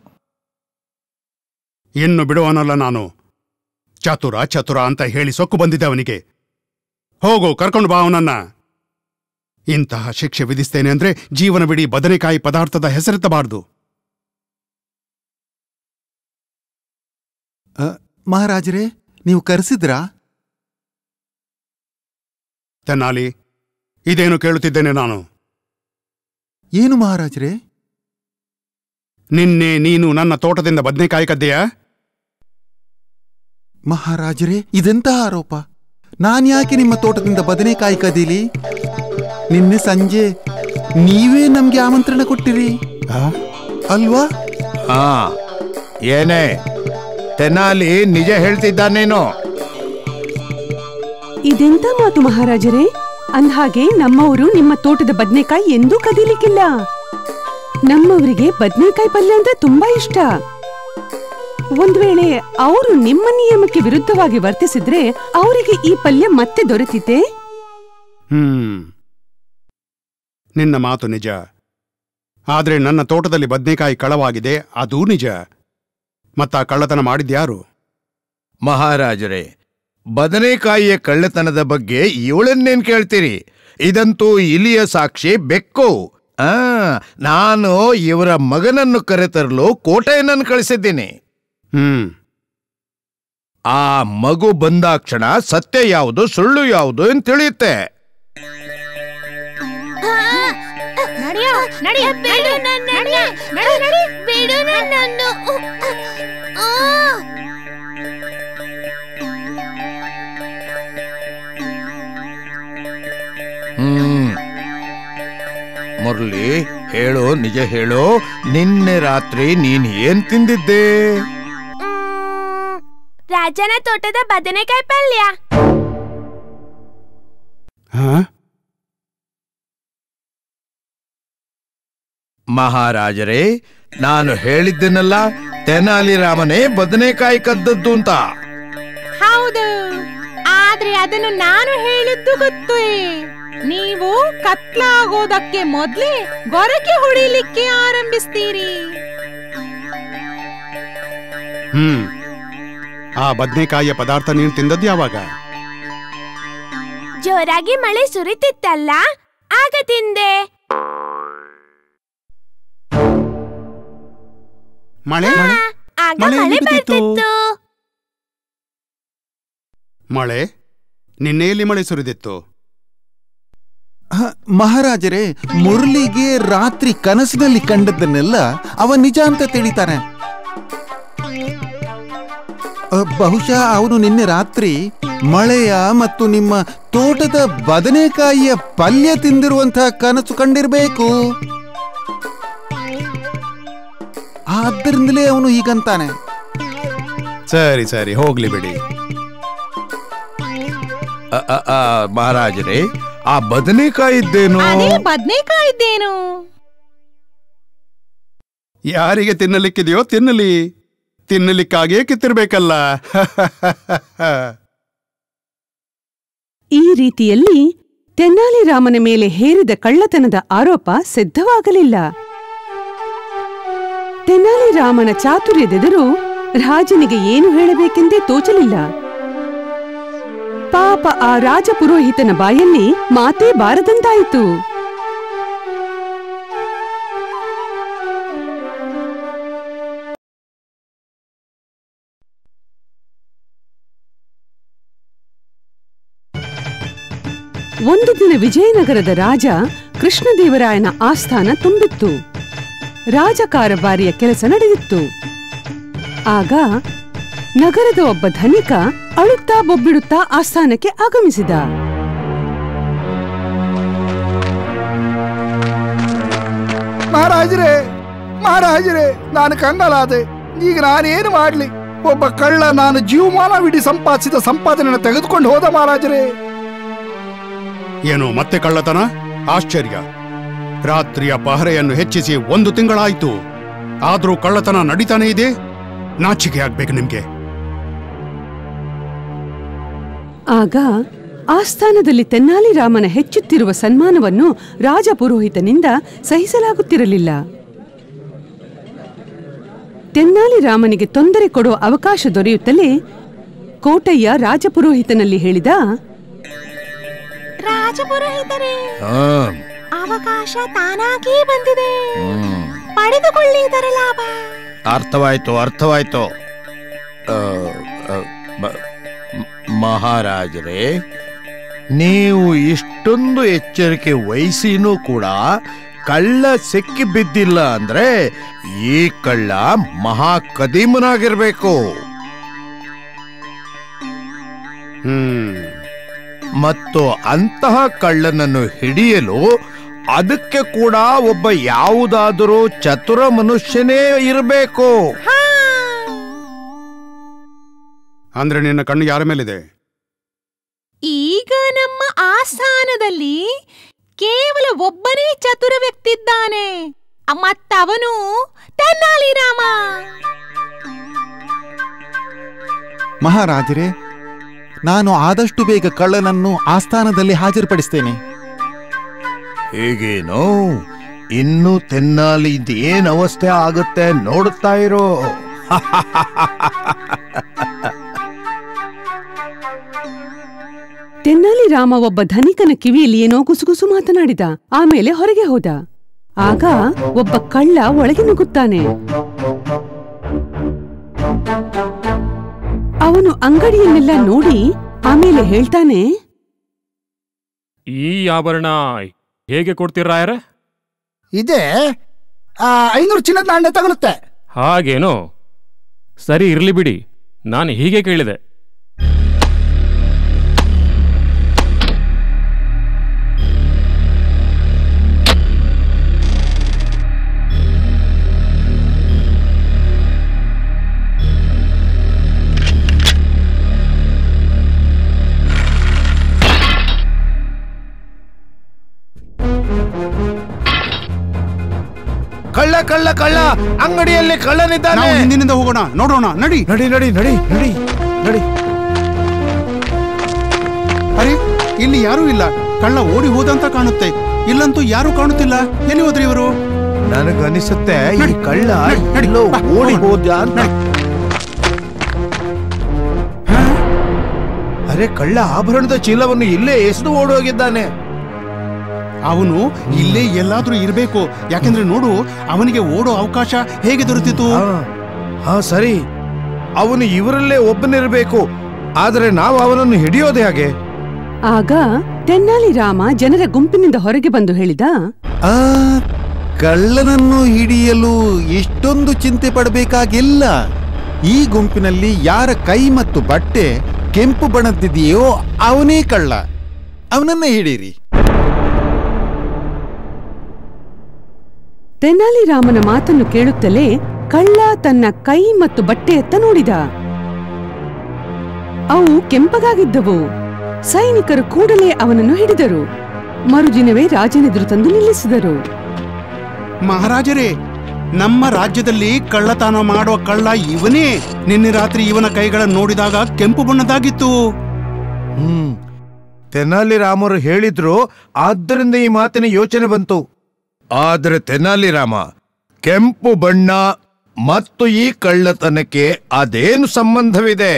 ಇನ್ನು ಬಿಡುವನಲ್ಲ ನಾನು ಚತುರ ಚತುರ ಅಂತ ಹೇಳಿ ಸೊಕ್ಕು ಬಂದಿದ್ದೆ ಅವನಿಗೆ ಹೋಗು ಕರ್ಕೊಂಡು ಬಾ ಅವನನ್ನ ಇಂತಹ ಶಿಕ್ಷೆ ವಿಧಿಸ್ತೇನೆ ಅಂದ್ರೆ ಜೀವನವಿಡೀ ಬದನೆಕಾಯಿ ಪದಾರ್ಥದ ಹೆಸರೆತ್ತಬಾರದು ಅ, ಮಹಾರಾಜರೇ ನೀವು ಕರೆಸಿದ್ರಾ ತೆನಾಲಿ ಇದೇನು ಕೇಳುತ್ತಿದ್ದೇನೆ ನಾನು ಏನು ಮಹಾರಾಜರೇ ನಿನ್ನೆ ನೀನು ನನ್ನ ತೋಟದಿಂದ ಬದನೆಕಾಯಿ ಕದ್ದೆಯಾ ಮಹಾರಾಜರೇ ಇದೆಂತಹ ಆರೋಪ ನಾನ್ಯಾಕೆ ನಿಮ್ಮ ತೋಟದಿಂದ ಬದನೆಕಾಯಿ ಕದೀಲಿ ನಿನ್ನೆ ಸಂಜೆ ನೀವೇ ನಮ್ಗೆ ಆಮಂತ್ರಣ ಕೊಟ್ಟಿರಿ ಅಲ್ವಾ ಹಾ ಏನೇ ತೆನಾಲಿ ನಿಜ ಹೇಳ್ತಿದ್ದಾನೇನೋ ಇದೆಂತ ಮಾತು ಮಹಾರಾಜರೇ ಅಂದ್ಹಾಗೆ ನಮ್ಮವರು ನಿಮ್ಮ ತೋಟದ ಬದ್ನೆಕಾಯಿ ಎಂದೂ ಕದೀಲಿಕ್ಕಿಲ್ಲ ನಮ್ಮವರಿಗೆ ಬದ್ನೆಕಾಯಿ ಪಲ್ಯ ಅಂದ್ರೆ ತುಂಬಾ ಇಷ್ಟ ಒಂದ್ ವೇಳೆ ಅವರು ನಿಮ್ಮ ನಿಯಮಕ್ಕೆ ವಿರುದ್ಧವಾಗಿ ವರ್ತಿಸಿದ್ರೆ ಅವರಿಗೆ ಈ ಪಲ್ಯ ಮತ್ತೆ ದೊರೆತಿತೆ ಹ್ಮ್ ನಿನ್ನ ಮಾತು ನಿಜ ಆದ್ರೆ ನನ್ನ ತೋಟದಲ್ಲಿ ಬದನೆಕಾಯಿ ಕಳವಾಗಿದೆ ಅದೂ ನಿಜ ಮತ್ತ ಆ ಕಳ್ಳತನ ಮಾಡಿದ್ಯಾರು ಮಹಾರಾಜರೇ ಬದನೆಕಾಯಿಯ ಕಳ್ಳತನದ ಬಗ್ಗೆ ಇವಳನ್ನೇನ್ ಕೇಳ್ತೀರಿ ಇದಂತೂ ಇಲಿಯ ಸಾಕ್ಷಿ ಬೆಕ್ಕು ಆ ನಾನು ಇವರ ಮಗನನ್ನು ಕರೆತರಲು ಕೋಟೆಯನ್ನನ್ನು ಕಳಿಸಿದ್ದೀನಿ ಹ್ಮ್ ಆ ಮಗು ಬಂದಾಕ್ಷಣ ಸತ್ಯ ಯಾವುದು ಸುಳ್ಳು ಯಾವುದು ಅಂತ ತಿಳಿಯುತ್ತೆ ನಡಿಯೋ ನಡಿ ಬಿಡು ನನ್ನನ್ನ. ನಡಿ ನಡಿ ಬಿಡು ನನ್ನನ್ನು ಆ. ಹ್ಮ್ ಮುರಳಿ ಹೇಳು ನಿಜ ಹೇಳು ನಿನ್ನೆ ರಾತ್ರಿ ನೀನ್ ಏನ್ ತಿಂದಿದ್ದೆ ಮ್, ರಾಜನ ತೋಟದ ಬದನೆಕಾಯಿ ಪಲ್ಯ ಹಾ ಮಹಾರಾಜರೇ ನಾನು ಹೇಳಿದ್ದೆನಲ್ಲ ತೆನಾಲಿರಾಮನೇ ಬದನೆಕಾಯಿ ಕದ್ದದ್ದು ಅಂತ ಹೌದು ಆದ್ರೆ ಅದನ್ನು ನಾನು ಹೇಳಿದ್ದು ಗೊತ್ತು ನೀವು ಕತ್ಲಾಗೋದಕ್ಕೆ ಮೊದ್ಲೇ ಗೊರಕೆ ಹೊಡಿಲಿಕ್ಕೆ ಆರಂಭಿಸ್ತೀರಿ ಹ್ಮ್ ಆ ಬದನೆಕಾಯಿಯ ಪದಾರ್ಥ ನೀನು ತಿಂದದ್ದು ಯಾವಾಗ ಜೋರಾಗಿ ಮಳೆ ಸುರಿತಿತ್ತಲ್ಲ ಆಗ ತಿಂದೆ ಮಳೆ ಆಗ ಮಳೆ ಮಳೆ ಎಲ್ಲಿ ಬಿದ್ದಿತ್ತು? ಬರ್ತಿತ್ತು ಮಳೆ ನಿನ್ನೆಯಲ್ಲಿ ಮಳೆ ಸುರಿದಿತ್ತು ಹ, ಮಹಾರಾಜರೇ ಮುರಳಿಗೆ ರಾತ್ರಿ ಕನಸಿನಲ್ಲಿ ಕಂಡದ್ದನ್ನೆಲ್ಲ ಅವ ನಿಜ ಅಂತ ತಿಳಿತಾನೆ ಅ, ಬಹುಶಃ ಅವನು ನಿನ್ನೆ ರಾತ್ರಿ ಮಳೆಯ ಮತ್ತು ನಿಮ್ಮ ತೋಟದ ಬದನೆಕಾಯಿಯ ಪಲ್ಯ ತಿಂದಿರುವಂತಹ ಕನಸು ಕಂಡಿರ್ಬೇಕು ಆದ್ದರಿಂದಲೇ ಅವನು ಹೀಗಂತಾನೆ ಸರಿ ಸರಿ ಹೋಗ್ಲಿ ಬಿಡಿ ಅ, ಅ, ಅ, ಮಹಾರಾಜರೇ ಆ ಬದನೆಕಾಯಿ ಇದ್ದೇನು ಅದೇ ಬದ್ನೇಕಾಯಿ ಇದ್ದೇನು ಯಾರಿಗೆ ತಿನ್ನಲಿಕ್ಕಿದೆಯೋ ತಿನ್ನಲಿ ತಿನ್ನಲಿಕ್ಕಾಗಿಯೇ ಕಿತ್ತಿರ್ಬೇಕಲ್ಲ ಈ ರೀತಿಯಲ್ಲಿ ತೆನಾಲಿರಾಮನ ಮೇಲೆ ಹೇರಿದ ಕಳ್ಳತನದ ಆರೋಪ ಸಿದ್ಧವಾಗಲಿಲ್ಲ ತೆನಾಲಿರಾಮನ ಚಾತುರ್ಯದೆದುರು ರಾಜನಿಗೆ ಏನು ಹೇಳಬೇಕೆಂದೇ ತೋಚಲಿಲ್ಲ ಪಾಪ ಆ ರಾಜಪುರೋಹಿತನ ಬಾಯಲ್ಲಿ ಮಾತೇ ಬಾರದಂತಾಯಿತು ಒಂದು ದಿನ ವಿಜಯನಗರದ ರಾಜ ಕೃಷ್ಣದೇವರಾಯನ ಆಸ್ಥಾನ ತುಂಬಿತ್ತು ರಾಜಕಾರಭಾರಿಯ ಕೆಲಸ ನಡೆದಿತ್ತು ಆಗ ನಗರದ ಒಬ್ಬ ಧನಿಕ ಅಳುತ್ತಾ ಬೊಬ್ಬಿಡುತ್ತಾ ಆಸ್ಥಾನಕ್ಕೆ ಆಗಮಿಸಿದ ಮಹಾರಾಜರೇ ಮಹಾರಾಜರೇ ನಾನು ಕಂಗಾಲಾದೆ ಈಗ ನಾನೇನು ಮಾಡ್ಲಿ ಒಬ್ಬ ಕಳ್ಳ ನಾನು ಜೀವಮಾನವಿಡೀ ಸಂಪಾದಿಸಿದ ಸಂಪಾದನೆಯನ್ನು ತೆಗೆದುಕೊಂಡು ಹೋದ ಮಹಾರಾಜರೇ ಏನು ಮತ್ತೆ ಕಳ್ಳತನ ಆಶ್ಚರ್ಯ ರಾತ್ರಿಯ ಪಹರೆಯನ್ನು ಹೆಚ್ಚಿಸಿ ಒಂದು ತಿಂಗಳಾಯ್ತು ಆದ್ರೂ ಕಳ್ಳತನ ನಡೀತಾನೆ ಇದೆ ನಾಚಿಕೆ ಆಗ್ಬೇಕು ನಿಮ್ಗೆ ಆಗ ಆಸ್ಥಾನದಲ್ಲಿ ತೆನ್ನಾಲಿ ರಾಮನ ಹೆಚ್ಚುತ್ತಿರುವ ಸನ್ಮಾನವನ್ನು ರಾಜಪುರೋಹಿತನಿಂದ ಸಹಿಸಲಾಗುತ್ತಿರಲಿಲ್ಲ ತೆನ್ನಾಲಿ ರಾಮನಿಗೆ ತೊಂದರೆ ಕೊಡುವ ಅವಕಾಶ ದೊರೆಯುತ್ತಲೇ ಕೋಟಯ್ಯ ರಾಜಪುರೋಹಿತನಲ್ಲಿ ಹೇಳಿದ ರಾಜಪುರೋಹಿತರೇ ಹಾ ಅವಕಾಶ ತಾನಾಗೇ ಬಂದಿದೆ ಹ್ಮ್. ಪಡೆದುಕೊಳ್ಳಿ ಇದರ ಲಾಭ ಅರ್ಥವಾಯ್ತು ಅರ್ಥವಾಯ್ತು ಆ, ಆ, ಮ- ಮ- ಮಹಾರಾಜರೇ ನೀವು ಇಷ್ಟೊಂದು ಎಚ್ಚರಿಕೆ ವಹಿಸಿನೂ ಕೂಡ ಕಳ್ಳ ಸಿಕ್ಕಿ ಬಿದ್ದಿಲ್ಲ ಅಂದ್ರೆ ಈ ಕಳ್ಳ ಮಹಾ ಕದೀಮನಾಗಿರ್ಬೇಕು ಹ್ಮ್ ಮತ್ತು ಅಂತಹ ಕಳ್ಳನನ್ನು ಹಿಡಿಯಲು ಅದಕ್ಕೆ ಕೂಡ ಒಬ್ಬ ಯಾವುದಾದರೂ ಚತುರ ಮನುಷ್ಯನೇ ಇರಬೇಕು ಅಂದ್ರೆ ನಿನ್ನ ಕಣ್ಣು ಯಾರ ಮೇಲಿದೆ ಈಗ ನಮ್ಮ ಆಸ್ಥಾನದಲ್ಲಿ ಕೇವಲ ಒಬ್ಬನೇ ಚತುರ ವ್ಯಕ್ತಿ ಇದ್ದಾನೆ ಅ- ಮತ್ತವನು ತೆನ್ನಾಲಿ ರಾಮ ಮಹಾರಾಜರೇ ನಾನು ಆದಷ್ಟು ಬೇಗ ಕಳ್ಳನನ್ನು ಆಸ್ಥಾನದಲ್ಲಿ ಹಾಜರುಪಡಿಸ್ತೇನೆ ಹೇಗೇನೋ ಇನ್ನು ತೆನ್ನಾಲಿ ಏನ್ ಅವಸ್ಥೆ ಆಗುತ್ತೆ ನೋಡುತ್ತಾ ಇರೋ ತೆನ್ನಾಲಿ ರಾಮ ಒಬ್ಬ ಧನಿಕನ ಕಿವಿಯಲ್ಲಿ ಏನೋ ಗುಸುಗುಸು ಮಾತನಾಡಿದ ಆಮೇಲೆ ಹೊರಗೆ ಹೋದ ಆಗ ಒಬ್ಬ ಕಳ್ಳ ಒಳಗೆ ನುಗ್ಗುತ್ತಾನೆ ಅವನು ಅಂಗಡಿಯನ್ನೆಲ್ಲ ನೋಡಿ ಆಮೇಲೆ ಹೇಳ್ತಾನೆ ಈ ಆಭರಣ ಹೇಗೆ ಕೊಡ್ತೀರಾಯರ ಇದೆ ಆ, ಐನೂರು ಚಿನ್ನದ ನಾಣ್ಯ ತಗೊಳುತ್ತೆ ಹಾಗೇನೋ ಸರಿ ಇರ್ಲಿ ಬಿಡಿ ನಾನು ಹೀಗೆ ಕೇಳಿದೆ ಕಳ್ಳ ಕಳ್ಳ ಕಳ್ಳ ಅಂಗಡಿಯಲ್ಲಿ ಕಳ್ಳನಿದ್ದಾನೆ ನಾವು ಹಿಂದಿನಿಂದ ಹೋಗೋಣ ನೋಡೋಣ ನಡಿ ನಡಿ ನಡಿ ನಡಿ ನಡಿ ನಡಿ ಅರೆ ಇಲ್ಲಿ ಯಾರೂ ಇಲ್ಲ ಕಳ್ಳ ಓಡಿ ಹೋದಂತ ಕಾಣುತ್ತೆ ಇಲ್ಲಂತೂ ಯಾರೂ ಕಾಣುತ್ತಿಲ್ಲ ಎಲ್ಲಿ ಹೋದ್ರಿ ಇವರು ನನಗನಿಸುತ್ತೆ ಈ ನಡಿ, ಕಳ್ಳ ನಡಿ, ನಡಿ, ಎಲ್ಲೋ ಬಾ, ಓಡಿ ಹೋಗೋಣ. ಹೋದ ಅಂತ ಅರೆ ಕಳ್ಳ ಆಭರಣದ ಚೀಲವನ್ನು ಇಲ್ಲೇ ಎಸೆದು ಓಡೋಗಿದ್ದಾನೆ ಅವನು ಇಲ್ಲೇ ಎಲ್ಲಾದ್ರೂ ಇರಬೇಕು ಯಾಕೆಂದ್ರೆ ನೋಡು ಅವನಿಗೆ ಓಡೋ ಅವಕಾಶ ಹೇಗೆ ದೊರೆತಿತು ಹಾ, ಹಾ ಸರಿ ಅವನು ಇವರಲ್ಲೇ ಒಬ್ಬನಿರಬೇಕು ಆದರೆ ನಾವು ಅವನನ್ನು ಹಿಡಿಯೋದು ಹೇಗೆ ಆಗ ತೆನ್ನಾಲಿ ರಾಮ ಜನರ ಗುಂಪಿನಿಂದ ಹೊರಗೆ ಬಂದು ಹೇಳಿದ ಆ ಕಳ್ಳನನ್ನು ಹಿಡಿಯಲು ಇಷ್ಟೊಂದು ಚಿಂತೆ ಪಡಬೇಕಾಗಿಲ್ಲ ಈ ಗುಂಪಿನಲ್ಲಿ ಯಾರ ಕೈ ಮತ್ತು ಬಟ್ಟೆ ಕೆಂಪು ಬಣ್ಣದಿದೆಯೋ ಅವನೇ ಕಳ್ಳ ಅವನನ್ನೇ ಹಿಡೀರಿ ತೆನಾಲಿ ರಾಮನ ಮಾತನ್ನು ಕೇಳುತ್ತಲೇ ಕಳ್ಳ ತನ್ನ ಕೈ ಮತ್ತು ಬಟ್ಟೆಯತ್ತ ನೋಡಿದ ಅವು ಕೆಂಪಗಾಗಿದ್ದವು ಸೈನಿಕರು ಕೂಡಲೇ ಅವನನ್ನು ಹಿಡಿದರು ಮರುದಿನವೇ ರಾಜನೆದುರು ತಂದು ನಿಲ್ಲಿಸಿದರು ಮಹಾರಾಜರೇ ನಮ್ಮ ರಾಜ್ಯದಲ್ಲಿ ಕಳ್ಳತನ ಮಾಡುವ ಕಳ್ಳ ಇವನೇ ನಿನ್ನೆ ರಾತ್ರಿ ಇವನ ಕೈಗಳನ್ನು ನೋಡಿದಾಗ ಕೆಂಪು ಬಣ್ಣದಾಗಿತ್ತು ಹ್ಮ್ ತೆನಾಲಿ ರಾಮರು ಹೇಳಿದ್ರು ಆದ್ದರಿಂದ ಈ ಮಾತಿನ ಯೋಚನೆ ಬಂತು ಆದರೆ ತೆನಾಲಿ ರಾಮ ಕೆಂಪು ಬಣ್ಣ ಮತ್ತು ಈ ಕಳ್ಳತನಕ್ಕೆ ಅದೇನು ಸಂಬಂಧವಿದೆ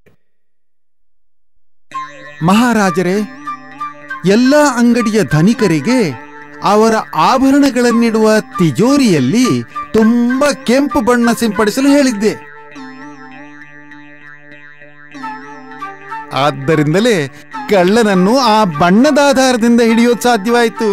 ಮಹಾರಾಜರೇ ಎಲ್ಲ ಅಂಗಡಿಯ ಧನಿಕರಿಗೆ ಅವರ ಆಭರಣಗಳನ್ನಿಡುವ ತಿಜೋರಿಯಲ್ಲಿ ತುಂಬಾ ಕೆಂಪು ಬಣ್ಣ ಸಿಂಪಡಿಸಲು ಹೇಳಿದ್ದೆ ಆದ್ದರಿಂದಲೇ ಕಳ್ಳನನ್ನು ಆ ಬಣ್ಣದ ಆಧಾರದಿಂದ ಹಿಡಿಯೋದು ಸಾಧ್ಯವಾಯಿತು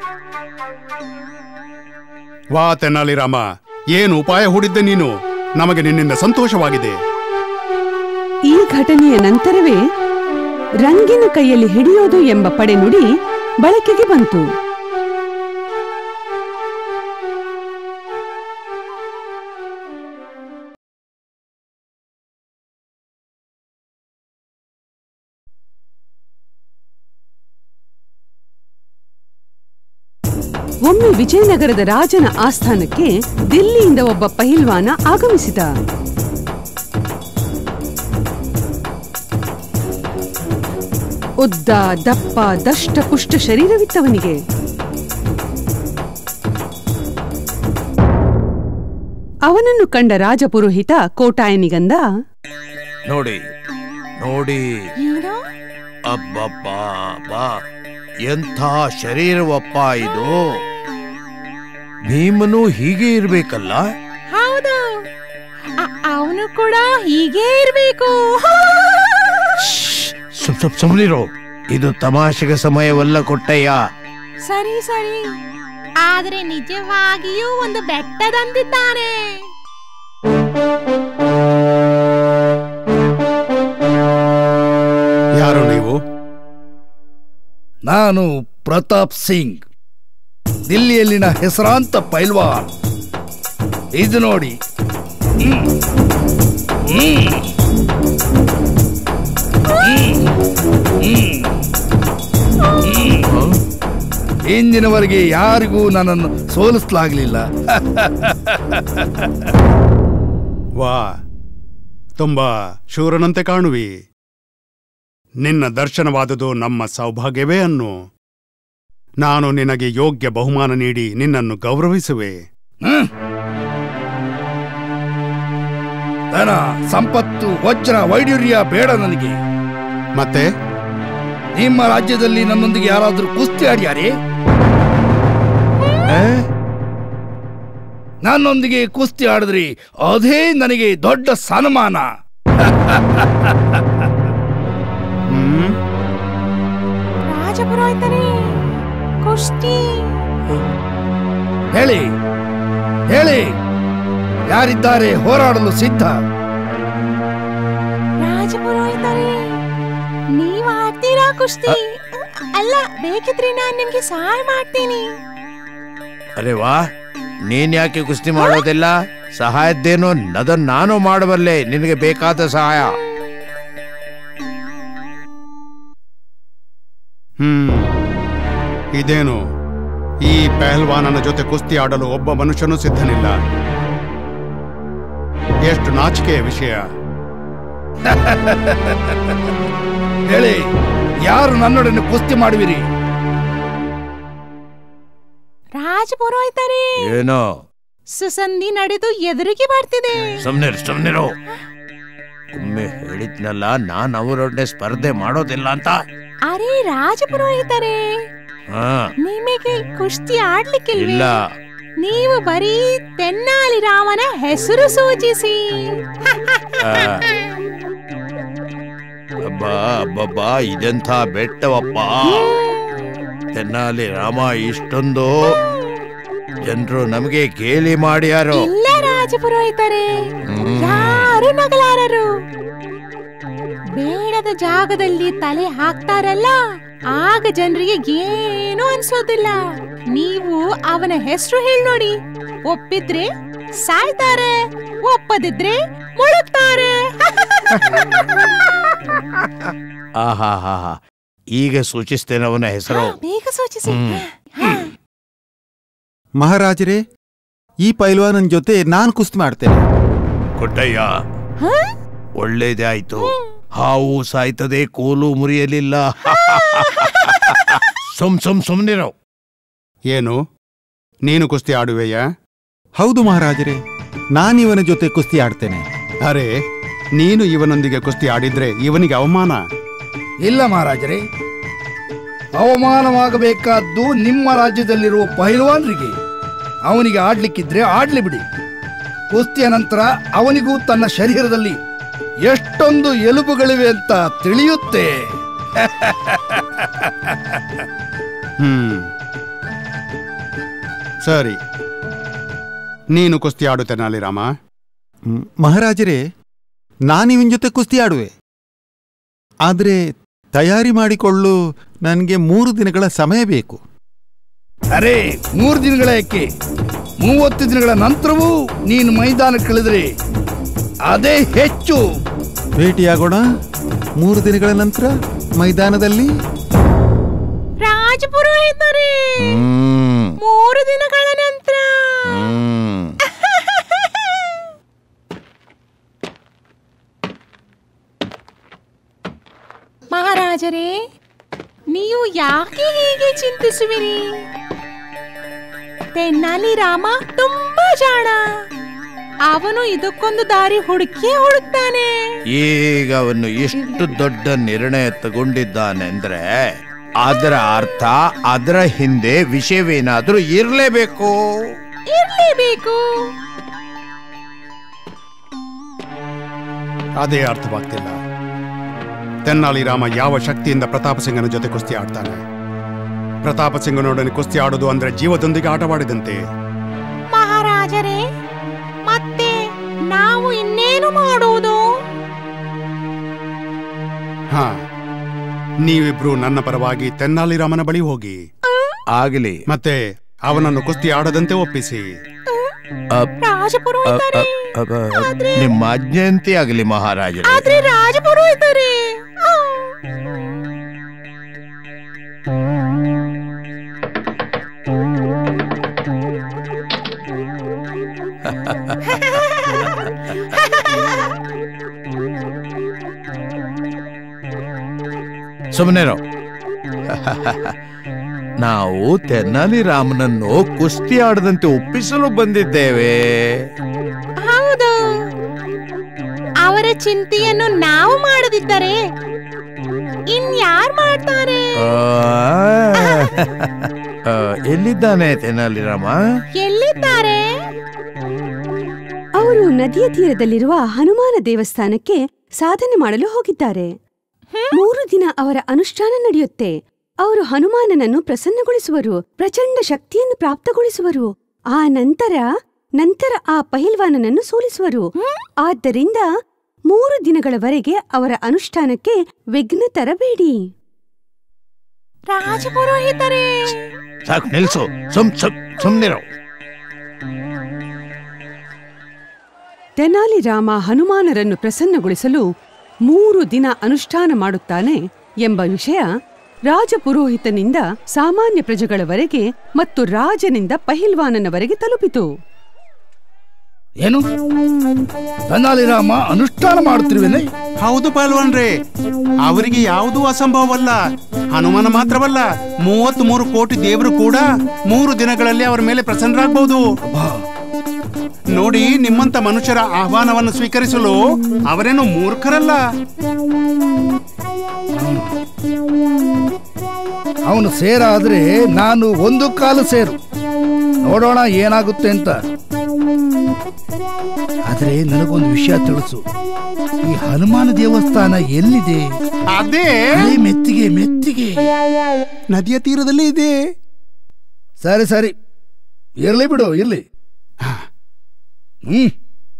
ವಾ ತೆನಾಲಿ ರಾಮ ಏನು ಉಪಾಯ ಹೂಡಿದ್ದೆ ನೀನು ನಮಗೆ ನಿನ್ನಿಂದ ಸಂತೋಷವಾಗಿದೆ ಈ ಘಟನೆಯ ನಂತರವೇ ರಂಗಿನ ಕೈಯಲ್ಲಿ ಹಿಡಿಯೋದು ಎಂಬ ಪಡೆನುಡಿ ಬಳಕೆಗೆ ಬಂತು ಒಮ್ಮೆ ವಿಜಯನಗರದ ರಾಜನ ಆಸ್ಥಾನಕ್ಕೆ ದಿಲ್ಲಿಯಿಂದ ಒಬ್ಬ ಪಹಿಲ್ವಾನ ಆಗಮಿಸಿದ ಉದ್ದ ದಪ್ಪ ದಷ್ಟ ಪುಷ್ಟ ಶರೀರವಿತ್ತವನಿಗೆ ಅವನನ್ನು ಕಂಡ ರಾಜಪುರೋಹಿತ ಕೋಟಾಯನಿಗಂದ ನೋಡಿ ನೋಡಿ ಏನೋ ಅಬ್ಬಬ್ಬಾ ಬಾ ಎಂಥ ಶರೀರವಪ್ಪ ಇದು ಭೀಮನು ಹೀಗೆ ಇರ್ಬೇಕಲ್ಲ ಹೌದು ಅವನು ಕೂಡ ಹೀಗೆ ಇರ್ಬೇಕು ಸುಮ್ ಸುಮ್ ಸುಮ್ನಿರೋ ಇದು ತಮಾಷೆಗೆ ಸಮಯವಲ್ಲ ಕೊಟ್ಟಯ್ಯ ಸರಿ ಸರಿ ಆದ್ರೆ ನಿಜವಾಗಿಯೂ ಒಂದು ಬೆಟ್ಟದಂತಿದ್ದಾನೆ ಯಾರು ನೀವು ನಾನು ಪ್ರತಾಪ್ ಸಿಂಗ್ ದಿಲ್ಲಿಯಲ್ಲಿನ ಹೆಸರಾಂತ ಪೈಲ್ವಾನ್ ಇದು ನೋಡಿ ಹ್ಮ್. ಹ್ಮ್. ಹ್ಮ್. ಹ್ಮ್. ಹ್ಮ್. ಇಂದಿನವರೆಗೆ ಯಾರಿಗೂ ನನ್ನನ್ನು ಸೋಲಿಸಲಾಗಲಿಲ್ಲ ವಾ ತುಂಬಾ ಶೂರನಂತೆ ಕಾಣುವಿ ನಿನ್ನ ದರ್ಶನವಾದುದು ನಮ್ಮ ಸೌಭಾಗ್ಯವೇ ಅನ್ನು ನಾನು ನಿನಗೆ ಯೋಗ್ಯ ಬಹುಮಾನ ನೀಡಿ ನಿನ್ನನ್ನು ಗೌರವಿಸುವೆ ಧನ ಸಂಪತ್ತು ವಜ್ರ ವೈಡೂರ್ಯ ಬೇಡ ನನಗೆ ಮತ್ತೆ ನಿಮ್ಮ ರಾಜ್ಯದಲ್ಲಿ ನನ್ನೊಂದಿಗೆ ಯಾರಾದರೂ ಕುಸ್ತಿ ಆಡ್ಯಾರೇ ನನ್ನೊಂದಿಗೆ ಕುಸ್ತಿ ಆಡಿದ್ರಿ ಅದೇ ನನಗೆ ದೊಡ್ಡ ಸನ್ಮಾನ ರಾಜಪುರೋಹಿತನೇ ಕುಸ್ತಿ ಹೇಳಿ ಹೇಳಿ ಯಾರಿದ್ದಾರೆ ಹೋರಾಡಲು ಸಿದ್ಧ ರಾಜಪುರೋಹಿತರೇ ನೀವ್ ಆಡ್ತೀರಾ ಕುಸ್ತಿ ಅಲ್ಲ ಬೇಕಿದ್ರೆ ನಾನ್ ನಿಮ್ಗೆ ಸಹಾಯ ಮಾಡ್ತೀನಿ ಅರೆ ವಾ ನೀನ್ ಯಾಕೆ ಕುಸ್ತಿ ಮಾಡೋದಿಲ್ಲ ಸಹಾಯದ್ದೇನೋ ಅದನ್ನ ನಾನು ಮಾಡಬಲ್ಲೆ ನಿನಗೆ ಬೇಕಾದ ಸಹಾಯ ಹ್ಮ್ ಇದೇನು ಈ ಪಹಲ್ವಾನನ ಜೊತೆ ಕುಸ್ತಿ ಆಡಲು ಒಬ್ಬ ಮನುಷ್ಯನೂ ಸಿದ್ಧನಿಲ್ಲ ಎಷ್ಟು ನಾಚಿಕೆಯ ವಿಷಯ ಹೇಳಿ ಯಾರು ನನ್ನೊಡನೆ ಕುಸ್ತಿ ಮಾಡುವಿರಿ ರಾಜಪುರೋಹಿತರೇ ಏನೋ ಸುಸಂಧಿ ನಡೆದು ಎದುರಿಗೆ ಬರ್ತಿದೆ ಸುಮ್ನಿರು ಸುಮ್ನಿರು ಒಮ್ಮೆ ಹೇಳಿದ್ನಲ್ಲ ನಾನ್ ಅವರೊಡನೆ ಸ್ಪರ್ಧೆ ಮಾಡೋದಿಲ್ಲ ಅಂತ ಅರೆ ರಾಜಪುರೋಹಿತರೇ ಹಾ ನಿಮಗೆ ಕುಸ್ತಿ ಆಡ್ಲಿಕ್ಕಿಲ್ವೇ ಇಲ್ಲ ನೀವು ಬರೀ ತೆನ್ನಾಲಿ ರಾಮನ ಹೆಸರು ಸೂಚಿಸಿ ಆ. ಅಬ್ಬಾ ಅಬ್ಬಬ್ಬಾ ಇದೆಂಥ ಬೆಟ್ಟವಪ್ಪ ತೆನ್ನಾಲಿ ರಾಮ ಇಷ್ಟೊಂದು ಜನರು ನಮಗೆ ಗೇಲಿ ಮಾಡ್ಯಾರೋ ಇಲ್ಲ ರಾಜಪುರೋಹಿತರೇ ಹ್ಮ್. ಯಾರು ನಗಲಾರರು ಬೇಡದ ಜಾಗದಲ್ಲಿ ತಲೆ ಹಾಕ್ತಾರಲ್ಲ ಆಗ ಜನರಿಗೆ ಏನು ಅನ್ಸೋದಿಲ್ಲ ನೀವು ಅವನ ಹೆಸರು ಹೇಳಿ ನೋಡಿ ಒಪ್ಪಿದ್ರೆ ಸಾಯ್ತಾರೆ ಒಪ್ಪದಿದ್ರೆ ಮುಳುಗ್ತಾರೆ ಆಹಾ ಹಾ ಹಾ ಈಗ ಸೂಚಿಸ್ತೇನೆ ಅವನ ಹೆಸರು ಬೇಗ ಸೂಚಿಸಿ ಹ್ಮ್. ಮಹಾರಾಜರೇ ಈ ಪೈಲ್ವಾನನ್ ಜೊತೆ ನಾನ್ ಕುಸ್ತಿ ಮಾಡ್ತೇನೆ ಕೊಟ್ಟಯ್ಯ ಒಳ್ಳೇದೇ ಆಯ್ತು ಹಾವು ಸಾಯ್ತದೆ ಕೋಲು ಮುರಿಯಲಿಲ್ಲ ಸುಮ್ ಸುಮ್ ಸುಮ್ನಿರೋ ಏನು ನೀನು ಕುಸ್ತಿ ಆಡುವೆಯಾ ಹೌದು ಮಹಾರಾಜರೇ ನಾನಿವನ ಜೊತೆ ಕುಸ್ತಿ ಆಡ್ತೇನೆ ಅರೆ ನೀನು ಇವನೊಂದಿಗೆ ಕುಸ್ತಿ ಆಡಿದ್ರೆ ಇವನಿಗೆ ಅವಮಾನ ಇಲ್ಲ ಮಹಾರಾಜರೇ ಅವಮಾನವಾಗಬೇಕಾದ್ದು ನಿಮ್ಮ ರಾಜ್ಯದಲ್ಲಿರುವ ಪೈಲ್ವಾನ್ರಿಗೆ ಅವನಿಗೆ ಆಡ್ಲಿಕ್ಕಿದ್ರೆ ಆಡ್ಲಿ ಬಿಡಿ ಕುಸ್ತಿಯ ನಂತರ ಅವನಿಗೂ ತನ್ನ ಶರೀರದಲ್ಲಿ ಎಷ್ಟೊಂದು ಎಲುಬುಗಳಿವೆ ಅಂತ ತಿಳಿಯುತ್ತೆ ಹ್ಮ್ ಸರಿ ನೀನು ಕುಸ್ತಿ ಆಡು ತೆನಾಲಿರಾಮ ಮ್, ಮಹಾರಾಜರೇ ನಾನಿವನ್ ಜೊತೆ ಕುಸ್ತಿ ಆಡುವೆ ಆದ್ರೆ ತಯಾರಿ ಮಾಡಿಕೊಳ್ಳು ನನಗೆ ಮೂರು ದಿನಗಳ ಸಮಯ ಬೇಕು ಅರೆ ಮೂರು ದಿನಗಳ ಯಾಕೆ ಮೂವತ್ತು ದಿನಗಳ ನಂತರವೂ ನೀನು ಮೈದಾನಕ್ಕಿಳಿದ್ರೆ ಅದೇ ಹೆಚ್ಚು ಭೇಟಿಯಾಗೋಣ ಮೂರು ದಿನಗಳ ನಂತರ ಮೈದಾನದಲ್ಲಿ ರಾಜಪುರೋಹಿತರೇ ಹ್ಮ್ ಮೂರು ದಿನಗಳ ನಂತರ ಹ್ಮ್ ಮಹಾರಾಜರೇ ನೀವು ಯಾಕೆ ಹೀಗೆ ಚಿಂತಿಸುವಿರಿ ತೆನ್ನಾಲಿ ರಾಮ ತುಂಬಾ ಜಾಣ ಅವನು ಇದಕ್ಕೊಂದು ದಾರಿ ಹುಡುಕಿ ಹುಡುಕ್ತಾನೆ ಈಗ ಅವನು ಎಷ್ಟು ದೊಡ್ಡ ನಿರ್ಣಯ ತಗೊಂಡಿದ್ದಾನೆಂದ್ರೆ ಅದರ ಅರ್ಥ ಅದರ ಹಿಂದೆ ವಿಷಯವೇನಾದ್ರೂ ಇರಲೇಬೇಕು ಇರ್ಲೇಬೇಕು ಅದೇ ಅರ್ಥವಾಗ್ತಿಲ್ಲ ತೆನ್ನಾಲಿರಾಮ ಯಾವ ಶಕ್ತಿಯಿಂದ ಪ್ರತಾಪ ಸಿಂಗನ ಜೊತೆ ಕುಸ್ತಿ ಆಡ್ತಾನೆ ಪ್ರತಾಪ ಸಿಂಗನೊಡನೆ ಕುಸ್ತಿ ಆಡೋದು ಅಂದ್ರೆ ಜೀವದೊಂದಿಗೆ ಆಟವಾಡಿದಂತೆ ಮಹಾರಾಜರೇ ಮತ್ತೆ ನಾವು ಇನ್ನೇನು ಮಾಡುವುದು ಹಾ ನೀವಿಬ್ರು ನನ್ನ ಪರವಾಗಿ ತೆನ್ನಾಲಿರಾಮನ ಬಳಿ ಹೋಗಿ ಆಗಲಿ ಮತ್ತೆ ಅವನನ್ನು ಕುಸ್ತಿ ಆಡದಂತೆ ಒಪ್ಪಿಸಿ ರಾಜಪುರೋಹಿತರೇ ನಿಮ್ಮ ಅಜ್ಞಂತಿ ಆಗಲಿ ಮಹಾರಾಜರೇ ಆದ್ರೆ ರಾಜಪುರೋಹಿತರೇ ಆ. ಸುಮ್ಮನೆರೋ ನಾವು ತೆನ್ನಾಲಿ ರಾಮನನ್ನು ಕುಸ್ತಿ ಆಡದಂತೆ ಒಪ್ಪಿಸಲು ಬಂದಿದ್ದೇವೆ ಹೌದು ಅವರ ಚಿಂತೆಯನ್ನು ನಾವು ಮಾಡದಿದ್ದರೆ ಇನ್ಯಾರ್ ಮಾಡ್ತಾರೆ ಆ, ಆ, ಎಲ್ಲಿದ್ದಾನೆ ತೆನ್ನಾಲಿ ರಾಮ ಎಲ್ಲಿದ್ದಾರೆ ಅವರು ನದಿಯ ತೀರದಲ್ಲಿರುವ ಹನುಮಾನ ದೇವಸ್ಥಾನಕ್ಕೆ ಸಾಧನೆ ಮಾಡಲು ಹೋಗಿದ್ದಾರೆ ಮೂರು ದಿನ ಅವರ ಅನುಷ್ಠಾನ ನಡೆಯುತ್ತೆ ಅವರು ಹನುಮಾನನನ್ನು ಪ್ರಸನ್ನಗೊಳಿಸುವರು ಪ್ರಚಂಡ ಶಕ್ತಿಯನ್ನು ಪ್ರಾಪ್ತಗೊಳಿಸುವರು ಆ ನಂತರ ನಂತರ ಆ ಪಹಿಲ್ವಾನನನ್ನು ಸೋಲಿಸುವರು ಆದ್ದರಿಂದ ಮೂರು ದಿನಗಳವರೆಗೆ ಅವರ ಅನುಷ್ಠಾನಕ್ಕೆ ವಿಘ್ನ ತರಬೇಡಿ ರಾಜಪುರೋಹಿತರೇ ಸಾಕು ನಿಲ್ಸು ಸುಮ್ ಸುಮ್ ಸುಮ್ನಿರೋ ತೆನಾಲಿ ರಾಮ ಹನುಮಾನರನ್ನು ಪ್ರಸನ್ನಗೊಳಿಸಲು ಮೂರು ದಿನ ಅನುಷ್ಠಾನ ಮಾಡುತ್ತಾನೆ ಎಂಬ ವಿಷಯ ರಾಜಪುರೋಹಿತನಿಂದ ಸಾಮಾನ್ಯ ಪ್ರಜೆಗಳವರೆಗೆ ಮತ್ತು ರಾಜನಿಂದ ಪಹಿಲ್ವಾನನವರೆಗೆ ತಲುಪಿತು ಏನು ತೆನಾಲಿರಾಮ ಅನುಷ್ಠಾನ ಮಾಡುತ್ತಿರುವೇನೆ ಹೌದು ಪಾಲ್ವಾನ್ರೇ ಅವರಿಗೆ ಯಾವುದೂ ಅಸಂಭವವಲ್ಲ ಹನುಮಾನ ಮಾತ್ರವಲ್ಲ ಮೂವತ್ತ್ ಮೂರು ಕೋಟಿ ದೇವರು ಕೂಡ ಮೂರು ದಿನಗಳಲ್ಲಿ ಅವರ ಮೇಲೆ ಪ್ರಸನ್ನರಾಗಬಹುದು ನೋಡಿ ನಿಮ್ಮಂತ ಮನುಷ್ಯರ ಆಹ್ವಾನವನ್ನು ಸ್ವೀಕರಿಸಲು ಅವರೇನು ಮೂರ್ಖರಲ್ಲ ಅವನು ಸೇರಾದ್ರೆ ನಾನು ಒಂದು ಕಾಲು ಸೇರು ನೋಡೋಣ ಏನಾಗುತ್ತೆ ಅಂತ ಆದ್ರೆ ನನಗೊಂದು ವಿಷಯ ತಿಳಿಸು ಈ ಹನುಮಾನ ದೇವಸ್ಥಾನ ಎಲ್ಲಿದೆ ಅದೇ ಅದೇ ಮೆತ್ತಿಗೆ ಮೆತ್ತಿಗೆ ನದಿಯ ತೀರದಲ್ಲಿ ಇದೆ ಸರಿ ಸರಿ ಇರ್ಲಿ ಬಿಡು ಇರ್ಲಿ ಹ್ಮ್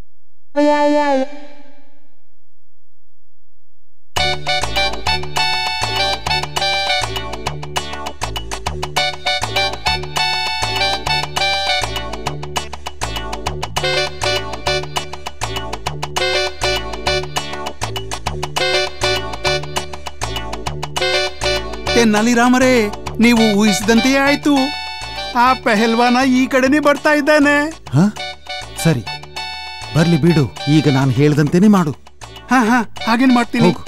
ತೆನ್ನಾಲಿರಾಮರೇ ನೀವು ಊಹಿಸಿದಂತೆಯೇ ಆಯ್ತು ಆ ಪೆಹಲ್ವಾನ ಈ ಕಡೆನೇ ಬರ್ತಾ ಇದ್ದಾನೆ ಹ ಸರಿ ಬರ್ಲಿ ಬಿಡು ಈಗ ನಾನು ಹೇಳ್ದಂತೆನೇ ಮಾಡು ಹಾ ಹಾ ಹಾಗೇನ್ ಮಾಡ್ತೀನಿ ಹೋಗು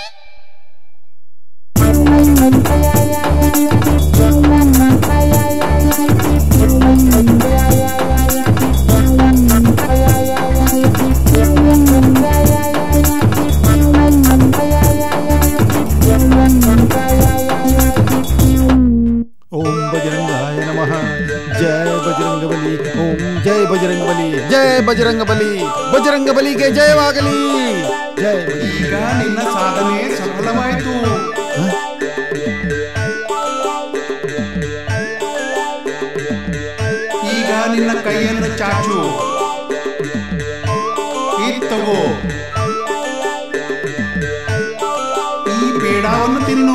ಓಂ ಬಜರಂಗಾಯ ನಮಃ ಜಯ ಬಜರಂಗಬಲಿ ಓಂ ಜಯ ಬಜರಂಗಬಲಿ ಜಯ ಬಜರಂಗಬಲಿ ಬಜರಂಗಬಲಿಗೆ ಜಯವಾಗಲಿ ಜಯ ಈಗ ನಿನ್ನ ಸಾಧನೆ ಸಫಲವಾಯಿತು ಹ? ಚಾಚು ಇದ್ ತಗೋ ಈ ಪೇಡಾವನ್ನು ತಿನ್ನು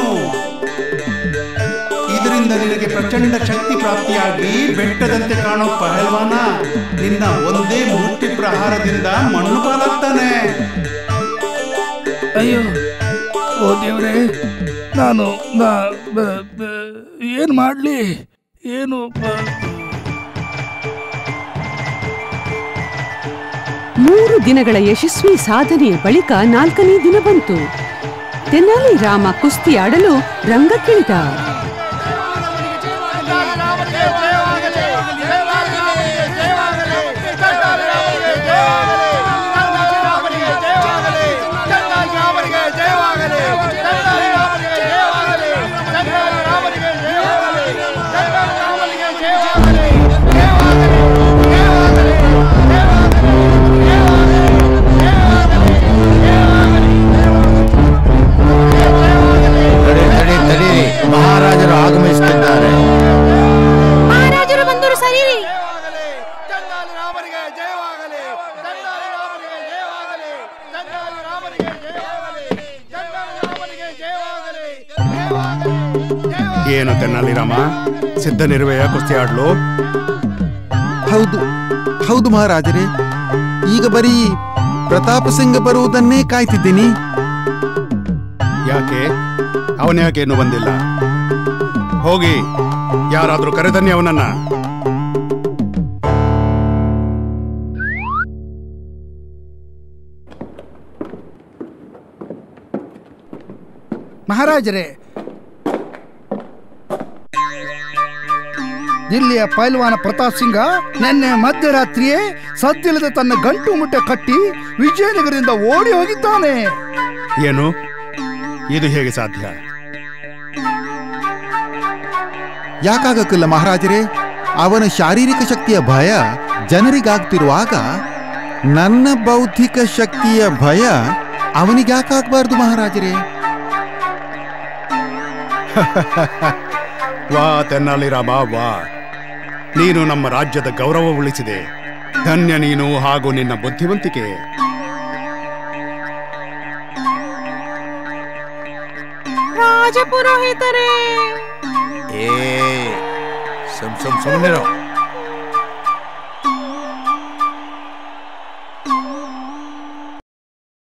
ಇದರಿಂದ ನಿನಗೆ ಪ್ರಚಂಡ ಶಕ್ತಿ ಪ್ರಾಪ್ತಿಯಾಗಿ ಬೆಟ್ಟದಂತೆ ಕಾಣೋ ಪಹಲ್ವಾನ ನಿನ್ನ ಒಂದೇ ಮುಷ್ಟಿ ಪ್ರಹಾರದಿಂದ ಮಣ್ಣು ಪಾಲಾಗ್ತಾನೆ ಅಯ್ಯೋ ಓ ದೇವ್ರೆ ನಾನು ನಾ ಬ- ಬ- ಏನ್ ಮಾಡ್ಲಿ ಏನು ಬ- ಮೂರು ದಿನಗಳ ಯಶಸ್ವಿ ಸಾಧನೆಯ ಬಳಿಕ ನಾಲ್ಕನೇ ದಿನ ಬಂತು ತೆನಾಲಿ ರಾಮ ಕುಸ್ತಿ ಆಡಲು ರಂಗಕ್ಕಿಳಿದ ತಡಿ ತಡಿ ತಡೀರಿ ಮಹಾರಾಜರು ಆಗಮಿಸುತ್ತಿದ್ದಾರೆ ಮಹಾರಾಜರು ಬಂದರು ಸರಿರಿ ಏನು ತೆನ್ನಾಲಿ ರಾಮ ಸಿದ್ಧನಿರುವೆಯ ಕುಸ್ತಿ ಆಡ್ಲು ಹೌದು ಹೌದು ಮಹಾರಾಜರೇ ಈಗ ಬರೀ ಪ್ರತಾಪ ಸಿಂಗ ಬರುವುದನ್ನೇ ಕಾಯ್ತಿದ್ದೀನಿ ಯಾಕೆ ಅವನ ಯಾಕೆ ಇನ್ನು ಬಂದಿಲ್ಲ ಹೋಗಿ ಯಾರಾದ್ರೂ ಕರೆದನ್ನಿ ಅವನನ್ನ ಮಹಾರಾಜರೇ ದಿಲ್ಲಿಯ ಪೈಲ್ವಾನ ಪ್ರತಾಪ್ ಸಿಂಗ ನಿನ್ನೆ ಮಧ್ಯರಾತ್ರಿಯೇ ಸದ್ದಿಲ್ಲದೆ ತನ್ನ ಗಂಟು ಮುಟ್ಟೆ ಕಟ್ಟಿ ವಿಜಯನಗರದಿಂದ ಓಡಿ ಹೋಗಿದ್ದಾನೆ ಏನು ಇದು ಹೇಗೆ ಸಾಧ್ಯ ಯಾಕಾಗಕ್ಕಿಲ್ಲ ಮಹಾರಾಜರೇ ಅವನ ಶಾರೀರಿಕ ಶಕ್ತಿಯ ಭಯ ಜನರಿಗಾಗ್ತಿರುವಾಗ ನನ್ನ ಬೌದ್ಧಿಕ ಶಕ್ತಿಯ ಭಯ ಅವನಿಗ್ಯಾಕಾಗಬಾರ್ದು ಮಹಾರಾಜರೇ ವಾ ತೆನ್ನಾಲಿ ರಾಮ ವಾ ನೀನು ನಮ್ಮ ರಾಜ್ಯದ ಗೌರವ ಉಳಿಸಿದೆ ಧನ್ಯ ನೀನು ಹಾಗೂ ನಿನ್ನ ಬುದ್ಧಿವಂತಿಕೆ ರಾಜ ಪುರೋಹಿತರೇ ಏ ಸುಮ್ ಸುಮ್ ಸುಮ್ಮನಿರೋ